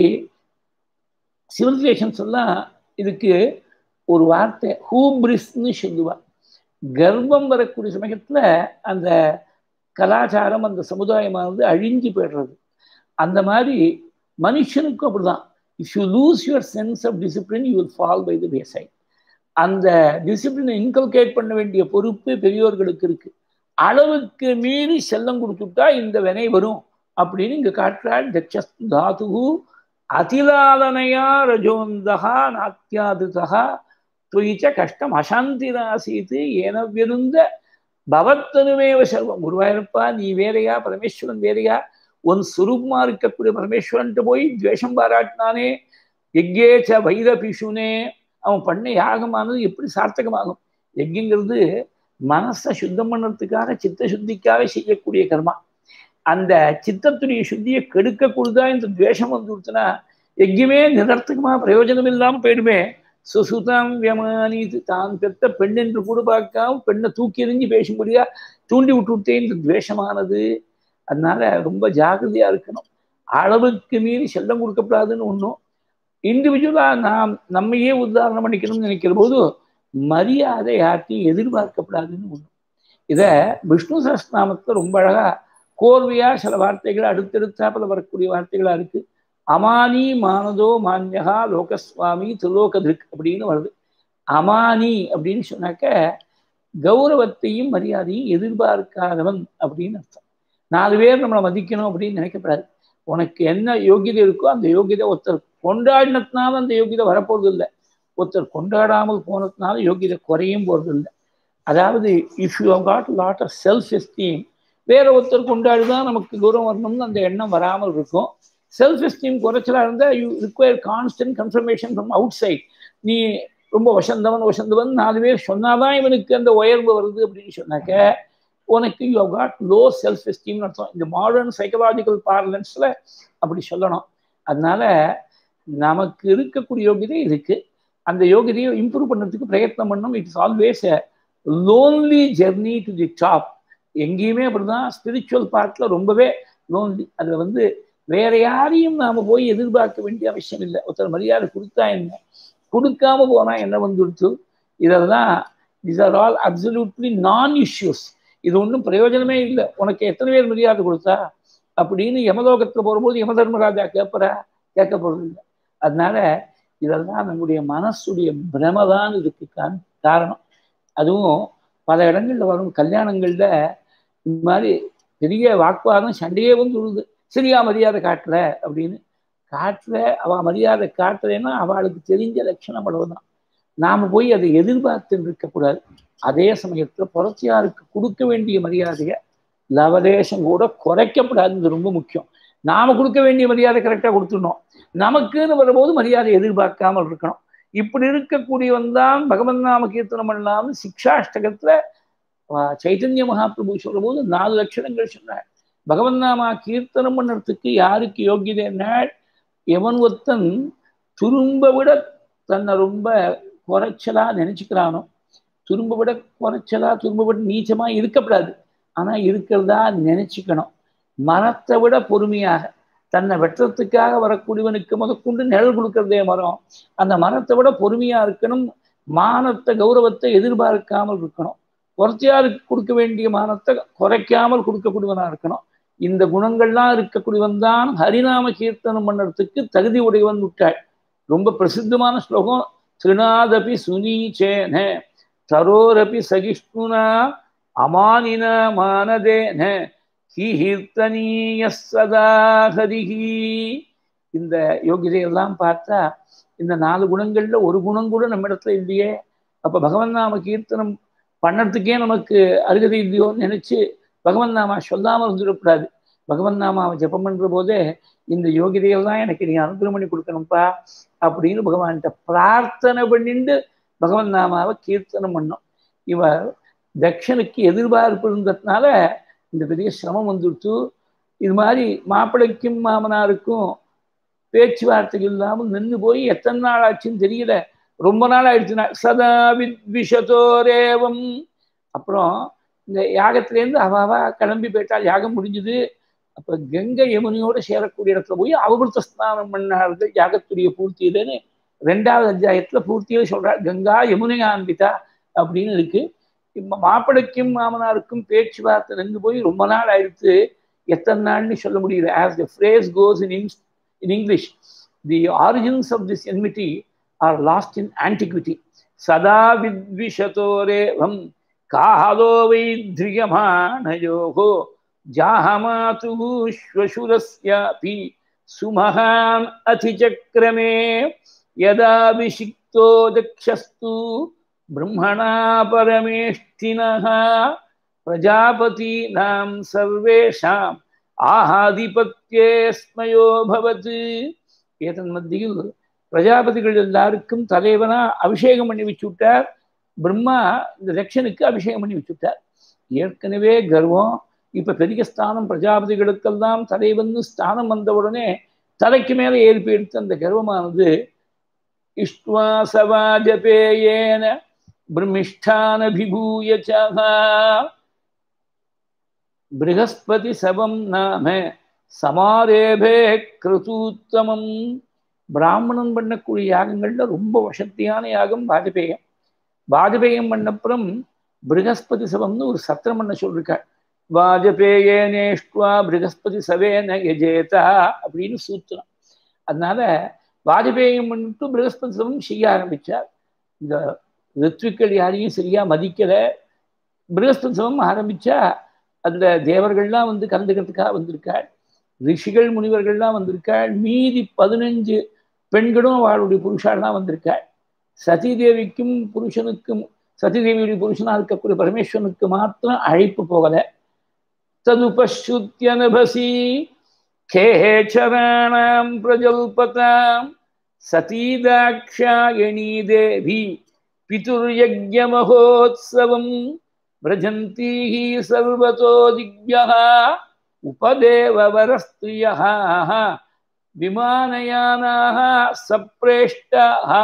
சிவிலைசேஷன்ஸ் எல்லாம் இதுக்கு ஒரு வார்த்தை ஹூப்ரிஸ்ன்னு சொல்லுவார் கர்ப்பம் வரக்கூடிய சமயத்தில் அந்த கலாச்சாரம் அந்த சமுதாயமானது அழிஞ்சு போயிடுறது அந்த மாதிரி மனுஷனுக்கும் அப்படிதான் if you lose your sense of discipline you will fall by the wayside அந்த டிசிப்ளினை இன்கல்கேட் பண்ண வேண்டிய பொறுப்பு பெரியோர்களுக்கு இருக்கு அளவுக்கு மீறி செல்லம் கொடுத்துட்டா இந்த வினை வரும் அப்படின்னு இங்க காட்டுறாள் தட்சஸ் தாது அதிலாலனையா ரஜோந்தகா நாத்தியாதுதா துயிச்ச கஷ்டம் அசாந்திராசீத்து ஏன விருந்த பவத்தனுமேவ செல்வம் குருவாயிருப்பா நீ வேறையா பரமேஸ்வரன் வேறையா உன் சுரூபமா இருக்கக்கூடிய பரமேஸ்வரன்ட்டு போய் துவேஷம் பாராட்டினானே எக்கேச்ச வைரபிஷுனே அவன் பண்ண யாகமானது எப்படி சார்த்தகமாகும் யஜ்யங்கிறது மனசை சுத்தம் பண்ணுறதுக்காக சித்த சுத்திக்காக செய்யக்கூடிய கர்மா அந்த சித்தத்துடைய சுத்தியை கெடுக்கக்கூடதா இந்த துவேஷம் வந்து கொடுத்தனா எங்கேயுமே நிரர்த்தகமா பிரயோஜனம் இல்லாமல் போயிடுமே சுசுதாம் வியமானித்து தான் பெற்ற பெண் என்று கூட பார்க்காம பெண்ணை தூக்கி எறிஞ்சு பேசும்படியா தூண்டி விட்டுவிட்டே இந்த துவேஷமானது அதனால ரொம்ப ஜாகிரதையா இருக்கணும் அளவுக்கு மீறி செல்லம் கொடுக்கப்படாதுன்னு ஒன்றும் இண்டிவிஜுவலா நாம் நம்மையே உதாரணம் பண்ணிக்கணும்னு நினைக்கிற போது மரியாதை யார்ட்டையும் எதிர்பார்க்கப்படாதுன்னு ஒன்று இதை விஷ்ணு சஹஸ்நாமத்தில் ரொம்ப அழகா கோர்வையா சில வார்த்தைகள் அடுத்தடுத்தாப்புல வரக்கூடிய வார்த்தைகளா இருக்கு அமானி மானதோ மான்யகா லோகஸ்வாமி திருலோகதிருக் அப்படின்னு வருது அமானி அப்படின்னு சொன்னாக்க கௌரவத்தையும் மரியாதையும் எதிர்பார்க்காதவன் அப்படின்னு அர்த்தம் நாலு பேர் நம்மளை மதிக்கணும் அப்படின்னு நினைக்கப்படாது உனக்கு என்ன யோகியதை இருக்கோ அந்த யோகியதை ஒருத்தர் கொண்டாடினதுனால அந்த யோகியதை வரப்போறது இல்லை ஒருத்தர் கொண்டாடாமல் போனதுனால யோகியதை குறையும் போறது இல்லை அதாவது if you got lot of self esteem வேற ஒருத்தர் கொண்டாடி தான் நமக்கு கௌரவம் வரணும்னு அந்த எண்ணம் வராமல் இருக்கும் செல்ஃப் எஸ்டீம் குறைச்சலா இருந்தால் you require constant confirmation from outside நீ ரொம்ப வசந்தவன் வசந்தவன் நாலு பேர் சொன்னாதான் இவனுக்கு அந்த உயர்வு வருது அப்படின்னு சொன்னாக்க உனக்கு யூ காட் லோ செல்ஃப் எஸ்டீம்னு அர்த்தம் இந்த மாடர்ன் சைக்கலாஜிக்கல் பார்லன்ஸில் அப்படி சொல்லணும் அதனால நமக்கு இருக்கக்கூடிய யோகியதை இருக்கு அந்த யோகியதையை இம்ப்ரூவ் பண்ணுறதுக்கு பிரயத்னம் பண்ணணும் it's always a lonely journey to the top எங்கேயுமே அப்படிதான் ஸ்பிரிச்சுவல் பார்ட்டில் ரொம்பவே லோன்லி அதில் வந்து வேற யாரையும் நாம் போய் எதிர்பார்க்க வேண்டிய அவசியம் இல்லை ஒருத்தர் மரியாதை கொடுத்தா என்ன கொடுக்காம போனா என்ன வந்துடுச்சு இதெல்லாம் is are all absolutely non issues இது ஒன்றும் பிரயோஜனமே இல்லை உனக்கு எத்தனை பேர் மரியாதை கொடுத்தா அப்படின்னு யமலோகத்தில் போகும்போது யம தர்மராஜா கேட்பறா கேட்க போறது இல்லை அதனால இதெல்லாம் நம்முடைய மனசுடைய பிரமதான் இதுக்கு காரணம் அதுவும் பல இடங்கள்ல வரும் கல்யாணங்கள்ல இந்த மாதிரி பெரிய வாக்குவாதம் சண்டையே வந்து விடுது சரியா மரியாதை காட்டல அப்படின்னு காட்டல அவ மரியாதை காட்டலைன்னா அவளுக்கு தெரிஞ்ச லட்சணம் அவ்வளவுதான் நாம போய் அதை எதிர்பார்த்து இருக்கக்கூடாது அதே சமயத்துல புரட்சியாருக்கு கொடுக்க வேண்டிய மரியாதையை லவதேசம் கூட குறைக்கப்படாதுன்னு ரொம்ப முக்கியம் நாம கொடுக்க வேண்டிய மரியாதை கரெக்டா கொடுத்துடணும் நமக்குன்னு வரும்போது மரியாதை எதிர்பார்க்காமல் இருக்கணும் இப்படி இருக்கக்கூடியவன் தான் பகவன் நாம கீர்த்தனம் பண்ணலாம்னு சிக்ஷாஷ்டகத்துல சைத்தன்ய மகாபிரபு சொல்ற போது நாலு லட்சணங்கள் சொன்னார் பகவன் நாமா கீர்த்தனம் பண்ணுறதுக்கு யாருக்கு யோகியதை என்ன எவன் ஒருத்தன் துரும்ப விட தன்னை ரொம்ப குறைச்சலா நினைச்சுக்கிறானோ துரும்ப விட குறைச்சலா துரும்ப விட நீச்சமா இருக்கப்படாது ஆனா இருக்கிறதா நினைச்சுக்கணும் மரத்தை விட பொறுமையாக தன்னை வெட்டுறதுக்காக வரக்கூடியவனுக்கு முதற்கொண்டு நிழல் கொடுக்கறதே மரம் அந்த மரத்தை விட பொறுமையா இருக்கணும் மானத்தை கௌரவத்தை எதிர்பார்க்காமல் இருக்கணும் குறைச்சியாருக்கு கொடுக்க வேண்டிய மானத்தை குறைக்காமல் கொடுக்கக்கூடியவனா இருக்கணும் இந்த குணங்கள்லாம் இருக்கக்கூடியவன் தான் ஹரிநாம கீர்த்தனம் பண்ணுறதுக்கு தகுதி உடையவன் விட்டாள் ரொம்ப பிரசித்தமான ஸ்லோகம் திருநாதபி சுனீச்சேன தரோரபி சகிஷ்ணுனா அமானின மானதேன கீர்த்தனீய சதா ஹரிஹி இந்த யோகிதையெல்லாம் பார்த்தா இந்த நாலு குணங்கள்ல ஒரு குணம் கூட நம்ம இடத்துல இல்லையே அப்ப பகவன் நாம கீர்த்தனம் பண்ணறதுக்கே நமக்கு அருகதை இல்லையோன்னு நினைச்சு பகவன் நாமா சொல்லாமல் இருந்துடக்கூடாது பகவன் நாமாவை ஜபம் பண்ற போதே இந்த யோகிதையெல்லாம் எனக்கு நீ அனுகிரகம் பண்ணி கொடுக்கணும்ப்பா அப்படின்னு பகவான்கிட்ட பிரார்த்தனை பண்ணிட்டு பகவன் நாமாவை கீர்த்தனம் பண்ணோம் இவர் தக்ஷனுக்கு எதிர்பார்ப்பு இருந்ததுனால இந்த பெரிய சிரமம் வந்துடுத்து இது மாதிரி மாப்பிள்ளைக்கும் மாமனாருக்கும் பேச்சுவார்த்தை இல்லாமல் நின்று போய் எத்தனை நாள் ஆச்சுன்னு தெரியல ரொம்ப நாள் ஆயிடுச்சுனா சதா வித்விஷதோரேவம் அப்புறம் இந்த யாகத்திலேருந்து அவாவா கிளம்பி போயிட்டால் யாகம் முடிஞ்சுது அப்போ கங்கை யமுனியோட சேரக்கூடிய இடத்துல போய் அவபுத்த ஸ்நானம் பண்ணார்கள் யாகத்துடைய பூர்த்தியிலன்னு ரெண்டாவது அத்தியாயத்துல பூர்த்தியில சொல்றார் கங்கா யமுனை ஆன்பிதா அப்படின்னு இருக்கு இப்போ மாப்பிளைக்கும் மாமனாருக்கும் பேச்சுவார்த்தை நின்று போய் ரொம்ப நாள் ஆயிடுத்து எத்தனை நாள்னு சொல்ல முடியல as the phrase goes in in English the origins of this enmity are lost in antiquity சதா வித்விஷதோரேவம் காலோ வைத்ரியமானயோகோ जाहमातुः श्वशुरस्यापि सुमहान् अतिचक्रमे यदाभिषिक्तो दक्षस्तु ब्रह्मणा परमेष्ठिनः प्रजापतीनां सर्वेषाम् आहाधिपत्ये स्मयो भवत् एतन्मध्येயில் பிரஜாபதிகள் எல்லாருக்கும் தலைவனா அபிஷேகம் பண்ணி வச்சுட்டார் பிரம்மா இந்த தட்சனுக்கு அபிஷேகம் பண்ணி வச்சுட்டார் ஏற்கனவே கர்வம் இப்ப பெரிய ஸ்தானம் பிரஜாபதிகளுக்கெல்லாம் தலைவன் ஸ்தானம் வந்த உடனே தலைக்கு மேல ஏறி போயிடுத்து அந்த கர்வமானது இஷ்டுவா சவாஜபேயேன பிரம்மிஷ்டானபிபூய பிருகஸ்பதி சவம் நாம சமாரேபே கிருதூத்தமம் பிராமணன் பண்ணக்கூடிய யாகங்கள்ல ரொம்ப வசத்தியான யாகம் வாஜபேயம் வாஜபேயம் பண்ணப்புறம் பிருகஸ்பதி சவம்னு ஒரு சத்திரம் பண்ண சொல்லிருக்காள் வாஜபேயேனேஷ்டுவா பிருகஸ்பதி சவேன யஜேதா அப்படின்னு சூத்திரம் அதனால வாஜபேயம் பண்ணிட்டு பிருகஸ்பதி சவம் செய்ய ஆரம்பிச்சார் இந்த ரித்விக்கள் யாரையும் சரியா மதிக்கல பிருகஸ்பதி சவம் ஆரம்பிச்சா அதுல தேவர்கள்லாம் வந்து கலந்துக்கிறதுக்காக வந்திருக்காள் ரிஷிகள் முனிவர்கள்லாம் வந்திருக்காள் மீதி பதினஞ்சு பெண்களும் அவளுடைய புருஷாலாம் வந்திருக்காள் சதிதேவிக்கும் புருஷனுக்கும் சதிதேவியுடைய புருஷனா இருக்கக்கூடிய பரமேஸ்வரனுக்கு மாத்திரம் அழைப்பு போகல ததுபஸ்ருத்தியனுபசி கேச்சராணாம் பிரஜல்பதாம் சதீதாட்சாயணீ தேவி பிதுர்யஜ்யமகோத்சவம் व्रजन्तीः सर्वतो दिव्यः उपदेववरस्त्रियः विमानयानाः सप्रेष्टाः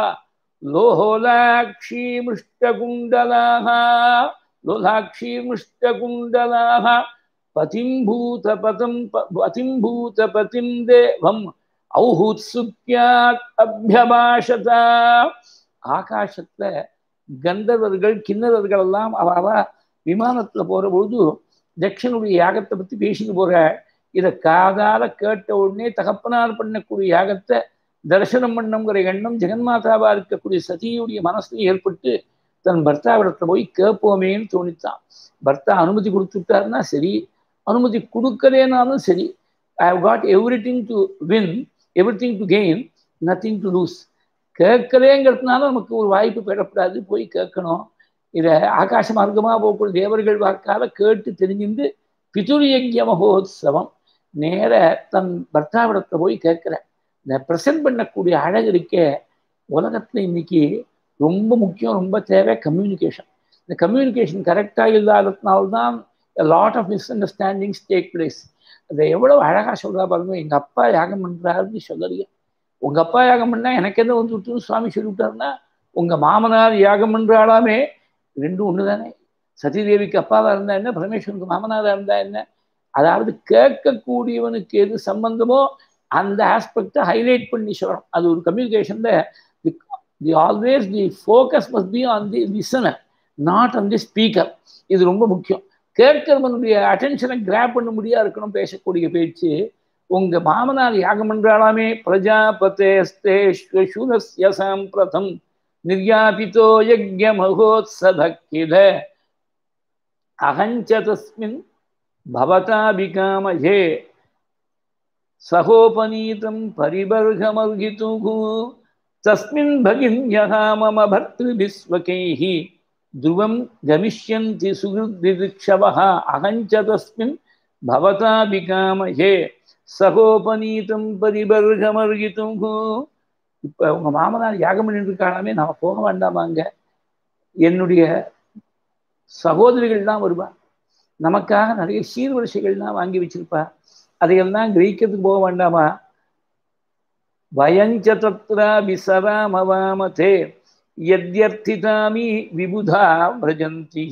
लोहोलाक्षीमृष्टकुण्डलाः लोलाक्षीमृष्टकुण्डलाः पतिं भूतपतं पतिं भूतपतिं देवम् औहुत्सुक्यात् अभ्यभाषत ஆகாசத்துல கந்தர்வர்கள் கிண்ணறர்கள் எல்லாம் அவ அவ விமானத்துல போற பொழுது தட்சனுடைய யாகத்தை பத்தி பேசிட்டு போற இதை காதால கேட்ட உடனே தகப்பனார் பண்ணக்கூடிய யாகத்தை தரிசனம் பண்ணுங்கிற எண்ணம் ஜெகன்மாதாவா இருக்கக்கூடிய சதியுடைய மனசுல ஏற்பட்டு தன் பர்த்தாவிடத்துல போய் கேட்போமேன்னு தோணித்தான் பர்த்தா அனுமதி கொடுத்துட்டாருன்னா சரி அனுமதி கொடுக்கலேனாலும் சரி I have got everything to win everything to gain nothing to lose கேட்கலேங்கிறதுனால நமக்கு ஒரு வாய்ப்பு பெறப்படாது போய் கேட்கணும் இதை ஆகாச மார்க்கமாக போகக்கூடிய தேவர்கள் வாக்கால கேட்டு தெரிஞ்சிருந்து பிதுரியங்கிய மகோத்சவம் நேர தன் பர்த்தாவிடத்தை போய் கேட்குற இந்த ப்ரெசென்ட் பண்ணக்கூடிய அழகு இருக்க உலகத்தில் இன்னைக்கு ரொம்ப முக்கியம் ரொம்ப தேவை கம்யூனிகேஷன் இந்த கம்யூனிகேஷன் கரெக்டாக இல்லாததுனால்தான் lot of misunderstandings take place அதை எவ்வளோ அழகாக சொல்கிறா பாருங்க எங்கள் அப்பா யாகம் பண்ணுறாருன்னு சொல்லலையே உங்கள் அப்பா யாகம் பண்ணால் எனக்கு என்ன வந்து விட்டுன்னு சுவாமி சொல்லிவிட்டாருன்னா உங்கள் மாமனார் யாகம் பண்ணுறாளாமே ரெண்டும் ஒன்று தானே சதிதேவிக்கு அப்பாவாக இருந்தா என்ன பரமேஸ்வரனுக்கு மாமனாராக இருந்தா என்ன அதாவது கேட்கக்கூடியவனுக்கு எது சம்பந்தமோ அந்த ஆஸ்பெக்டை ஹைலைட் பண்ணி சொல்லணும் அது ஒரு கம்யூனிகேஷனில் the always the focus must be on the listener not on the speaker இது ரொம்ப முக்கியம் கேட்கிறவனுடைய அட்டென்ஷனை கிராப் பண்ண முடியா இருக்கணும் பேசக்கூடிய பேச்சு உங்க மாமனார் யாகம் பண்றாளாமே பிரஜாபதேஸ்தேஸ்வசூலஸ்ய சாம்பிரதம் நிர்யாபிதோ யஜ்ய மகோத்சத கில அகஞ்ச தஸ்மின் பவதாபிகாமயே சகோபனீதம் பரிபர்கமர்கிதுः தஸ்மின் பகின்யः மம பர்த்திருபிஸ்வகைः ध्रुवं गमिष्यन्ति सुहृद्दिदिक्षवः अहञ्च तस्मिन् भवताभिकामये சகோபனீதம் பரிபர்கமர்கித்தும் இப்போ உங்கள் மாமனார் யாகம் பண்ணிட்டு இருக்காளாமே நாம போக வேண்டாமாங்க என்னுடைய சகோதரிகள் தான் வருவா நமக்காக நிறைய சீர்வரிசைகள்லாம் வாங்கி வச்சிருப்பா அதையெல்லாம் கிரகிக்கிறதுக்கு போக வேண்டாமா வயஞ்ச தத்ரா விசராமவாமதே यद्यर्थितामि विबुधा व्रजन्तिः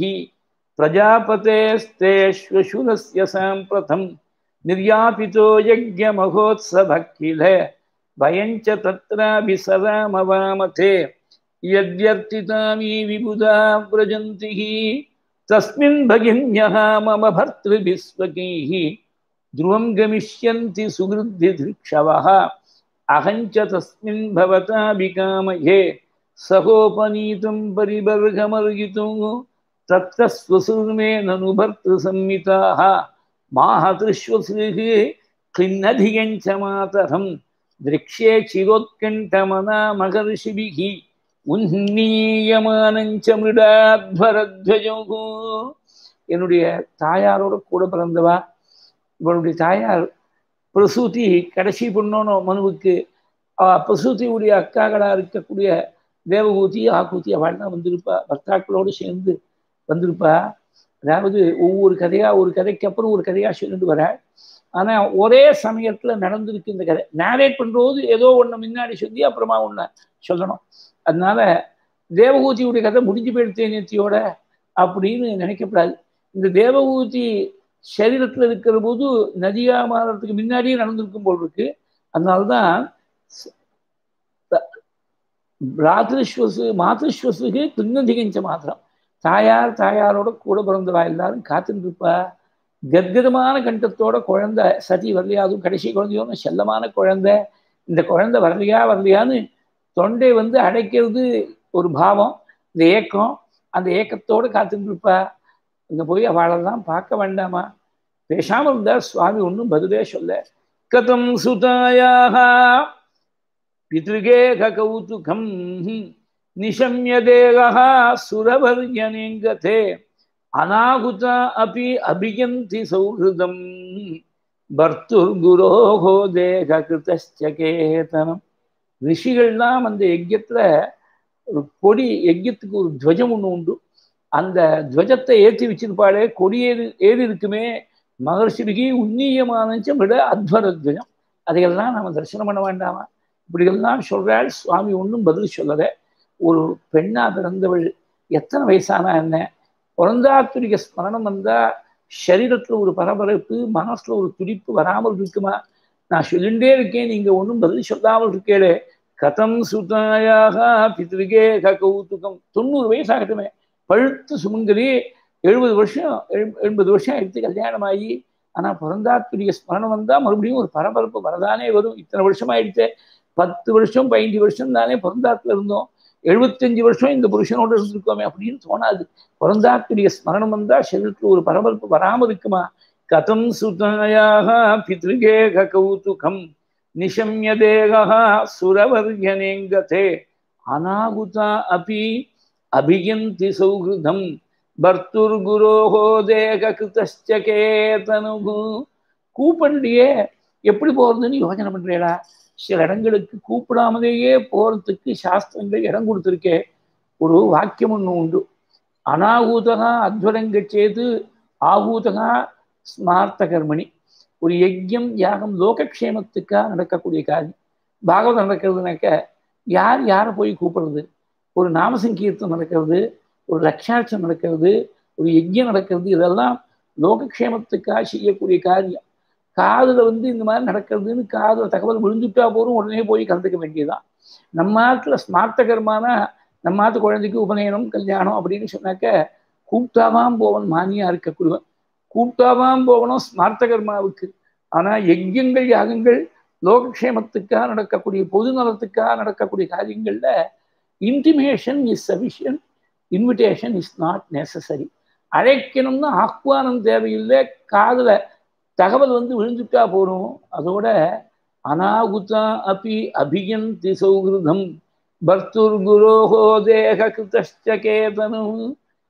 प्रजापतेस्तेष्वशुनस्य साम्प्रतं निर्यापितो यज्ञमहोत्सवः किल वयं च तत्राभिसरामवामथे यद्यर्थितामि विबुधा व्रजन्तिः तस्मिन् भगिन्यः मम भर्तृभिस्वकैः ध्रुवं गमिष्यन्ति सुहृद्धिधृक्षवः अहं च तस्मिन् भवताभिकामये सहोपनीतं परिबर्घमर्गितुं तत्र स्वसुर्मे ननु भर्तृसंहिताः माहतृश्वसृः क्लिन्नधियञ्च मातरं दृक्ष्ये चिरोत्कण्ठमना महर्षिभिः உன்னீயமானஞ்ச மிருடாத்வரத்வஜோகு என்னுடைய தாயாரோட கூட பிறந்தவா இவளுடைய தாயார் பிரசூதி கடைசி பொண்ணோனோ மனுவுக்கு அவ பிரசூதியுடைய அக்காகளா இருக்கக்கூடிய தேவகூதி ஆக்கூத்தி அவள் தான் வந்திருப்பா பர்த்தாக்களோடு சேர்ந்து வந்திருப்பா அதாவது ஒவ்வொரு கதையா ஒரு கதைக்கு அப்புறம் ஒரு கதையா சொல்லிட்டு வர ஆனா ஒரே சமயத்துல நடந்திருக்கு இந்த கதை நேரேட் பண்றது ஏதோ ஒண்ணு முன்னாடி சொல்லி அப்புறமா ஒண்ணு சொல்லணும் அதனால தேவகூதியுடைய கதை முடிஞ்சு போயிடுத்தே நேத்தியோட அப்படின்னு நினைக்கப்படாது இந்த தேவகூதி சரீரத்துல இருக்கிற போது நதியா மாறதுக்கு முன்னாடியே நடந்திருக்கும் போல் இருக்கு அதனால்தான் பிராத்திருஸ்வசு மாத்திருஸ்வசுக்கு பின்னதிகஞ்ச மாத்திரம் தாயார் தாயாரோட கூட பிறந்தவா எல்லாரும் காத்துட்டு இருப்பா கத்கதமான கண்டத்தோட குழந்தை சதி வரலையா அதுவும் கடைசி குழந்தையோன்னு செல்லமான குழந்தை இந்த குழந்தை வரலையா வரலையான்னு தொண்டை வந்து அடைக்கிறது ஒரு பாவம் இந்த ஏக்கம் அந்த ஏக்கத்தோட காத்துட்டு இருப்பா இங்க போய் அவளெல்லாம் பார்க்க வேண்டாமா பேசாம இருந்தா சுவாமி ஒன்றும் பதிலே சொல்ல கதம் சுதாயாக பித்ருகேக கௌதுகம் நிஷம்ய தேகः சுரவர்யனிங்கதே அநாகுத அபி அபியந்தி சௌஹிருதம் பர்த்துர்குரோகோ தேக கிருத்தேதனம் ரிஷிகள்லாம் அந்த யஜ்யத்துல ஒரு கொடி யஜ்யத்துக்கு ஒரு துவஜம் ஒன்று உண்டு அந்த துவஜத்தை ஏற்றி வச்சிருப்பாளே கொடி ஏறி ஏறி இருக்குமே மகர்ஷிக்கு உன்னியமான விட அத்வர துவஜம் அதையெல்லாம் நம்ம தரிசனம் பண்ண வேண்டாமா இப்படியெல்லாம் சொல்றாள் சுவாமி ஒன்றும் பதில் சொல்லல ஒரு பெண்ணா பிறந்தவள் எத்தனை வயசானா என்ன பிறந்தாத்துரிய ஸ்மரணம் வந்தா சரீரத்துல ஒரு பரபரப்பு மனசுல ஒரு துடிப்பு வராமல் இருக்குமா நான் சொல்லிண்டே இருக்கேன் நீங்க ஒன்றும் பதில் சொல்லாமல் இருக்கேளே கதம் சுதாயாக பித்ருகே கௌதுகம் தொண்ணூறு வயசாகட்டுமே பழுத்து சுமங்கலி எழுபது வருஷம் எண்பது வருஷம் எடுத்து கல்யாணம் ஆகி ஆனா பிறந்தாத்துடைய ஸ்மரணம் வந்தா மறுபடியும் ஒரு பரபரப்பு வரதானே வரும் இத்தனை வருஷம் ஆயிடுச்சு பத்து வருஷம் பதினஞ்சு வருஷம் தானே பிறந்தாத்துல இருந்தோம் எழுபத்தஞ்சு வருஷம் இந்த புருஷனோட இருந்திருக்கோமே அப்படின்னு தோணாது பிறந்தாத்துடைய ஸ்மரணம் வந்தா சரீரத்துல ஒரு பரபரப்பு வராமல் இருக்குமா கதம் சுதாயாக பித்ருகே கௌதுகம் நிஷம்ய தேகா சுரவர்யனேங்கதே அநாகுதா அபி அபியந்தி சௌஹிருதம் பர்த்துர்குரோஹோ தேக கிருத்தனுகு கூப்பண்டியே எப்படி போறதுன்னு யோசனை பண்றீங்களா சில இடங்களுக்கு கூப்பிடாமலேயே போறதுக்கு சாஸ்திரங்கள் இடம் கொடுத்துருக்கே ஒரு வாக்கியம் ஒன்று உண்டு அனாகூதகா அத்வரங்கச்சேது ஆகூதகா ஸ்மார்த்த கர்மணி ஒரு யஜ்யம் யாகம் லோகக்ஷேமத்துக்காக நடக்கக்கூடிய காரியம் பாகவதம் நடக்கிறதுனாக்க யார் யாரை போய் கூப்பிடுறது ஒரு நாமசங்கீர்த்தம் நடக்கிறது ஒரு லட்சாட்சம் நடக்கிறது ஒரு யஜ்யம் நடக்கிறது இதெல்லாம் லோகக்ஷேமத்துக்காக செய்யக்கூடிய காரியம் காதுல வந்து இந்த மாதிரி நடக்கிறதுன்னு காதுல தகவல் விழுந்துட்டா போதும் உடனே போய் கலந்துக்க வேண்டியதுதான் நம்ம நாட்டுல ஸ்மார்த்த கர்மானா நம்ம நாட்டு குழந்தைக்கு உபநயனம் கல்யாணம் அப்படின்னு சொன்னாக்க கூப்பிட்டாவாம் போவன் மானியா இருக்கக்கூடியவன் கூப்பிட்டாவாம் போகணும் ஸ்மார்த்த கர்மாவுக்கு ஆனா யஜ்யங்கள் யாகங்கள் லோகக்ஷேமத்துக்காக நடக்கக்கூடிய பொது நலத்துக்காக நடக்கக்கூடிய காரியங்கள்ல intimation is sufficient invitation is not necessary அழைக்கணும்னு ஆஹ்வானம் தேவையில்லை காதுல தகவல் வந்து விழுந்துட்டா போறோம் அதோட அனாகுதா அப்பி அபியந்தி சௌகிருதம் பர்த்துர் குரோஹோ தேக கிருத்தேதனும்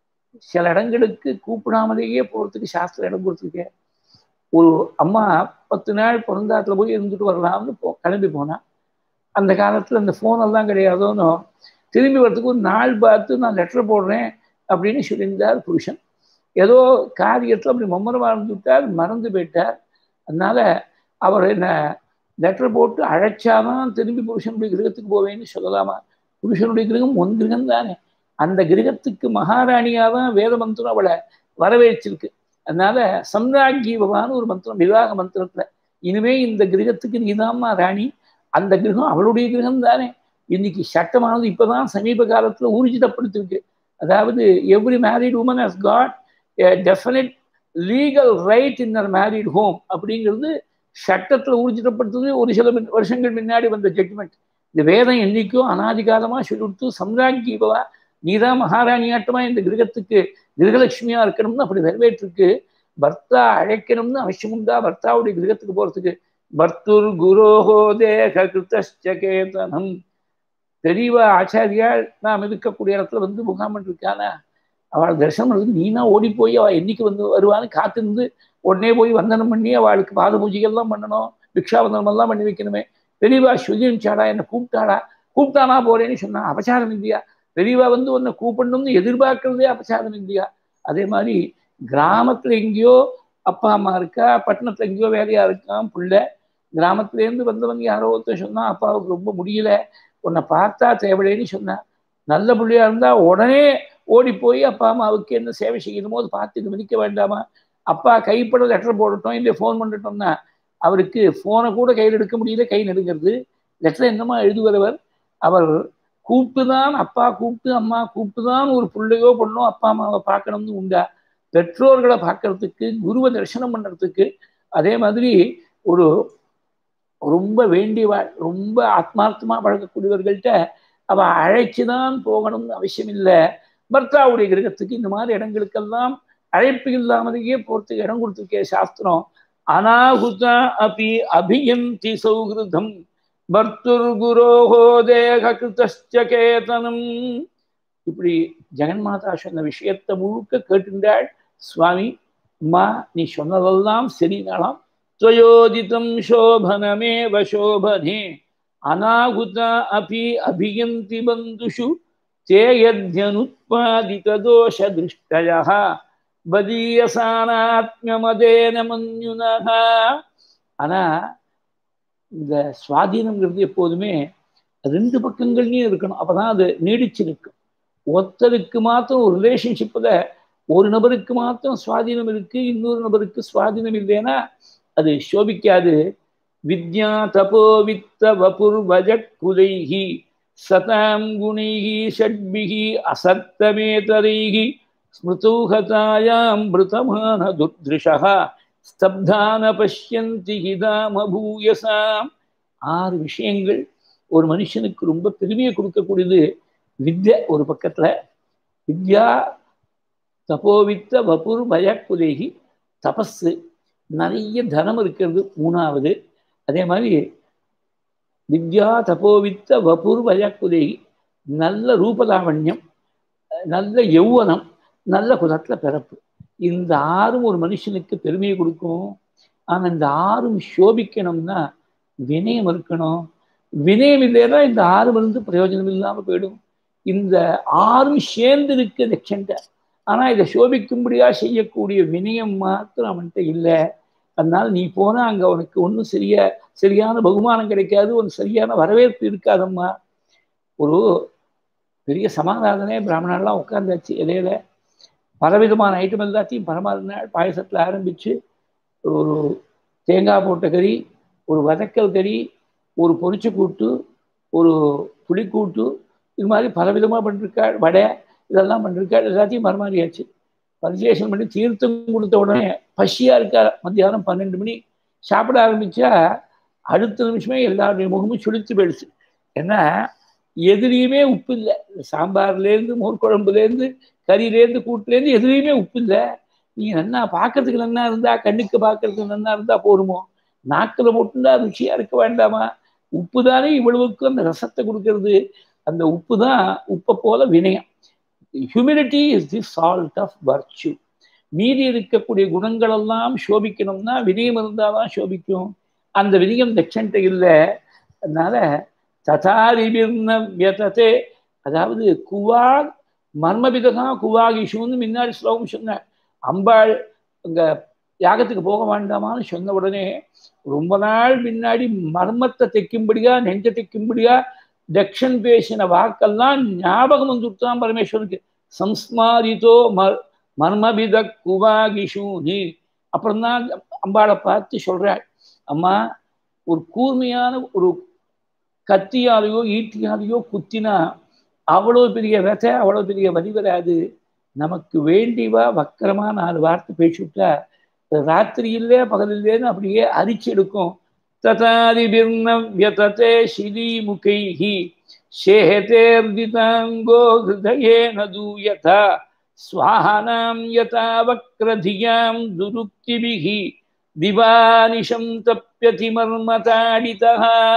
சில இடங்களுக்கு கூப்பிடாமலேயே போறதுக்கு சாஸ்திரம் இடம் கொடுத்துருக்கேன் ஒரு அம்மா பத்து நாள் பிறந்தாத்துல போய் இருந்துட்டு வரலாம்னு போ கிளம்பி போனா அந்த காலத்துல இந்த ஃபோன் எல்லாம் கிடையாதோன்னு திரும்பி வரதுக்கு ஒரு நாள் பார்த்து நான் லெட்டர் போடுறேன் அப்படின்னு சொல்லியிருந்தார் புருஷன் ஏதோ காரியத்தில் அப்படி மம்மரமாக இருந்து விட்டார் மறந்து போயிட்டார் அதனால அவர் என்ன லெட்டர் போட்டு அழைச்சாதான் திரும்பி புருஷனுடைய கிரகத்துக்கு போவேன்னு சொல்லலாமா புருஷனுடைய கிரகம் ஒன் கிரகம் தானே அந்த கிரகத்துக்கு மகாராணியாக தான் வேத மந்திரம் அவளை வரவேற்றிருக்கு அதனால சம்ராஜி பவான்னு ஒரு மந்திரம் விவாக மந்திரத்துல இனிமே இந்த கிரகத்துக்கு நீதாம்மா ராணி அந்த கிரகம் அவளுடைய கிரகம் தானே இன்னைக்கு சட்டமானது இப்பதான் சமீப காலத்துல ஊர்ஜிதப்படுத்திருக்கு அதாவது every married woman has got definite legal right in her married home அப்படிங்கிறது சட்டத்தில் ஊர்ஜிதப்படுத்துறது ஒரு சில வருஷங்கள் முன்னாடி வந்த ஜட்மெண்ட் இந்த வேதம் என்னைக்கும் அனாதிகாலமாக சொல்லிவிட்டு சம்ராஜ்யபவா நீதான் மகாராணியாட்டமா இந்த கிரகத்துக்கு கிரகலட்சுமியா இருக்கணும்னு அப்படி வரவேற்றிருக்கு பர்த்தா அழைக்கணும்னு அவசியம் உண்டா பர்த்தாவுடைய கிரகத்துக்கு போறதுக்கு பர்த்துர் குரோஹோ தேக கிருத்தேதனம் தெளிவா ஆச்சாரியால் நாம் இருக்கக்கூடிய இடத்துல வந்து முகாம் இருக்கானா அவள் தரிசனம் பண்ணுறதுக்கு நீனா ஓடி போய் அவள் என்னைக்கு வந்து வருவான்னு காத்திருந்து உடனே போய் வந்தனம் பண்ணி அவளுக்கு பாத பூஜைகள்லாம் பண்ணணும் பிக்ஷாவந்தனம் எல்லாம் பண்ணி வைக்கணுமே பெரியவா சுதிச்சாடா என்னை கூப்பிட்டாடா கூப்பிட்டானா போறேன்னு சொன்னா அபச்சாரம் இல்லையா பெரியவா வந்து உன்னை கூப்பிடணும்னு எதிர்பார்க்கறதே அபச்சாரம் இல்லையா அதே மாதிரி கிராமத்துல எங்கேயோ அப்பா அம்மா இருக்கா பட்டணத்துல எங்கேயோ வேலையா இருக்கான் பிள்ளை கிராமத்துலேருந்து வந்தவங்க யாரோ ஒருத்தர் சொன்னா அப்பாவுக்கு ரொம்ப முடியல உன்னை பார்த்தா தேவையில்லைன்னு சொன்னா நல்ல பிள்ளையா இருந்தா உடனே ஓடி போய் அப்பா அம்மாவுக்கு என்ன சேவை செய்யணுமோ அதை பார்த்து மதிக்க வேண்டாமா அப்பா கைப்பட லெட்டர் போடட்டும் இல்லை ஃபோன் பண்ணட்டோம்னா அவருக்கு ஃபோனை கூட கையில் எடுக்க முடியல கை நடுங்கிறது லெட்டர் என்னமா எழுதுகிறவர் அவர் கூப்பிட்டு தான் அப்பா கூப்பிட்டு அம்மா கூப்பிட்டு தான் ஒரு பிள்ளையோ பொண்ணோ அப்பா அம்மாவை பார்க்கணும்னு உண்டா பெற்றோர்களை பார்க்கறதுக்கு குருவை தரிசனம் பண்ணுறதுக்கு அதே மாதிரி ஒரு ரொம்ப வேண்டி ரொம்ப ஆத்மார்த்தமாக பழகக்கூடியவர்கள்ட்ட அவ அழைச்சி தான் போகணும்னு அவசியம் இல்லை பர்த்தாவுடைய கிரகத்துக்கு இந்த மாதிரி இடங்களுக்கெல்லாம் அழைப்பு இல்லாமலேயே போறதுக்கு இடம் கொடுத்துருக்கே சாஸ்திரம் அனாகுதா அபி அபியந்தி சௌகிருதம் பர்த்துர் குரோஹோ தேக கிருத்தேதனம் இப்படி ஜெகன்மாதா சொன்ன விஷயத்தை முழுக்க கேட்டுண்டாள் சுவாமி அம்மா நீ சொன்னதெல்லாம் சரினாலாம் துவயோதிதம் சோபனமேவ சோபனே அநாகுதா அபி அபியந்தி பந்துஷு தே யத்யனுத்பாதிததோஷ திருஷ்டயः பதீயசானாத்மமதேன மன்யுனः ஆனா இந்த சுவாதீனம்ங்கிறது எப்போதுமே ரெண்டு பக்கங்கள்லையும் இருக்கணும் அப்பதான் அது நீடிச்சு நிற்கும் ஒருத்தருக்கு மாத்திரம் ஒரு ரிலேஷன்ஷிப்பில் ஒரு நபருக்கு மாத்திரம் சுவாதீனம் இருக்கு இன்னொரு நபருக்கு சுவாதீனம் இல்லைன்னா அது சோபிக்காது வித்யா தபோ வித்த வபுர் வஜக்குலைஹி சதாம் குணைஹி ஷட்பிஹி அசத்தமேதரைஹி ஸ்மிருதௌஹதாயாம் மிருதமான துர்திருஷா ஸ்தப்தான பஷ்யந்தி ஹிதாம பூயசாம் ஆறு விஷயங்கள் ஒரு மனுஷனுக்கு ரொம்ப பெருமையை கொடுக்கக்கூடியது வித்யா ஒரு பக்கத்துல வித்யா தபோவித்த வபுர் பயக்குலேகி தபஸு நிறைய தனம் இருக்கிறது மூணாவது அதே மாதிரி வித்யா தபோவித்த வபுர் பயக்குலேகி நல்ல ரூபலாவண்யம் நல்ல யௌவனம் நல்ல குலத்துல பிறப்பு இந்த ஆறும் ஒரு மனுஷனுக்கு பெருமையை கொடுக்கும் ஆனா இந்த ஆறும் சோபிக்கணும்னா வினயம் இருக்கணும் வினயம் இல்லைன்னா இந்த ஆறு வந்து பிரயோஜனம் இல்லாம போயிடும் இந்த ஆறும் சேர்ந்து இருக்கு லட்சண்ட ஆனா இதை சோபிக்கும்படியா செய்யக்கூடிய வினயம் மாத்திரம் அவன்கிட்ட இல்லை அதனால நீ போனா அங்க உனக்கு ஒன்றும் சரியா சரியான பகுமானம் கிடைக்காது ஒரு சரியான வரவேற்பு இருக்காதம்மா ஒரு பெரிய சமாதானே பிராமணர்லாம் உட்காந்தாச்சு இடையில பலவிதமான ஐட்டம் எல்லாத்தையும் பரமாறின பாயசத்தில் ஆரம்பித்து ஒரு தேங்காய் போட்ட கறி ஒரு வதக்கல் கறி ஒரு பொரிச்ச கூட்டு ஒரு புளிக்கூட்டு இது மாதிரி பலவிதமாக பண்ணிருக்காள் வடை இதெல்லாம் பண்ணிருக்காள் எல்லாத்தையும் பரமாறியாச்சு பரிசேஷன் பண்ணி தீர்த்தம் கொடுத்த உடனே பசியாக இருக்கா மத்தியானம் பன்னெண்டு மணி சாப்பிட ஆரம்பித்தா அடுத்த நிமிஷமே எல்லாருடைய முகமும் சுழித்து போயிடுச்சு ஏன்னா எதுலேயுமே உப்பு இல்லை சாம்பார்லேருந்து மோர் குழம்புலேருந்து கறியிலேருந்து கூட்டுலேருந்து எதுலேயுமே உப்பு இல்லை நீ நன்னா பார்க்கறதுக்கு நன்னா இருந்தா கண்ணுக்கு பார்க்கறதுக்கு நன்னா இருந்தா போருமோ நாக்கில் மட்டும்தான் ருச்சியா இருக்க வேண்டாமா உப்பு தானே இவ்வளவுக்கு அந்த ரசத்தை கொடுக்கறது அந்த உப்பு தான் உப்பை போல வினயம் humility is the salt of virtue மீதி இருக்கக்கூடிய குணங்கள் எல்லாம் சோபிக்கணும்னா வினயம் இருந்தாதான் சோபிக்கும் அந்த வினயம் தட்சன்ட்ட இல்லை அதனால ததாரிபிர்னவியதே அதாவது குவாக் மர்மபிதகா குவாகிஷுன்னு முன்னாடி ஸ்லோகம் சொன்னார் அம்பாள் அங்க யாகத்துக்கு போக வேண்டாமான்னு சொன்ன உடனே ரொம்ப நாள் முன்னாடி மர்மத்தை தைக்கும்படியா நெஞ்ச தைக்கும்படியா தக்ஷன் பேசின வாக்கெல்லாம் ஞாபகம் வந்துட்டான் பரமேஸ்வருக்கு சம்ஸ்மாரித்தோ மர் மர்மபித குவாகிஷூனி அப்புறம் தான் அம்பாளை பார்த்து சொல்றாள் அம்மா ஒரு கூர்மையான ஒரு கத்தியாலேயோ ஈட்டியாலேயோ குத்தினா அவ்வளோ பெரிய விதை அவ்வளோ பெரிய வலி வராது நமக்கு வேண்டிவா வக்கரமா நாலு வார்த்தை பேசிவிட்டா ராத்திரி இல்லை பகல் இல்லைன்னு அப்படியே அரிச்சு எடுக்கும் ததாதிபிர்னவியதே சிலீமுகைஹி சேஹதேர்திதாங்கோ ஹிருதயேன தூயதா ஸ்வாஹானாம் யதா வக்ரதியாம் துருக்திபிஹி திவானிஷம் தப்பியதி மர்மதாடிதா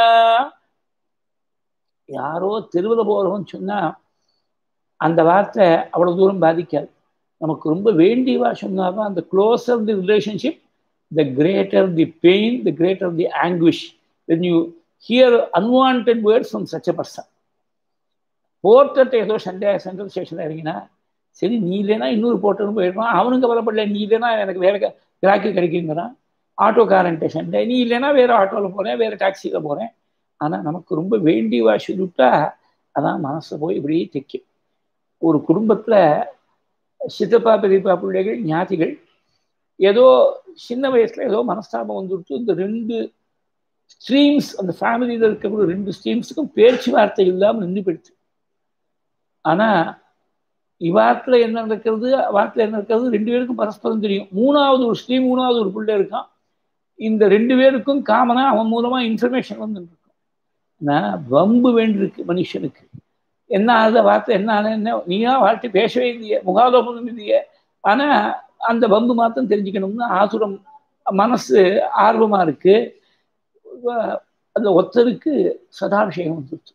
யாரோ தெருவில் போகிறவன் சொன்னா அந்த வார்த்தை அவ்வளோ தூரம் பாதிக்காது நமக்கு ரொம்ப வேண்டியவா சொன்னாதான் அந்த closer the relationship the greater the pain the greater the anguish when you hear unwanted words from such a person போர்ட்டர்ட்ட ஏதோ சண்டே சென்ட்ரல் ஸ்டேஷனில் இறங்கினா சரி நீ இல்லைன்னா இன்னொரு போர்ட்டரும் போயிருக்கான் அவனுக்கு கவலைப்படல நீ இல்லைன்னா எனக்கு வேற கிராக்கி கிடைக்குங்கிறான் ஆட்டோக்காரன்ட்ட சண்டை நீ இல்லைன்னா வேற ஆட்டோவில் போகிறேன் வேற டாக்ஸியில் போகிறேன் ஆனால் நமக்கு ரொம்ப வேண்டியவா சொல்லிவிட்டா அதான் மனசை போய் இப்படியே தைக்கும் ஒரு குடும்பத்தில் சித்தப்பா பெரியப்பா பிள்ளைகள் ஞாதிகள் ஏதோ சின்ன வயசுல ஏதோ மனஸ்தாபம் வந்துவிட்டு இந்த ரெண்டு ஸ்ட்ரீம்ஸ் அந்த ஃபேமிலியில் இருக்கக்கூடிய ரெண்டு ஸ்ட்ரீம்ஸுக்கும் பேச்சுவார்த்தை இல்லாமல் நின்று போயிடுச்சு ஆனால் இவாத்தில் என்ன நடக்கிறது வாரத்தில் என்ன நடக்கிறது ரெண்டு பேருக்கும் பரஸ்பரம் தெரியும் மூணாவது ஒரு ஸ்ட்ரீம் மூணாவது ஒரு பிள்ளை இருக்கான் இந்த ரெண்டு பேருக்கும் காமனாக அவன் மூலமாக இன்ஃபர்மேஷன் வந்துட்டு இருக்கும் நான் வம்பு வேண்டியிருக்கு மனுஷனுக்கு என்ன ஆகுத வார்த்தை என்ன ஆன என்ன நீயா வாழ்க்கை பேசவே இல்லையே முகாலோபமும் இல்லையே ஆனால் அந்த வம்பு மாத்திரம் தெரிஞ்சுக்கணும்னு ஆசுரம் மனசு ஆர்வமாக இருக்கு அந்த ஒத்தருக்கு சதாபிஷேகம் வந்துருச்சு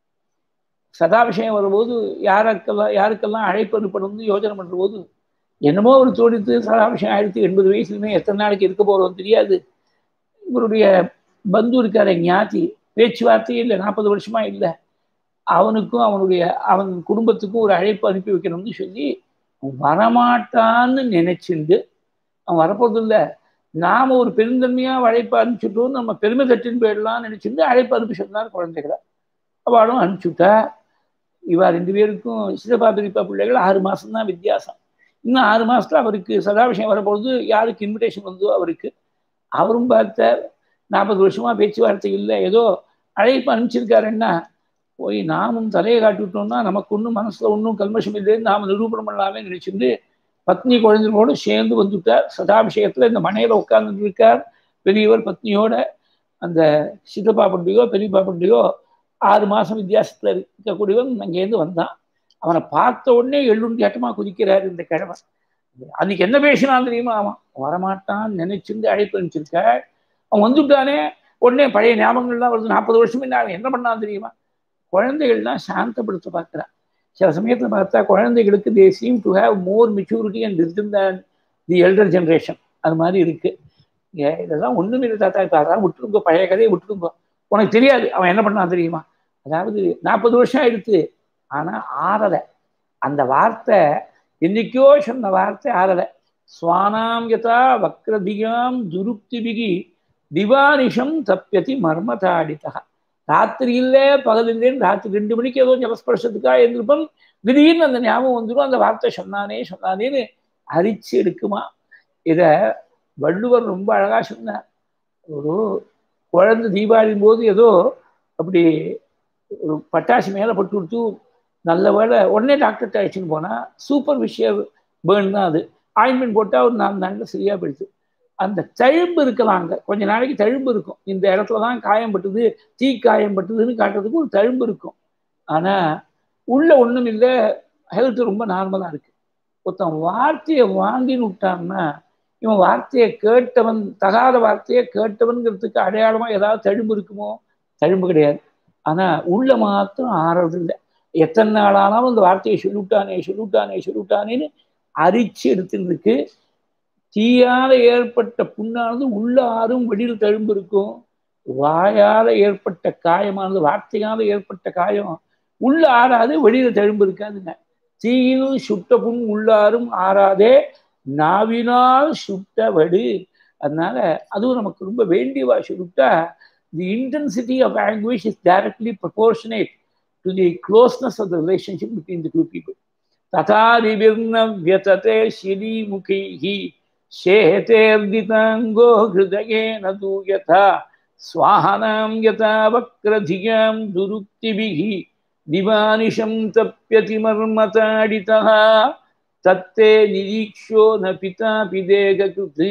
சதாபிஷேகம் வரும்போது யாருக்கெல்லாம் யாருக்கெல்லாம் அழைப்பு அனுப்பணும்னு யோஜனை பண்ணுற போது என்னமோ ஒரு தோடித்து சதாபிஷேகம் ஆயிரத்தி எண்பது வயசுலுமே எத்தனை நாளைக்கு இருக்க போகிறோம் தெரியாது இவருடைய பந்து இருக்கார ஞாத்தி பேச்சுவார்த்தையே இல்லை நாற்பது வருஷமா இல்லை அவனுக்கும் அவனுடைய அவன் குடும்பத்துக்கும் ஒரு அழைப்பு அனுப்பி வைக்கணும்னு சொல்லி வரமாட்டான்னு நினைச்சிருந்து அவன் வரப்போறது இல்லை நாம ஒரு பெருந்தன்மையாக அழைப்பு அனுப்பிச்சுட்டோம் நம்ம பெருமை தட்டின்னு போயிடலாம்னு நினைச்சிருந்து அழைப்பு அனுப்பி சொன்னார் குழந்தைகளை அவளும் அனுப்பிச்சுட்டா இவா ரெண்டு பேருக்கும் சிறப்பா பெரியப்பா பிள்ளைகள் ஆறு மாதம்தான் வித்தியாசம் இன்னும் ஆறு மாதத்துல அவருக்கு சதாபிஷேகம் வரப்பொழுது யாருக்கு இன்விடேஷன் வந்தோ அவருக்கு அவரும் பார்த்த நாற்பது வருஷமா பேச்சுவார்த்தை இல்லை ஏதோ அழைப்பு அனுப்பிச்சிருக்காருன்னா போய் நாமும் தலையை காட்டிவிட்டோம்னா நமக்கு ஒன்றும் மனசில் ஒன்றும் கல்மஷம் இல்லைன்னு நாம் நிரூபணம் பண்ணலாமே நினைச்சிருந்து பத்னி குழந்தைகளோடு சேர்ந்து வந்துட்டார் சதாபிஷேகத்தில் இந்த மனையில் உட்கார்ந்து இருக்கார் பெரியவர் பத்னியோட அந்த சித்தப்பா பண்டிகையோ பெரியப்பா பண்டிகையோ ஆறு மாதம் வித்தியாசத்தில் இருக்கக்கூடியவன் அங்கேருந்து வந்தான் அவனை பார்த்த உடனே எள்ளுண்டி ஆட்டமாக குதிக்கிறார் இந்த கிழமை அன்னைக்கு என்ன பேசினான் தெரியுமா அவன் வரமாட்டான்னு நினைச்சிருந்து அழைப்பு அனுப்பிச்சிருக்க அவன் வந்துட்டானே உடனே பழைய ஞாபகங்கள்லாம் வருது நாற்பது வருஷம் அவன் என்ன பண்ணான் தெரியுமா குழந்தைகள்லாம் சாந்தப்படுத்த பார்க்குறான் சில சமயத்தில் பார்த்தா குழந்தைகளுக்கு they seem to have more maturity and wisdom than the elder generation அது மாதிரி இருக்கு இதெல்லாம் ஒன்றும் இல்லை தாத்தா இப்போ அதான் விட்டுருங்க பழைய கதையை விட்டுருங்க உனக்கு தெரியாது அவன் என்ன பண்ணான் தெரியுமா அதாவது நாற்பது வருஷம் ஆயிடுத்து ஆனால் ஆறலை அந்த வார்த்தை என்னைக்கோ சொன்ன வார்த்தை ஆறலை சுவானாம் யதா வக்ரதியாம் துருப்திபிகி திவானிஷம் தப்பியதி மர்மதாடிதா ராத்திரி இல்லை பகல் இல்லைன்னு ராத்திரி ரெண்டு மணிக்கு ஏதோ ஜலஸ்பர்ஷத்துக்காக எழுந்திருப்போம் திடீர்னு அந்த ஞாபகம் வந்துடும் அந்த வார்த்தை சொன்னானே சொன்னானேன்னு அரிச்சு எடுக்குமா இதை வள்ளுவர் ரொம்ப அழகா சொன்னார் ஒரு குழந்தை தீபாவளியும் போது ஏதோ அப்படி ஒரு பட்டாசு மேலே பட்டு கொடுத்து நல்ல வேலை உடனே டாக்டர்கிட்ட அழைச்சின்னு போனால் சூப்பர் விஷயம் பேர்ன் தான் அது ஆயின்மெண்ட் போட்டால் ஒரு நாலு நாளில் சரியாக போயிடுது அந்த தழும்பு இருக்கலாம் அங்கே கொஞ்ச நாளைக்கு தழும்பு இருக்கும் இந்த இடத்துல தான் காயம் பட்டுது தீ காயம் பட்டுதுன்னு காட்டுறதுக்கு ஒரு தழும்பு இருக்கும் ஆனால் உள்ள ஒன்றும் இல்லை ஹெல்த் ரொம்ப நார்மலாக இருக்கு ஒருத்தன் வார்த்தையை வாங்கின்னு விட்டான்னா இவன் வார்த்தையை கேட்டவன் தகாத வார்த்தையை கேட்டவன்கிறதுக்கு அடையாளமாக ஏதாவது தழும்பு இருக்குமோ தழும்பு கிடையாது ஆனால் உள்ள மாத்திரம் ஆறது இல்லை எத்தனை நாள் ஆனாலும் அந்த வார்த்தையை சொல்லிவிட்டானே சொல்லிவிட்டானே சொல்லிவிட்டானேன்னு அரிச்சு எடுத்துருக்கு தீயால ஏற்பட்ட புண்ணானது உள்ள ஆறும் வெளியில் தழும்பு இருக்கும் வாயால ஏற்பட்ட காயமானது வார்த்தையால ஏற்பட்ட காயம் உள்ள ஆறாது வெளியில தழும்பு இருக்காதுங்க தீயில் சுட்ட புண் உள்ளாரும் ஆறாதே நாவினால் சுட்ட வடு அதனால அதுவும் நமக்கு ரொம்ப வேண்டியவா சொல்லிட்டா the intensity of language is directly proportionate to the closeness of the relationship between the two people ததா நிபிர்ன வியததே ஷிலிமுகைஹி शेतेर्दिताङ्गो हृदयेन तु यथा स्वाहानां यथा वक्रधियां दुरुक्तिभिः दिवानिशं तप्यति मर्मताडितः तत्ते निरीक्षो न पितापि देहकृत्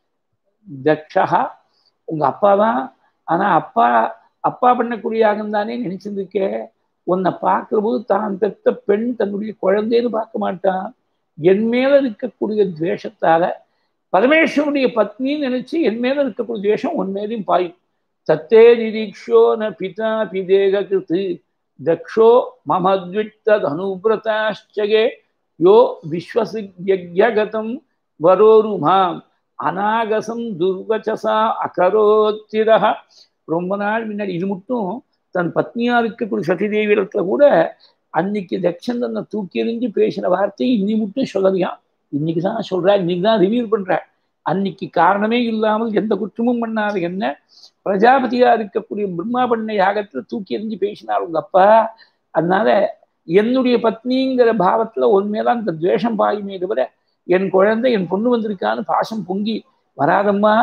தக்ஷா உங்க அப்பா தான் ஆனா அப்பா அப்பா பண்ணக்கூடிய யாகம் தானே நினைச்சிருந்துக்கே உன்னை பார்க்கிற போது தான் பெற்ற பெண் தன்னுடைய குழந்தைன்னு பார்க்க மாட்டான் என் மேல இருக்கக்கூடிய துவேஷத்தால பரமேஸ்வருடைய பத்னின்னு நினைச்சு என் மேல இருக்கக்கூடிய துவேஷம் உன் மேலையும் பாயும் தத்தே நிரீக்ஷோ ந பிதா பிதேக கிருத்து தக்ஷோ மமத்வித்தத் அனுபிரதாச்சகே யோ விஸ்வசியகதம் வரோருமாம் அநாகசம் துர்வச்சசா அகரோத்திரः ரொம்ப நாள் முன்னாடி இது மட்டும் தன் பத்னியா இருக்கக்கூடிய சதிதேவி இடத்துல கூட அன்னைக்கு தட்சன் தன்னை தூக்கி எறிஞ்சு பேசின வார்த்தை இன்னி மட்டும் சொல்லலையாம் இன்னைக்கு தான் சொல்றா இன்னைக்கு தான் ரிவீல் பண்ற அன்னைக்கு காரணமே இல்லாமல் எந்த குற்றமும் பண்ணாத என்ன பிரஜாபதியா இருக்கக்கூடிய பிரம்மா பண்ண யாகத்துல தூக்கி எறிஞ்சு பேசினார் உங்க அப்பா அதனால என்னுடைய பத்னிங்கிற பாவத்துல உண்மையெல்லாம் இந்த துவேஷம் பாயுமே தவிர என் குழந்தை என் பொண்ணு வந்திருக்கான்னு பாசம் பொங்கி வராதம்மா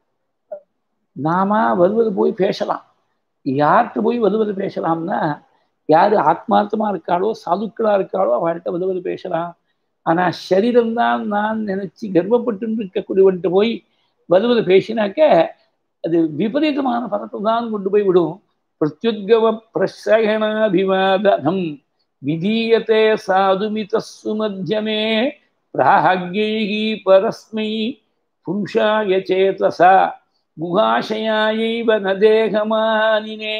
நாம வருவது போய் பேசலாம் யார்கிட்ட போய் வருவது பேசலாம்னா யாரு ஆத்மார்த்தமா இருக்காளோ சாதுக்களா இருக்காளோ அவள்கிட்ட வருவது பேசலாம் ஆனா சரீரம்தான் நான் நினைச்சு கர்வப்பட்டு இருக்கக்கூடியவன்ட்டு போய் வருவது பேசினாக்க அது விபரீதமான பதத்தை தான் கொண்டு போய் விடும் பிரத்யுத்கவ பிரசகனாபிவாதனம் விதீயத்தே சாதுமிதஸ்ஸு மத்தியமே பிராஹ்யைகி பரஸ்மை புருஷாய சேதசா குகாஷயாயைவ ந தேகமானினே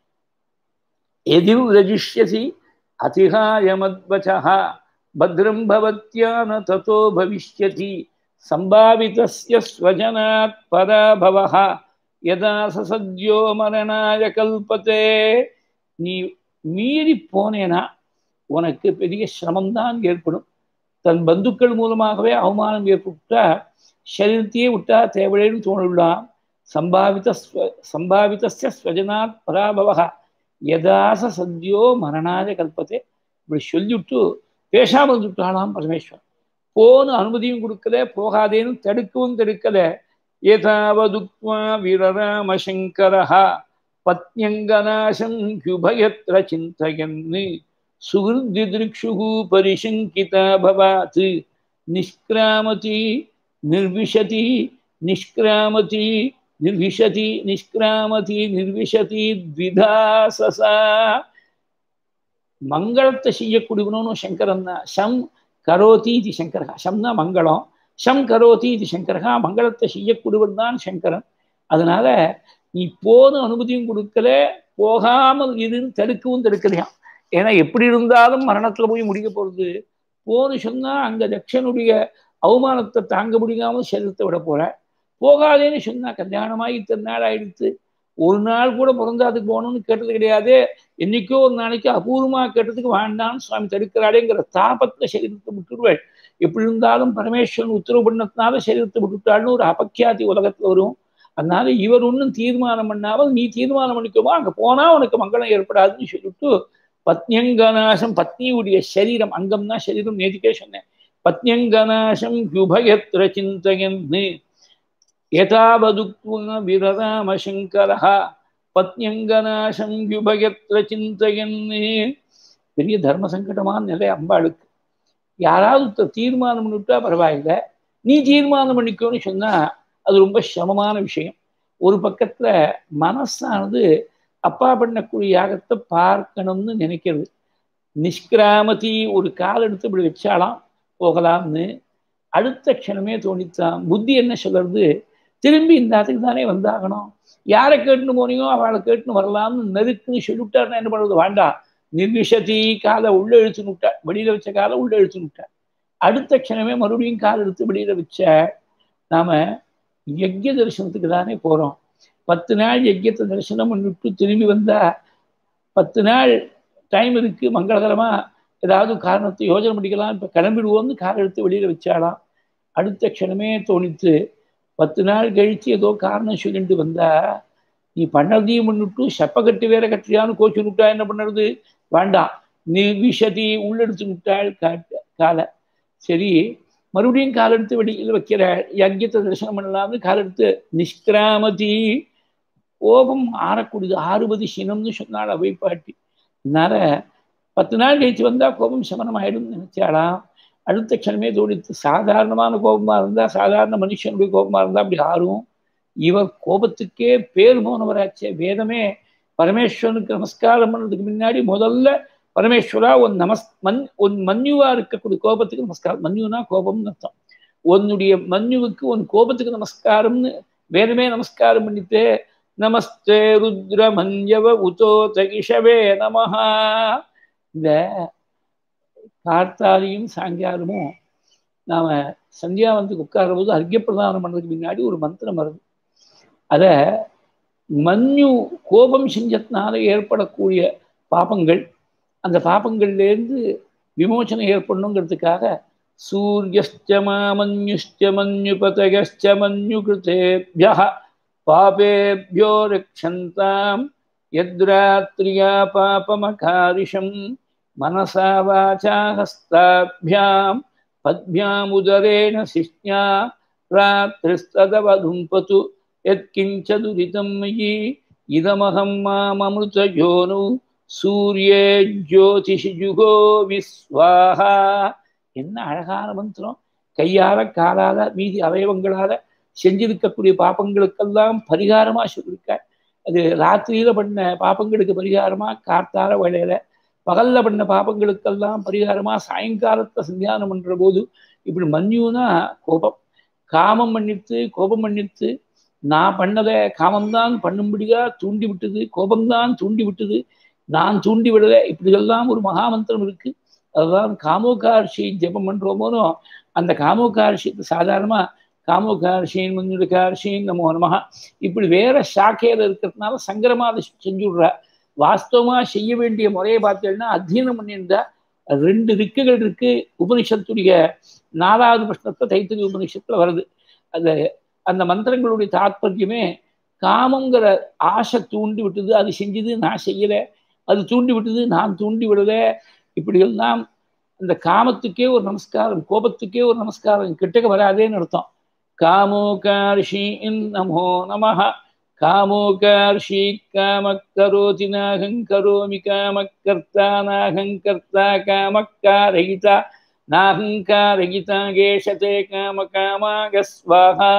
எதிர் ரஜிஷ்யசி அதிகாய மத்வச்சः भद्रं भवत्या न ततो भविष्यति सम्भावितस्य स्वजनात् पराभवः यदा स सद्यो மரணாய கல்பத்தே நீ மீறி போனேனா உனக்கு பெரிய சிரமம்தான் ஏற்படும் தன் பந்துக்கள் மூலமாகவே அவமானம் ஏற்பட்டா சரீரத்தையே விட்டா தேவைன்னு தோணிவிடலாம் சம்பாவித சம்பாவிதஸ்ய ஸ்வஜனாத் பராபவா யதாச சத்யோ மரணாய கல்பத்தே இப்படி சொல்லிவிட்டு பேசாமல் விட்டாளாம் பரமேஸ்வரன் போன்னு அனுமதியும் கொடுக்கல போகாதேன்னு தடுக்கவும் தடுக்கல ஏதாவதுக்வா வீரராம சங்கரஹா பத்யங்கநாசம் குபயத்ர சிந்தயன்னு சுகிருதிருக்ஷு பரிசங்கிதா பவாத் நிஷ்கிராமதி நிர்விஷதி நிஷ்கிராமதி நிர்விஷதி நிஷ்கிராமதி நிர்விஷதி த்விதாசசா மங்களத்தை செய்யக்கூடியவனும் சங்கரன் தான் ஷம் கரோதி இது சங்கரகா ஷம்னா மங்களம் ஷம் கரோதி இது சங்கரகா மங்களத்தை செய்யக்கூடியவன் தான் சங்கரன் அதனால நீ போதும் அனுமதியும் கொடுக்கல போகாமல் இதுன்னு தடுக்கவும் தடுக்கலையாம் ஏன்னா எப்படி இருந்தாலும் மரணத்துல போய் முடிக்க போறது போன்னு சொன்னா அங்க தட்சனுடைய அவமானத்தை தாங்க முடியாமல் சரீரத்தை விட போற போகாதேன்னு சொன்னா கல்யாணமாகி இத்தனை நாள் ஆயிடுத்து ஒரு நாள் கூட பிறந்தாதுக்கு போகணும்னு கேட்டது கிடையாது என்னைக்கோ ஒரு நாளைக்கு அபூர்வமா கேட்டதுக்கு வேண்டாம்னு சுவாமி தடுக்கிறாளேங்கிற தாபத்துல சரீரத்தை விட்டுடுவாள் எப்படி இருந்தாலும் பரமேஸ்வரன் உத்தரவு பண்ணத்தினால சரீரத்தை விட்டுட்டாள்னு ஒரு அபக்கியாதி உலகத்துல வரும் அதனால இவர் ஒன்றும் தீர்மானம் பண்ணாமல் நீ தீர்மானம் பண்ணிக்கோமா அங்க போனா உனக்கு மங்களம் ஏற்படாதுன்னு சொல்லிட்டு பத்யங்கநாசம் பத்னியுடைய சரீரம் அங்கம்னா சரீரம் நேதிக்கே சொன்னேன் பத்யங்கநாசம் குபயத்ர சிந்தயன்னு ஏதாவதுக்வ விரராம சங்கரஹ பத்யங்கநாசம் யுபயத்ர சிந்தயன்னு பெரிய தர்ம சங்கடமான நிலை அம்பாளுக்கு யாராவது தீர்மானம் பண்ணிவிட்டா பரவாயில்ல நீ தீர்மானம் பண்ணிக்கோன்னு சொன்னா அது ரொம்ப சிரமமான விஷயம் ஒரு பக்கத்துல மனசானது அப்பா பண்ணக்கூடிய யாகத்தை பார்க்கணும்னு நினைக்கிறது நிஷ்கிராமதி ஒரு கால் எடுத்து இப்படி வச்சாலாம் போகலாம்னு அடுத்த க்ஷணமே தோணித்தான் புத்தி என்ன சொல்றது திரும்பி இந்த இடத்துக்கு தானே வந்தாகணும் யாரை கேட்டுன்னு போனியோ அவளை கேட்டுன்னு வரலாம்னு நெருக்குன்னு சொல்லிவிட்டாருன்னா என்ன பண்ணுறது வேண்டாம் நிர்விஷதி காலை உள்ள இழுத்துன்னு விட்டா வெளியில வச்ச காலை உள்ள இழுத்துன்னு விட்டா அடுத்த க்ஷணமே மறுபடியும் கால் எடுத்து வெளியில வச்ச நாம யஜ்ய தரிசனத்துக்கு தானே போறோம் பத்து நாள் யஜ்யத்தை தரிசனம் பண்ணிவிட்டு திரும்பி வந்தா பத்து நாள் டைம் இருக்கு மங்களகரமா ஏதாவது காரணத்தை யோஜனை பண்ணிக்கலாம் இப்போ கிளம்பிடுவோம்னு கார் எடுத்து வெளியில வச்சாலாம் அடுத்த க்ஷணமே தோணித்து பத்து நாள் கழிச்சு ஏதோ காரணம் சொல்லிட்டு வந்தா நீ பண்ணதையும் பண்ணிட்டு செப்ப கட்டி வேற கட்டியான்னு கோச்சு விட்டா என்ன பண்ணுறது வேண்டாம் நீ விஷதி உள்ளெடுத்து விட்டாள் காட்ட காலை சரி மறுபடியும் கால் எடுத்து வெளியில் வைக்கிற யஜ்யத்தை தரிசனம் பண்ணலாம்னு கால் எடுத்து நிஷ்கிராமதி கோபம் ஆறக்கூடியது ஆறுபது சினம்னு சொன்னாள் அவை பாட்டி அதனால பத்து நாள் கழிச்சு வந்தால் கோபம் சமனம் ஆயிடும்னு நினைச்சாலாம் அடுத்த க்ஷணமே தோணித்து சாதாரணமான கோபமாக இருந்தால் சாதாரண மனுஷனுடைய கோபமாக இருந்தால் அப்படி ஆறும் இவர் கோபத்துக்கே பேர் போனவராச்சே வேதமே பரமேஸ்வரனுக்கு நமஸ்காரம் பண்ணுறதுக்கு முன்னாடி முதல்ல பரமேஸ்வரா உன் நமஸ் மண் உன் மன்யுவா இருக்கக்கூடிய கோபத்துக்கு நமஸ்காரம் மன்யுனா கோபம்னு அர்த்தம் உன்னுடைய மன்யுவுக்கு உன் கோபத்துக்கு நமஸ்காரம்னு வேதமே நமஸ்காரம் பண்ணிட்டு நமஸ்தே ருத்ர மன்யவ உதோ தகிஷவே நமஹா இந்த கார்த்தாலையும் சாயங்காலமும் நாம சந்தியா வந்து உட்கார போது அர்க்கிய பிரதானம் பண்ணுறதுக்கு முன்னாடி ஒரு மந்திரம் வருது அதை மன்யு கோபம் செஞ்சதுனால ஏற்படக்கூடிய பாபங்கள் அந்த பாபங்கள்லேருந்து விமோச்சனம் ஏற்படணுங்கிறதுக்காக சூரியஸ்ட மாமன்யுஷ்ட மன்யுபதயஸ்ட மன்யு கிருத்தேபிய பாபேபியோ ரக்ஷந்தாம் யத்ராத்ரியா பாபமகாரிஷம் மனசா வாச்சா ஹஸ்தாபியாம் பத்மியாமுதரேண சிஷ்ஞா ராத்திரிஸ்ததவதும்பது யத்கிஞ்ச துரிதம் மயி இதமகம் மாமமிருதயோனு சூரியே ஜோதிஷிஜுகோ விஸ்வாஹா என்ன அழகான மந்திரம் கையால காலால மீதி அவயவங்களால செஞ்சிருக்கக்கூடிய பாப்பங்களுக்கெல்லாம் பரிகாரமா சொல்லியிருக்கார் அது ராத்திரியில பண்ண பாப்பங்களுக்கு பரிகாரமா காத்தால வேலையில பகல்ல பண்ண பாப்பங்களுக்கெல்லாம் பரிகாரமா சாயங்காலத்தை சந்தியானம் பண்ற போது இப்படி மன்யுனா கோபம் காமம் பண்ணிட்டு கோபம் பண்ணிட்டு நான் பண்ணதை காமம்தான் பண்ணும்படியா தூண்டி விட்டது கோபம்தான் தூண்டி விட்டது நான் தூண்டி விடல இப்படியெல்லாம் ஒரு மகாமந்திரம் இருக்கு அதுதான் காமோகார்ஷி ஜபம் பண்றோமோனோ அந்த காமோகார்ஷியத்தை சாதாரணமா காமோகார்ஷின் மஞ்சுடகார்ஷின் நமோ நமஹா இப்படி வேற சாக்கையில இருக்கிறதுனால சங்கரமா அதை செஞ்சு விடுறா வாஸ்தவமா செய்ய வேண்டிய முறையை பார்த்தேன்னா அத்தியனம் பண்ணியிருந்தா ரெண்டு ரிக்குகள் இருக்கு உபனிஷத்துடைய நாலாவது பிரஷ்னத்தை தைத்திரி உபனிஷத்துல வருது அந்த அந்த மந்திரங்களுடைய தாற்பயமே காமங்கிற ஆசை தூண்டி விட்டது அது செஞ்சது நான் செய்யல அது தூண்டி விட்டது நான் தூண்டி விடல இப்படியெல்லாம் அந்த காமத்துக்கே ஒரு நமஸ்காரம் கோபத்துக்கே ஒரு நமஸ்காரம் கிட்டக்க வராதேன்னு அர்த்தம் காமோகார்ஷி நமோ நமஹ காமோகார்ஷி காமக்கரோதி நாகங்கரோமி காமக்கர்த்தா நாகங்கர்த்தா காமக்காரகிதா நாகங்காரகிதா கேஷதே காம காமாகஸ்வாஹா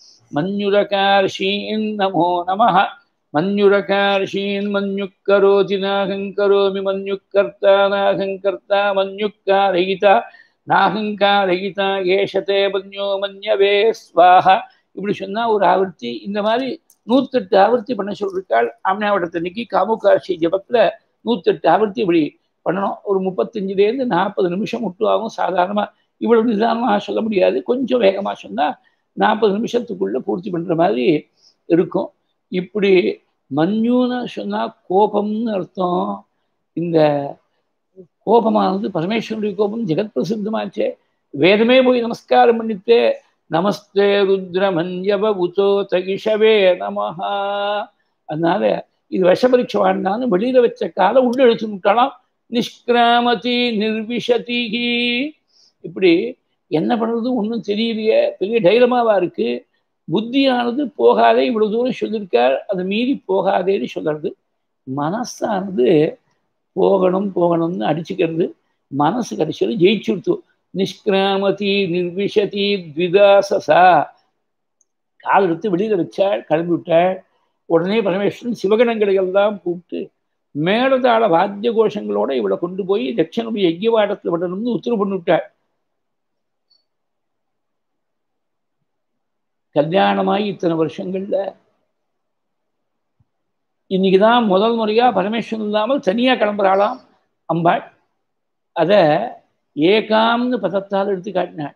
மஞ்சுரகார்ஷீன் நமோ நமஹ மஞ்சுரகார்ஷீன் மஞ்சுக்கரோதி நாகங்கரோமி மஞ்சுக்கர்த்தா நாகங்கர்த்தா மஞ்சுக்காரகிதா நாகங்காரகிதா ஏஷத்தே மன்யோ மன்யவே ஸ்வாஹா இப்படி சொன்னா ஒரு ஆவர்த்தி இந்த மாதிரி நூத்தெட்டு ஆவர்த்தி பண்ண சொல்லிருக்காள் ஆம்னாவட்டத்தன்னைக்கு காமுகாட்சி ஜபத்துல நூத்தெட்டு ஆவர்த்தி இப்படி பண்ணணும் ஒரு முப்பத்தஞ்சுலேருந்து நாற்பது நிமிஷம் மட்டும் ஆகும் சாதாரணமா இவ்வளவு நிதானமாக சொல்ல முடியாது கொஞ்சம் வேகமாக சொன்னால் நாற்பது நிமிஷத்துக்குள்ள பூர்த்தி பண்ற மாதிரி இருக்கும் இப்படி மஞ்சுன்னு சொன்னா கோபம்னு அர்த்தம் இந்த கோபமானது பரமேஸ்வருடைய கோபம் ஜெகத் பிரசித்தமாச்சே வேதமே போய் நமஸ்காரம் பண்ணிட்டு நமஸ்தே ருத்ர மஞ்சப உதோ தகிஷவே நமஹா அதனால இது விஷபரீட்சை வாழ்ந்தாலும் வெளியில வச்ச காலை உள்ள எழுத்து விட்டாலாம் நிஷ்கிராமதி நிர்விஷதி இப்படி என்ன பண்ணுறது ஒன்றும் தெரியலையே பெரிய டைலமாவா இருக்கு புத்தியானது போகாதே இவ்வளவு தூரம் சொல்லியிருக்கார் அதை மீறி போகாதேன்னு சொல்றது மனசானது போகணும் போகணும்னு அடிச்சுக்கிறது மனசு கடைசியில் ஜெயிச்சுடுத்து நிஷ்கிராமதி நிர்விஷதி த்விதாசசா கால் எடுத்து வெளியில வச்சாள் கிளம்பி விட்டாள் உடனே பரமேஸ்வரன் சிவகணங்களை எல்லாம் கூப்பிட்டு மேலதாள வாத்திய கோஷங்களோட இவளை கொண்டு போய் தட்சணுடைய யஜ்யவாடத்தில் விடணும்னு உத்தரவு பண்ணி விட்டாள் கல்யாணமாகி இத்தனை வருஷங்கள்ல இன்னைக்குதான் முதல் முறையா பரமேஸ்வரன் இல்லாமல் தனியா கிளம்புறாளாம் அம்பாள் அத ஏகாம்னு பதத்தால் எடுத்து காட்டினாள்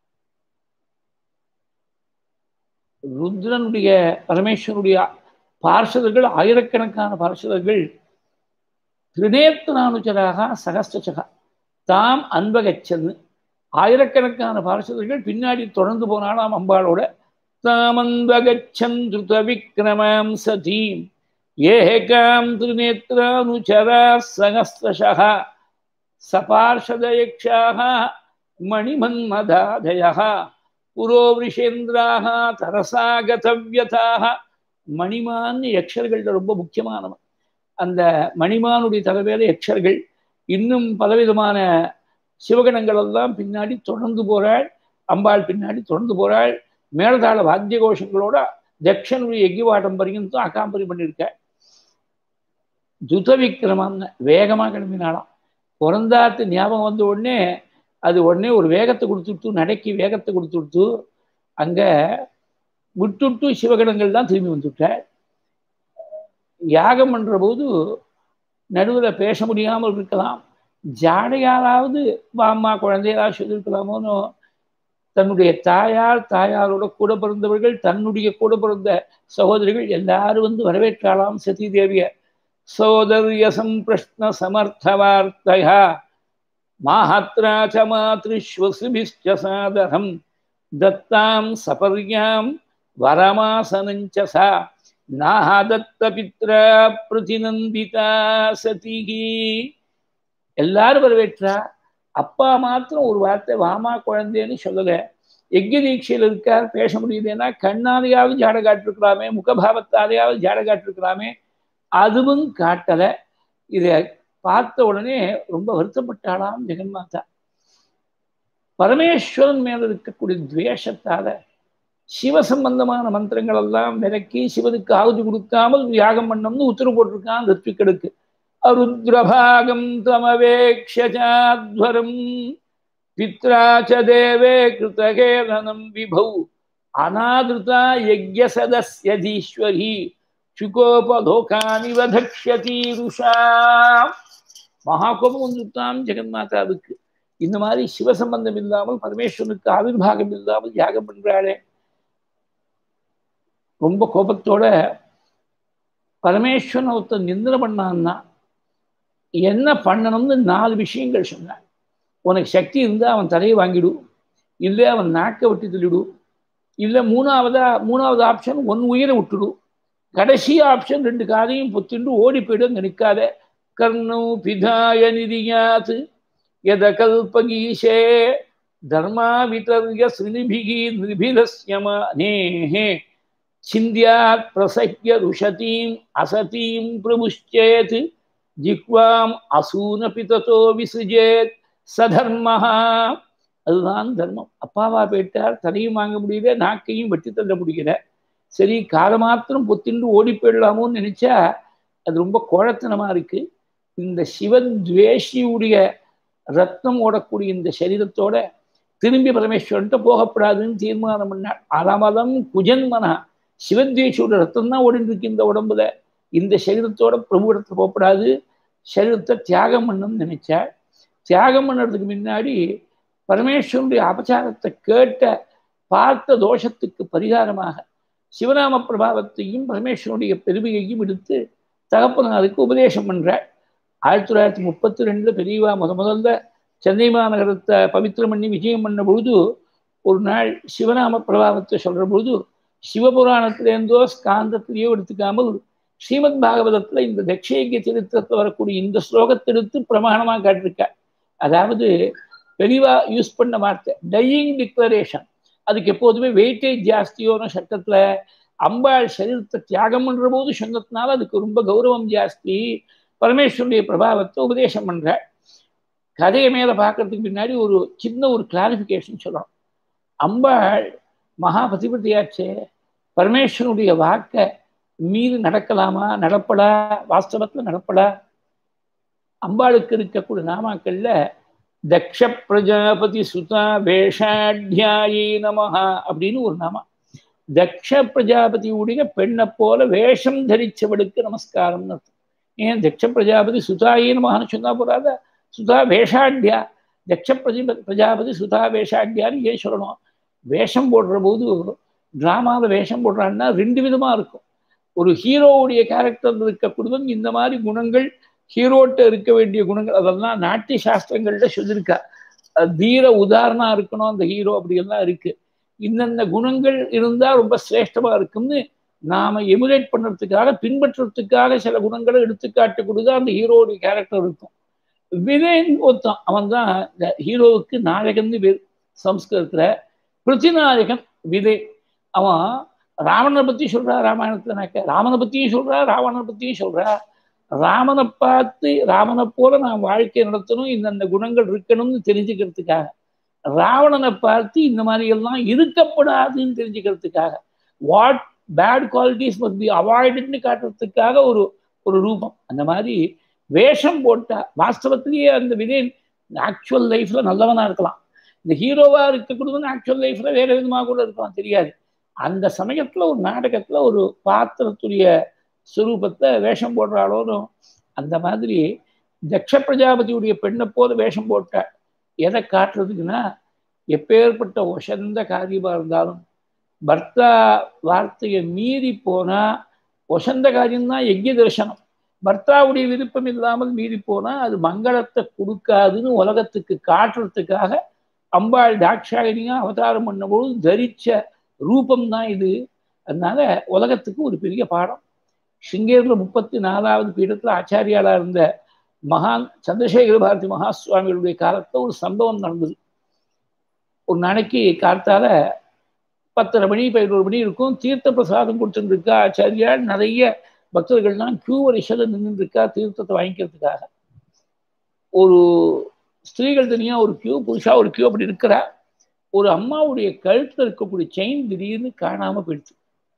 ருத்ரனுடைய பரமேஸ்வருடைய பார்ஷதர்கள் ஆயிரக்கணக்கான பார்ஷதர்கள் திருநேத்தனானுச்சராக சகஸ்டச்சகா தாம் அன்பகச்சன்னு ஆயிரக்கணக்கான பார்ஷதர்கள் பின்னாடி தொடர்ந்து போனாலாம் அம்பாளோட தாமன்பகச்சன் திருத விக்ரமாம் சதீம் ஏகாம் திருநேத்ரானுச்சரா சகஸ்திரஷா சபார்ஷதயக்ஷாக மணிமன்மதாதயः புரோவிஷேந்திராக தரசா கதவியதாக மணிமான் யக்ஷர்கள் ரொம்ப முக்கியமானவன் அந்த மணிமானுடைய தலைமையில யக்ஷர்கள் இன்னும் பலவிதமான சிவகணங்கள் எல்லாம் பின்னாடி தொடர்ந்து போறாள் அம்பாள் பின்னாடி தொடர்ந்து போறாள் மேலதாள வாத்திய கோஷங்களோட தக்ஷனுடைய எக்கிவாட்டம் பரியந்தும் அகாம்பரி பண்ணியிருக்க துத விக்கிரமம்னு வேகமாக கிளம்பினாலாம் பிறந்தாத்து ஞாபகம் வந்த உடனே அது உடனே ஒரு வேகத்தை கொடுத்துட்டு நடைக்கு வேகத்தை கொடுத்துட்டு அங்க விட்டுட்டு சிவகணங்கள் தான் திரும்பி வந்துட்டாள் யாகம் பண்ற போது நடுவில் பேச முடியாமல் இருக்கலாம் ஜாடையாலாவது வாம்மா குழந்தையாவது சொல்லியிருக்கலாமோன்னு தன்னுடைய தாயார் தாயாரோட கூட பிறந்தவர்கள் தன்னுடைய கூட பிறந்த சகோதரிகள் எல்லாரும் வந்து வரவேற்றாலாம் சதி தேவிய சோதரிய சம்பிரஷ்ன சமர்த்தவார்த்தயா மாஹத்ரா ச மாத்ருஷ்வசுபிஷ்ட சாதரம் தத்தாம் சபர்யாம் வரமாசனஞ்ச சா நாஹதத்த பித்ரா பிரதிநந்திதா சதிகி எல்லாரும் வரவேற்றா அப்பா மாத்திரம் ஒரு வார்த்தை வாமா குழந்தைன்னு சொல்லல யஜ்ய தீட்சையில் இருக்கார் பேச முடியுதுன்னா கண்ணாலேயாவது ஜாட காட்டிருக்கலாமே முகபாவத்தாலேயாவது ஜாட காட்டிருக்கலாமே அதுவும் காட்டலை இதை பார்த்த உடனே ரொம்ப வருத்தப்பட்டாளாம் ஜெகன்மாதா பரமேஸ்வரன் மேல இருக்கக்கூடிய துவேஷத்தால சிவ சம்பந்தமான மந்திரங்கள் எல்லாம் விலக்கி சிவனுக்கு ஆகுதி கொடுக்காமல் யாகம் பண்ணணும்னு உத்தரவு போட்டிருக்கான் ரித்விக்கடுக்கு அருத்ரபாகம் தமவேக்ஷாத்வரம் பித்ரா ச தேவே கிருத்தகேதனம் விபௌ அநாதிருதா யஜ்யசதஸ்யதீஸ்வரி சுகோபலோகானி வதக்ஷதீருஷா மகாகோபம் வந்துட்டான் ஜெகன்மாதாவுக்கு இந்த மாதிரி சிவசம்பந்தம் இல்லாமல் பரமேஸ்வரனுக்கு ஆவிர்வாகம் இல்லாமல் யாகம் பண்றாளே ரொம்ப கோபத்தோட பரமேஸ்வரன் ஒருத்தர் நிந்திர பண்ணான்னா என்ன பண்ணணும்னு நாலு விஷயங்கள் சொன்னான் உனக்கு சக்தி இருந்தால் அவன் தலையை வாங்கிடு இல்லை அவன் நாக்கை விட்டு தள்ளிடு இல்லை மூணாவதா மூணாவது ஆப்ஷன் ஒன் உயிரை விட்டுடு கடைசி ஆப்ஷன் ரெண்டு காதையும் பொத்திண்டு ஓடி போயிடு அங்கே நிற்காத கர்ணு பிதாய நிதியாத் எத கல்பகீஷே தர்மா விதர்ய ஸ்ருதிபிகி நிர்பிரஸ்யமானேஹே சிந்தியாத் பிரசக்கிய ருஷதீம் அசதீம் பிரபுஷ்சேத் ஜிக்வாம் அசூனபி தத்தோ விசுஜேத் சதர்மஹா அதுதான் தர்மம் அப்பாவா போயிட்டார் தலையும் வாங்க முடியல நாக்கையும் வெட்டி தள்ள முடியல சரி காலை மாத்திரம் பொத்திண்டு ஓடி போயிடலாமோன்னு நினைச்சா அது ரொம்ப கோழத்தனமா இருக்கு இந்த சிவத்வேஷியுடைய ரத்னம் ஓடக்கூடிய இந்த சரீரத்தோட திரும்பி பரமேஸ்வரன்ட்ட போகப்படாதுன்னு தீர்மானம் பண்ணார் ஆறாமதம் குஜன் மனா சிவத்வேஷியோட ரத்தம் தான் ஓடிட்டு இருக்கு இந்த உடம்புல இந்த சரீரத்தோட பிரபு இடத்துல போகப்படாது சரீரத்தை தியாகம் பண்ணணும்னு நினைச்சார் தியாகம் பண்ணுறதுக்கு முன்னாடி பரமேஸ்வரனுடைய அபச்சாரத்தை கேட்ட பார்த்த தோஷத்துக்கு பரிகாரமாக சிவநாம பிரபாவத்தையும் பரமேஸ்வரனுடைய பெருமையையும் எடுத்து தகப்பனாருக்கு உபதேசம் பண்றார் ஆயிரத்தி தொள்ளாயிரத்தி முப்பத்தி ரெண்டுல பெரியவா முத முதல்ல சென்னை மாநகரத்தை பவித்திரம் பண்ணி விஜயம் பண்ண பொழுது ஒரு நாள் சிவநாம பிரபாவத்தை சொல்ற பொழுது சிவபுராணத்திலேருந்தோ ஸ்காந்தத்திலேயோ எடுத்துக்காமல் ஸ்ரீமத் பாகவதத்துல இந்த தட்சயஜ்ய சரித்திரத்தில் வரக்கூடிய இந்த ஸ்லோகத்தை எடுத்து பிரமாணமாக காட்டியிருக்கார் அதாவது பெரிவா யூஸ் பண்ண வார்த்தை டையிங் டிக்ளரேஷன் அதுக்கு எப்போதுமே வெயிட்டேஜ் ஜாஸ்தியோன சட்டத்துல அம்பாள் சரீரத்தை தியாகம் பண்ற போது சொன்னதுனால அதுக்கு ரொம்ப கௌரவம் ஜாஸ்தி பரமேஸ்வருடைய பிரபாவத்தை உபதேசம் பண்ற கதையை மேல பார்க்கறதுக்கு பின்னாடி ஒரு சின்ன ஒரு கிளாரிஃபிகேஷன் சொல்லணும் அம்பாள் மகாபதிபதியாச்சே பரமேஸ்வரனுடைய வாக்கை மீது நடக்கலாமா நடப்படா வாஸ்தவத்துல நடப்படா அம்பாளுக்கு இருக்கக்கூடிய நாமாக்கள்ல தக்ஷ பிரஜாபதி சுதா வேஷாட்யாயி நமஹா அப்படின்னு ஒரு நாமா தக்ஷ பிரஜாபதியுடைய பெண்ணை போல வேஷம் தரிச்சவளுக்கு நமஸ்காரம்னு அர்த்தம் ஏன் தக்ஷ பிரஜாபதி சுதாயி நமஹான்னு சொன்னா போறாத சுதா வேஷாட்யா தக்ஷ பிரஜா பிரஜாபதி சுதா வேஷாட்யான்னு ஏன் சொல்லணும் வேஷம் போடுற போது டிராமாவில் வேஷம் போடுறான்னா ரெண்டு விதமா இருக்கும் ஒரு ஹீரோவுடைய கேரக்டர் இருக்கக்கூடியவங்க இந்த மாதிரி குணங்கள் ஹீரோட்ட இருக்க வேண்டிய குணங்கள் அதெல்லாம் நாட்டிய சாஸ்திரங்கள்ல சொல்லியிருக்கா தீர உதாரணா இருக்கணும் அந்த ஹீரோ அப்படியெல்லாம் இருக்கு இந்தந்த குணங்கள் இருந்தா ரொம்ப சிரேஷ்டமா இருக்கும்னு நாம எமுலேட் பண்ணுறதுக்காக பின்பற்றுறதுக்காக சில குணங்களை எடுத்துக்காட்டக்கூடியது அந்த ஹீரோடைய கேரக்டர் இருக்கும் விவேன் ஒருத்தன் அவன் தான் இந்த ஹீரோவுக்கு நாயகன்னு பேர் சம்ஸ்கிருதத்துல பிருத்திநாயகன் விதை அவன் ராவணனை பத்தி சொல்றா ராமாயணத்துல ராமனை பத்தியும் சொல்றா ராவணனை பத்தியும் சொல்றா ராமனை பார்த்து ராமனை போல நான் வாழ்க்கை நடத்தணும் இந்தந்த குணங்கள் இருக்கணும்னு தெரிஞ்சுக்கிறதுக்காக ராவணனை பார்த்து இந்த மாதிரி எல்லாம் இருக்கப்படாதுன்னு தெரிஞ்சுக்கிறதுக்காக what bad qualities must be அவாய்டுன்னு காட்டுறதுக்காக ஒரு ஒரு ரூபம் அந்த மாதிரி வேஷம் போட்டா வாஸ்தவத்திலேயே அந்த விதேன் ஆக்சுவல் லைஃப்ல நல்லவனா இருக்கலாம் இந்த ஹீரோவா இருக்கக்கூடியவன் ஆக்சுவல் லைஃப்ல வேற விதமாக கூட இருக்கலாம் தெரியாது அந்த சமயத்துல ஒரு நாடகத்துல ஒரு பாத்திரத்துடைய சுரூபத்தை வேஷம் போடுறாளோன்னு அந்த மாதிரி தக்ஷ பிரஜாபதியுடைய பெண்ணை போல வேஷம் போட்ட எதை காட்டுறதுக்குன்னா எப்பேற்பட்ட ஒசந்த காரியமாக இருந்தாலும் பர்த்தா வார்த்தையை மீறி போனால் ஒசந்த காரியம்தான் யஜ்ய தரிசனம் பர்த்தாவுடைய விருப்பம் இல்லாமல் மீறி போனால் அது மங்களத்தை கொடுக்காதுன்னு உலகத்துக்கு காட்டுறதுக்காக அம்பாள் தாட்சாயினியா அவதாரம் பண்ணும்போது தரிச்ச ரூபம் தான் இது அதனால உலகத்துக்கு ஒரு பெரிய பாடம் சிங்கேரில் முப்பத்தி நாலாவது பீடத்தில் ஆச்சாரியாளாக இருந்த மகான் சந்திரசேகர பாரதி மகா சுவாமிகளுடைய காலத்தில் ஒரு சம்பவம் நடந்தது ஒரு நாளைக்கு காலத்தால பத்தரை மணி பதினோரு மணி இருக்கும் தீர்த்த பிரசாதம் கொடுத்துருக்கா ஆச்சாரியால் நிறைய பக்தர்கள்லாம் கியூ வரிசையில் நின்றுருக்கா தீர்த்தத்தை வாங்கிக்கிறதுக்காக ஒரு ஸ்திரீகள் தனியாக ஒரு கியூ புருஷா ஒரு கியூ அப்படி இருக்கிறா ஒரு அம்மாவுடைய கழுத்தில் இருக்கக்கூடிய செயின் திடீர்னு காணாமல் போயிடுச்சு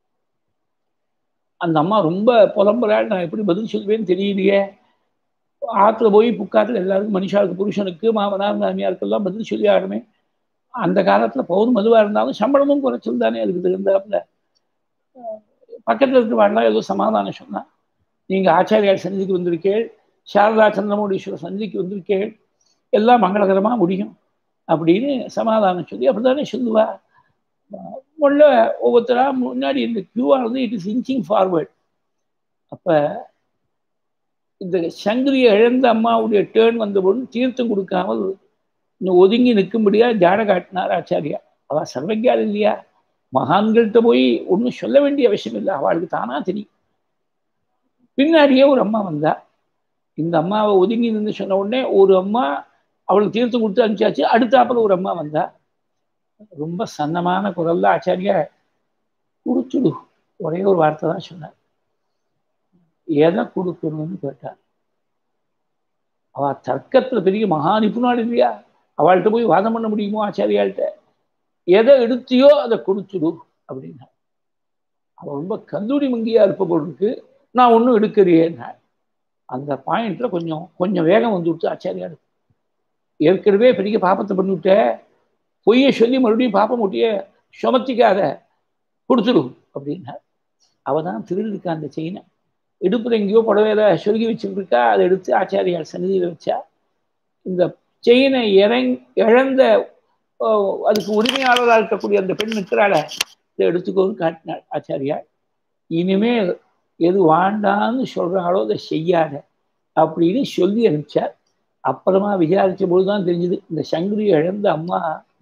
அந்த அம்மா ரொம்ப புலம்புறாள் நான் எப்படி பதில் சொல்வேன்னு தெரியலையே ஆற்றுல போய் புக்காத்துல எல்லாருக்கும் மனுஷாவுக்கு புருஷனுக்கு மாமனார் மாமியாருக்கெல்லாம் பதில் சொல்லி ஆகணுமே அந்த காலத்தில் பௌர்ணம் மதுவாக இருந்தாலும் சம்பளமும் குறைச்சல் தானே அதுக்கு தகுந்தாப்புல பக்கத்தில் இருக்கிறவாள்லாம் ஏதோ சமாதானம் சொன்னான் நீங்கள் ஆச்சாரியார் சன்னிதிக்கு வந்திருக்கேள் சாரதா சந்திரமௌடீஸ்வரர் சன்னிதிக்கு வந்திருக்கேள் எல்லாம் மங்களகரமாக முடியும் அப்படின்னு சமாதானம் சொல்லி அப்படி தானே சொல்லுவா உள்ள ஒவ்வொருத்தராக முன்னாடி இந்த கியூஆனது இட் இஸ் இன்ச்சிங் ஃபார்வேர்ட் அப்போ இந்த சங்கிலியை இழந்த அம்மாவுடைய டேர்ன் வந்தபோது தீர்த்தம் கொடுக்காமல் இன்னும் ஒதுங்கி நிற்கும்படியா ஜாட காட்டினார் ஆச்சாரியா அவள் சர்வஜால் இல்லையா மகான்கள்கிட்ட போய் ஒன்றும் சொல்ல வேண்டிய அவசியம் இல்லை அவளுக்கு தானா தெரியும் பின்னாடியே ஒரு அம்மா வந்தா இந்த அம்மாவை ஒதுங்கி நின்று சொன்ன உடனே ஒரு அம்மா அவளுக்கு தீர்த்தம் கொடுத்து அனுப்பிச்சாச்சு அடுத்தாப்புல ஒரு அம்மா வந்தா ரொம்ப சன்னமான குரல்ல ஆச்சாரியா குடிச்சுடு ஒரே ஒரு வார்த்தை தான் சொன்னார் எதை கொடுக்கணும்னு கேட்டார் அவ தர்க்கத்துல பெரிய மகா நிபுணாள் இல்லையா அவள்கிட்ட போய் வாதம் பண்ண முடியுமோ ஆச்சாரியாள்கிட்ட எதை எடுத்தியோ அதை கொடுத்துடு அப்படின்னா அவள் ரொம்ப கந்தூரி மங்கியா இருப்ப பொருளுக்கு நான் ஒன்றும் எடுக்கிறியேன்னா அந்த பாயிண்ட்ல கொஞ்சம் கொஞ்சம் வேகம் வந்து விட்டு ஆச்சாரியாடு ஏற்கனவே பெரிய பாப்பத்தை பண்ணிவிட்ட பொய்யை சொல்லி மறுபடியும் பாப்ப முட்டிய சுமத்திக்காத கொடுத்துடு அப்படின்னா அவ தான் திருடிருக்கா அந்த செயினை இடுப்புல எங்கேயோ புடவையில சொருகி வச்சுருக்கா அதை எடுத்து ஆச்சாரியார் சந்நிதியில் வச்சா இந்த செயினை இறங் இழந்த அதுக்கு உரிமையாளராக இருக்கக்கூடிய அந்த பெண் நிற்கிறாள இதை எடுத்துக்கோன்னு காட்டினாள் ஆச்சாரியார் இனிமேல் எது வாண்டான்னு சொல்கிறாளோ அதை செய்யாத அப்படின்னு சொல்லி அனுப்பிச்சார் அப்புறமா விசாரித்த போது தான் தெரிஞ்சுது இந்த சங்கரி இழந்த அம்மா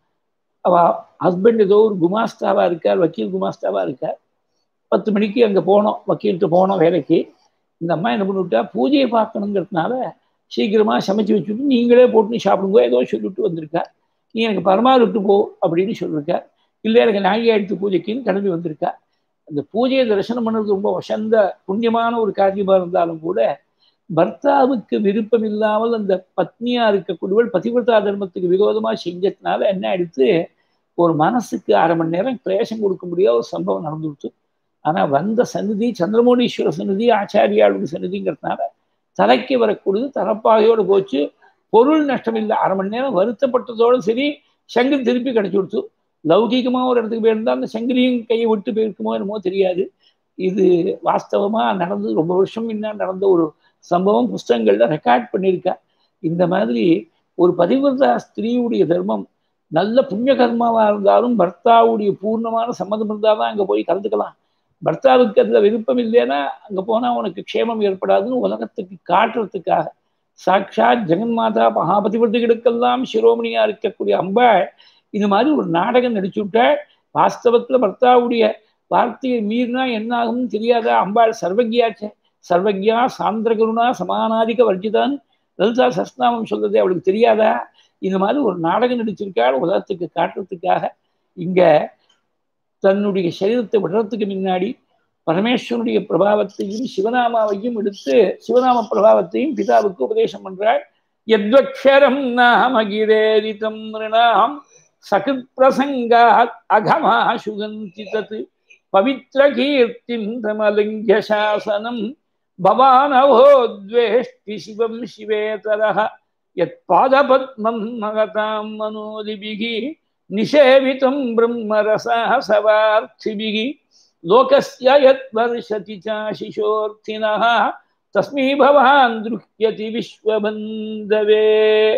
அவ ஹஸ்பண்ட் ஏதோ ஒரு குமாஸ்தாவாக இருக்கார் வக்கீல் குமாஸ்தாவாக இருக்கார் பத்து மணிக்கு அங்கே போனோம் வக்கீல்கிட்ட போனோம் வேலைக்கு இந்த அம்மா என்ன பண்ணிவிட்டா பூஜையை பார்க்கணுங்கிறதுனால சீக்கிரமாக சமைச்சு வச்சுட்டு நீங்களே போட்டு சாப்பிடுங்க ஏதோ சொல்லிவிட்டு வந்திருக்கா நீ எனக்கு பரமாறு விட்டு போ அப்படின்னு சொல்லியிருக்கா இல்லை எனக்கு நாழிகை எடுத்து பூஜைக்குன்னு கிளம்பி வந்திருக்கா அந்த பூஜையை தரிசனம் பண்ணுறது ரொம்ப வசந்த புண்ணியமான ஒரு காரியமாக இருந்தாலும் கூட பர்த்தாவுக்கு விருப்பம் இல்லாமல் அந்த பத்னியாக இருக்கக்கூடியவள் பதிவிரதா தர்மத்துக்கு விரோதமாக செஞ்சதுனால என்ன ஆயிடுத்து ஒரு மனசுக்கு அரை மணி நேரம் கிளேசம் கொடுக்க முடியாத ஒரு சம்பவம் நடந்துடுச்சு ஆனால் வந்த சந்நிதி சந்திரமௌடீஸ்வர சந்நிதி ஆச்சாரியாளுடைய சந்நிதிங்கிறதுனால தலைக்கு வரக்கூடியது தலப்பாகையோடு போச்சு பொருள் நஷ்டம் இல்லை அரை மணி நேரம் வருத்தப்பட்டதோடு சரி சங்கிலி திருப்பி கிடைச்சி கொடுத்து லௌகிகமாக ஒரு இடத்துக்கு போயிருந்தால் அந்த சங்கிலியும் கையை விட்டு போயிருக்குமோ என்னமோ தெரியாது இது வாஸ்தவமாக நடந்து ரொம்ப வருஷம் முன்ன நடந்த ஒரு சம்பவம் புஸ்தகங்களில் ரெக்கார்ட் பண்ணியிருக்கா இந்த மாதிரி ஒரு பதிவிரதா ஸ்திரீயுடைய தர்மம் நல்ல புண்ணிய கர்மாவாக இருந்தாலும் பர்த்தாவுடைய பூர்ணமான சம்மதம் இருந்தால் தான் அங்கே போய் கலந்துக்கலாம் பர்த்தாவுக்கு அதில் விருப்பம் இல்லைன்னா அங்கே போனால் உனக்கு க்ஷேமம் ஏற்படாதுன்னு உலகத்துக்கு காட்டுறதுக்காக சாட்சாத் ஜெகன்மாதா மகாபதிபதிகளுக்கெல்லாம் சிரோமணியாக இருக்கக்கூடிய அம்பாள் இது மாதிரி ஒரு நாடகம் நடிச்சு விட்ட வாஸ்தவத்தில் பர்த்தாவுடைய வார்த்தையை மீறினா என்ன ஆகும்னு தெரியாத அம்பாள் சர்வஜியாச்சே சர்வஜா சாந்திரகருணா சமானாதிக வர்ஜிதான் லலிதா சஸ்நாமம் சொல்றது அவளுக்கு தெரியாதா இந்த மாதிரி ஒரு நாடகம் நடிச்சிருக்காள் உலகத்துக்கு காட்டுறதுக்காக இங்க தன்னுடைய சரீரத்தை விடுறதுக்கு முன்னாடி பரமேஸ்வரனுடைய பிரபாவத்தையும் சிவநாமாவையும் எடுத்து சிவநாம பிரபாவத்தையும் பிதாவுக்கு உபதேசம் பண்றாள் எத்வக்ஷரம் நாம கிரேரிதம் ரிணாம் சகித் பிரசங்காத் அகமா சுகந்தி தத் பவித்ர கீர்த்திம் தமலிங்க சாசனம் பவானவோத்வேஷ்டி சிவம் சிவேதரः यत्पादपद्मं महतां मनोलिभिः निषेवितं ब्रह्मरसासवार्थिभिः लोकस्य यद्वर्षति चाशिशोऽर्थिनः तस्मै भवान् दृह्यति विश्वबन्धवे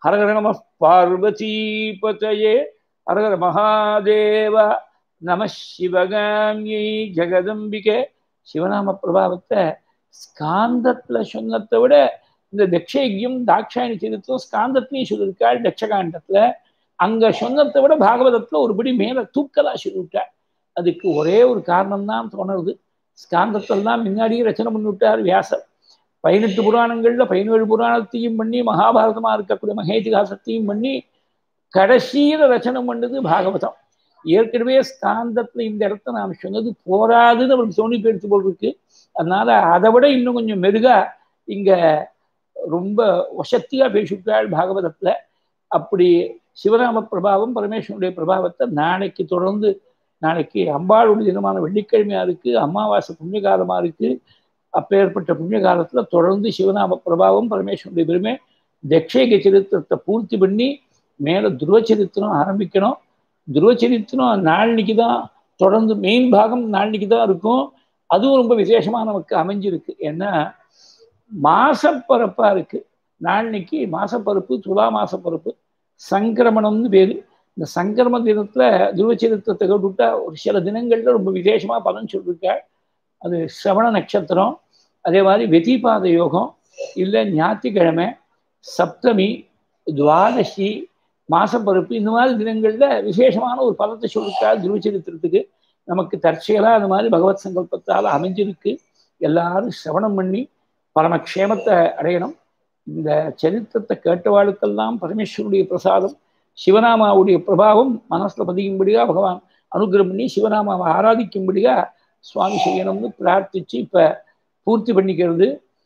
ஹரஹர நம பார்வதீபதயே ஹரஹர மகாதேவ நம சிவகாமியை ஜெகதம்பிகே சிவநாம பிரபாவத்தை ஸ்காந்தத்துல சொன்னதை விட இந்த தக்ஷயஜம் தாட்சாயணி சரித்திரம் ஸ்காந்தத்திலையும் சொல்லியிருக்காள் தட்சகாண்டத்துல அங்க சொன்னதை விட பாகவதத்துல ஒருபடி மேல தூக்கலா சொல்லிவிட்டாள் அதுக்கு ஒரே ஒரு காரணம் தான் தோணுறது ஸ்காந்தத்தெல்லாம் முன்னாடியே ரச்சனை பண்ணிவிட்டார் வியாசர் பதினெட்டு புராணங்கள்ல பதினேழு புராணத்தையும் பண்ணி மகாபாரதமா இருக்கக்கூடிய மகேதிகாசத்தையும் பண்ணி கடைசியில ரச்சனை பண்ணது பாகவதம் ஏற்கனவே ஸ்காந்தத்துல இந்த இடத்த நாம் சொன்னது போராதுன்னு அவருக்கு தோணி போயிடுத்து போல் இருக்கு அதனால அதை விட இன்னும் கொஞ்சம் மெருகா இங்க ரொம்ப வசத்தியா பேசிவிட்டாள் பாகவதத்துல அப்படி சிவராம பிரபாவம் பரமேஸ்வரனுடைய பிரபாவத்தை நாளைக்கு தொடர்ந்து நாளைக்கு அம்பாளுடைய தினமான வெள்ளிக்கிழமையா இருக்கு அமாவாசை புண்ணிய காலமா இருக்கு அப்பேற்பட்ட புண்ணிய காலத்துல தொடர்ந்து சிவநாம பிரபாவம் பரமேஸ்வரனுடைய பெருமை தட்சேக சரித்திரத்தை பூர்த்தி பண்ணி மேல துருவ சரித்திரம் ஆரம்பிக்கணும் துருவ சரித்திரம் நாளைக்கு தான் தொடர்ந்து மெயின் பாகம் நாளைக்கு தான் இருக்கும் அதுவும் ரொம்ப விசேஷமா நமக்கு அமைஞ்சிருக்கு ஏன்னா மாசப்பரப்பா இருக்கு நாளைக்கு மாசப்பருப்பு துலா மாசப்பருப்பு சங்கிரமணம்னு பேரு இந்த சங்கிரம தினத்துல துருவச்சரித்திரத்தை கேட்டுவிட்டா ஒரு சில தினங்கள்ல ரொம்ப விசேஷமா பலன் சொல்லியிருக்காள் அது சிரவண நட்சத்திரம் அதே மாதிரி வெதிபாத யோகம் இல்லை ஞாயிற்றுக்கிழமை சப்தமி துவாதசி மாசப்பருப்பு இந்த மாதிரி தினங்கள்ல விசேஷமான ஒரு பலத்தை சொல்லியிருக்காள் துருவச்சரித்திரத்துக்கு நமக்கு தற்செயலாக அந்த மாதிரி பகவத் சங்கல்பத்தால் அமைஞ்சிருக்கு எல்லாரும் சிரவணம் பண்ணி பரமக்ஷேமத்தை அடையணும் இந்த சரித்திரத்தை கேட்டவாளுக்கெல்லாம் பரமேஸ்வருடைய பிரசாதம் சிவநாமாவுடைய பிரபாவம் மனசுல பதியும்படியா பகவான் அனுகிரம் பண்ணி சிவநாமாவை ஆராதிக்கும்படியா சுவாமி செய்யணும்னு பிரார்த்திச்சு இப்ப பூர்த்தி பண்ணிக்கிறது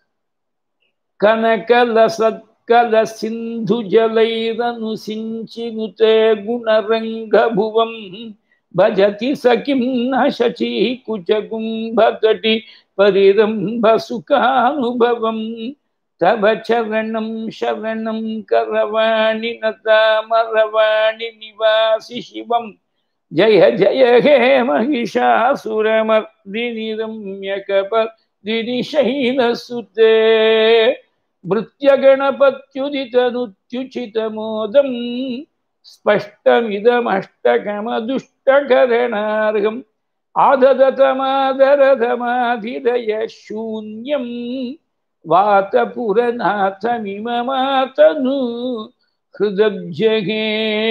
கனகல சத்கல சிந்து ஜலைதனு சிஞ்சினுதே குணரங்க புவம் भजति सकिं न शची कुचकुम्भकटि परिरम्भसुखानुभवम् तव चरणं शरणं करवाणि नतामरवाणि निवासि शिवम् जय जय हे महिषासुरमर्दिनि रम्यकपर्दिनि शैलसुते भृत्यगणपत्युदितनुत्युचितमोदम् स्पष्टमिदमष्टकमदुष्टकरणार्हम् आददतमादरधमाधिदय शून्यम् वातपुरनाथमिममातनु हृदब्जगे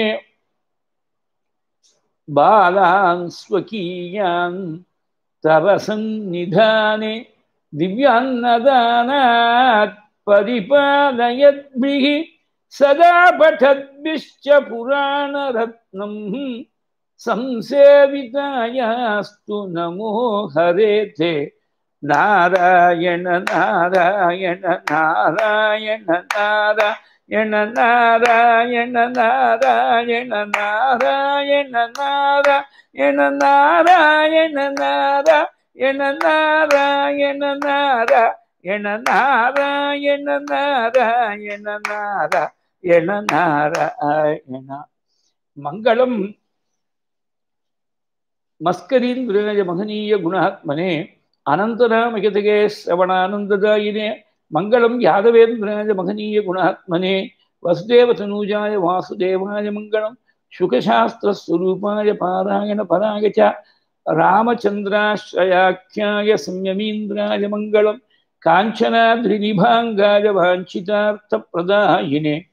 बालान् स्वकीयान् तव सन्निधाने दिव्यान्नदानात् परिपालयद्भिः सदा पठद्भिश्च पुराणरत्नम् संसेवितायास्तु नमो हरेथे नारायण नारायण नारायण नारायण नारायण नारायण नारायण नारायण नारायण नारायण नारायण नारायण नारायण नारायण नारायण என நாராயண மங்களம் மஸ்கரீன் விரஜ மகனீய குணாத்மனே அனந்தராமகிதகே சிரவணானந்ததாயினே மங்களம் யாதவேந்திரஜ மகனீய குணாத்மனே வசுதேவதனூஜாய வாசுதேவாய மங்களம் சுகசாஸ்திரஸ்வரூபாய பாராயண பராய ச ராமச்சந்திராश्रयाख्याय संयमीन्द्राय मङ्गलं काञ्चनाद्रिनिभाङ्गाय वाञ्छितार्थप्रदायिने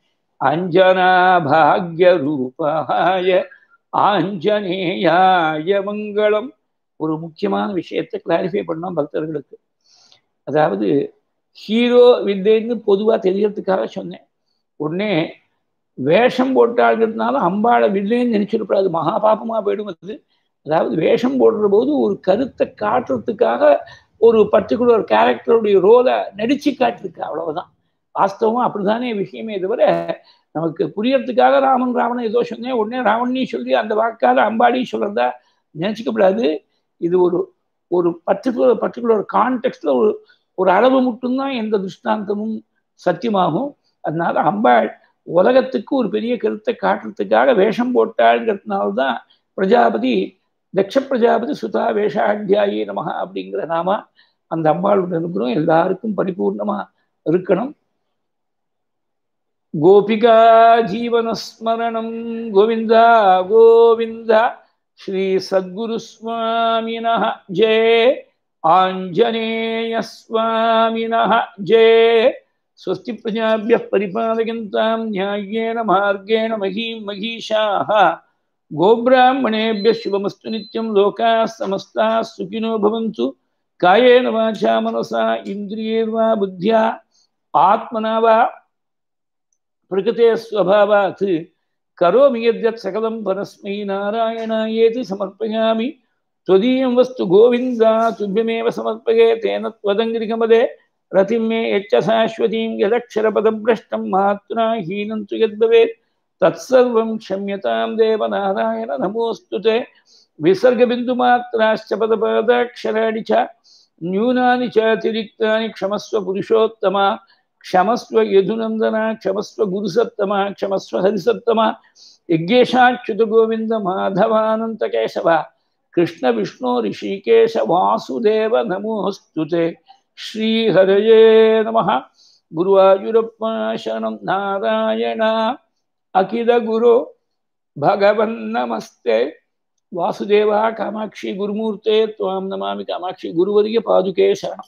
அஞ்சனாபாகியரூபாய ஆஞ்சநேயாய மங்களம் ஒரு முக்கியமான விஷயத்தை கிளாரிஃபை பண்ணோம் பக்தர்களுக்கு அதாவது ஹீரோ வித்தைன்னு பொதுவாக தெரியறதுக்காக சொன்னேன் உடனே வேஷம் போட்டாங்கிறதுனால அம்பாளை வில்லைன்னு நினைச்சிடக்கூடாது மகா பாப்பமாக போயிடும் அது அதாவது வேஷம் போடுற போது ஒரு கருத்தை காட்டுறதுக்காக ஒரு பர்டிகுலர் கேரக்டருடைய ரோலை நடிச்சு காட்டிருக்கு அவ்வளவுதான் வாஸ்தவம் அப்படிதானே விஷயமே தவிர நமக்கு புரியறதுக்காக ராமன் ராவணன் ஏதோ சொன்னேன் உடனே ராவணி சொல்லி அந்த வாக்கால அம்பாடி சொல்றதா நினைச்சுக்கப்படாது இது ஒரு ஒரு பர்டிகுலர் பர்டிகுலர் கான்டெக்ட்ல ஒரு ஒரு அளவு மட்டும்தான் எந்த திருஷ்டாந்தமும் சத்தியமாகும் அதனால அம்பாள் உலகத்துக்கு ஒரு பெரிய கருத்தை காட்டுறதுக்காக வேஷம் போட்டாள்ங்கிறதுனால்தான் பிரஜாபதி தக்ஷ பிரஜாபதி சுதா வேஷாத்தியாயி நமகா அப்படிங்கிற நாம அந்த அம்பாளுடைய அனுகிரகம் எல்லாருக்கும் பரிபூர்ணமா இருக்கணும் गोपिका जीवनस्मरणं गोविन्द गोविन्द श्रीसद्गुरुस्वामिनः जय आञ्जनेयस्वामिनः जय स्वस्ति प्रजाभ्यः परिपालयन्तां न्याय्येन मार्गेण महीं महीषाः गोब्राह्मणेभ्यः शुभमस्तु नित्यं लोकाः समस्ताः सुखिनो भवन्तु कायेन वाचा मनसा इन्द्रियैर्वा बुद्ध्या आत्मना वा प्रकृते स्वभावात् करोमि यद्यत् सकलं परस्मै नारायणायेति समर्पयामि त्वदीयं वस्तु गोविन्द तुभ्यमेव समर्पये तेन त्वदङ्गिरिकमदे रतिं मे यच्च शाश्वतीं यदक्षरपदभ्रष्टं मात्रा हीनं तु यद्भवेत् तत्सर्वं क्षम्यतां देवनारायण नमोऽस्तु ते विसर्गबिन्दुमात्राश्च पदपादाक्षराणि च न्यूनानि च अतिरिक्तानि क्षमस्व पुरुषोत्तमा क्षमस्व यदुनन्दना क्षमस्व गुरुसत्तमा क्षमस्व हरिसत्तमा यज्ञेशाच्युत गोविन्द माधवानन्तकेशव कृष्ण विष्णु ऋषिकेश वासुदेव नमोऽस्तु ते श्रीहरये नमः गुरुवायुरप्पा शरणं नारायण अखिलगुरु भगवन्नमस्ते वासुदेवा कामाक्षी गुरुमूर्ते त्वां नमामि कामाक्षी गुरुवर्य पादुके शरणम्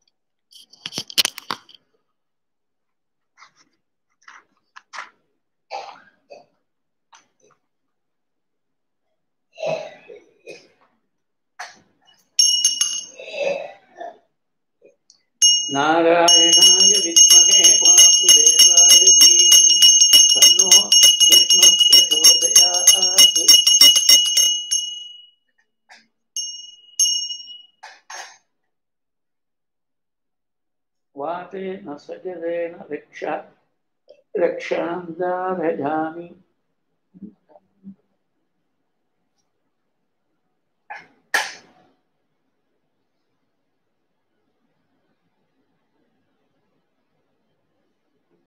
नारायणाय विद्महे वासुदेवाय धीमहि तन्नो विष्णुः प्रचोदयात् वातेन सजरेण रक्षा रक्षां दारयामि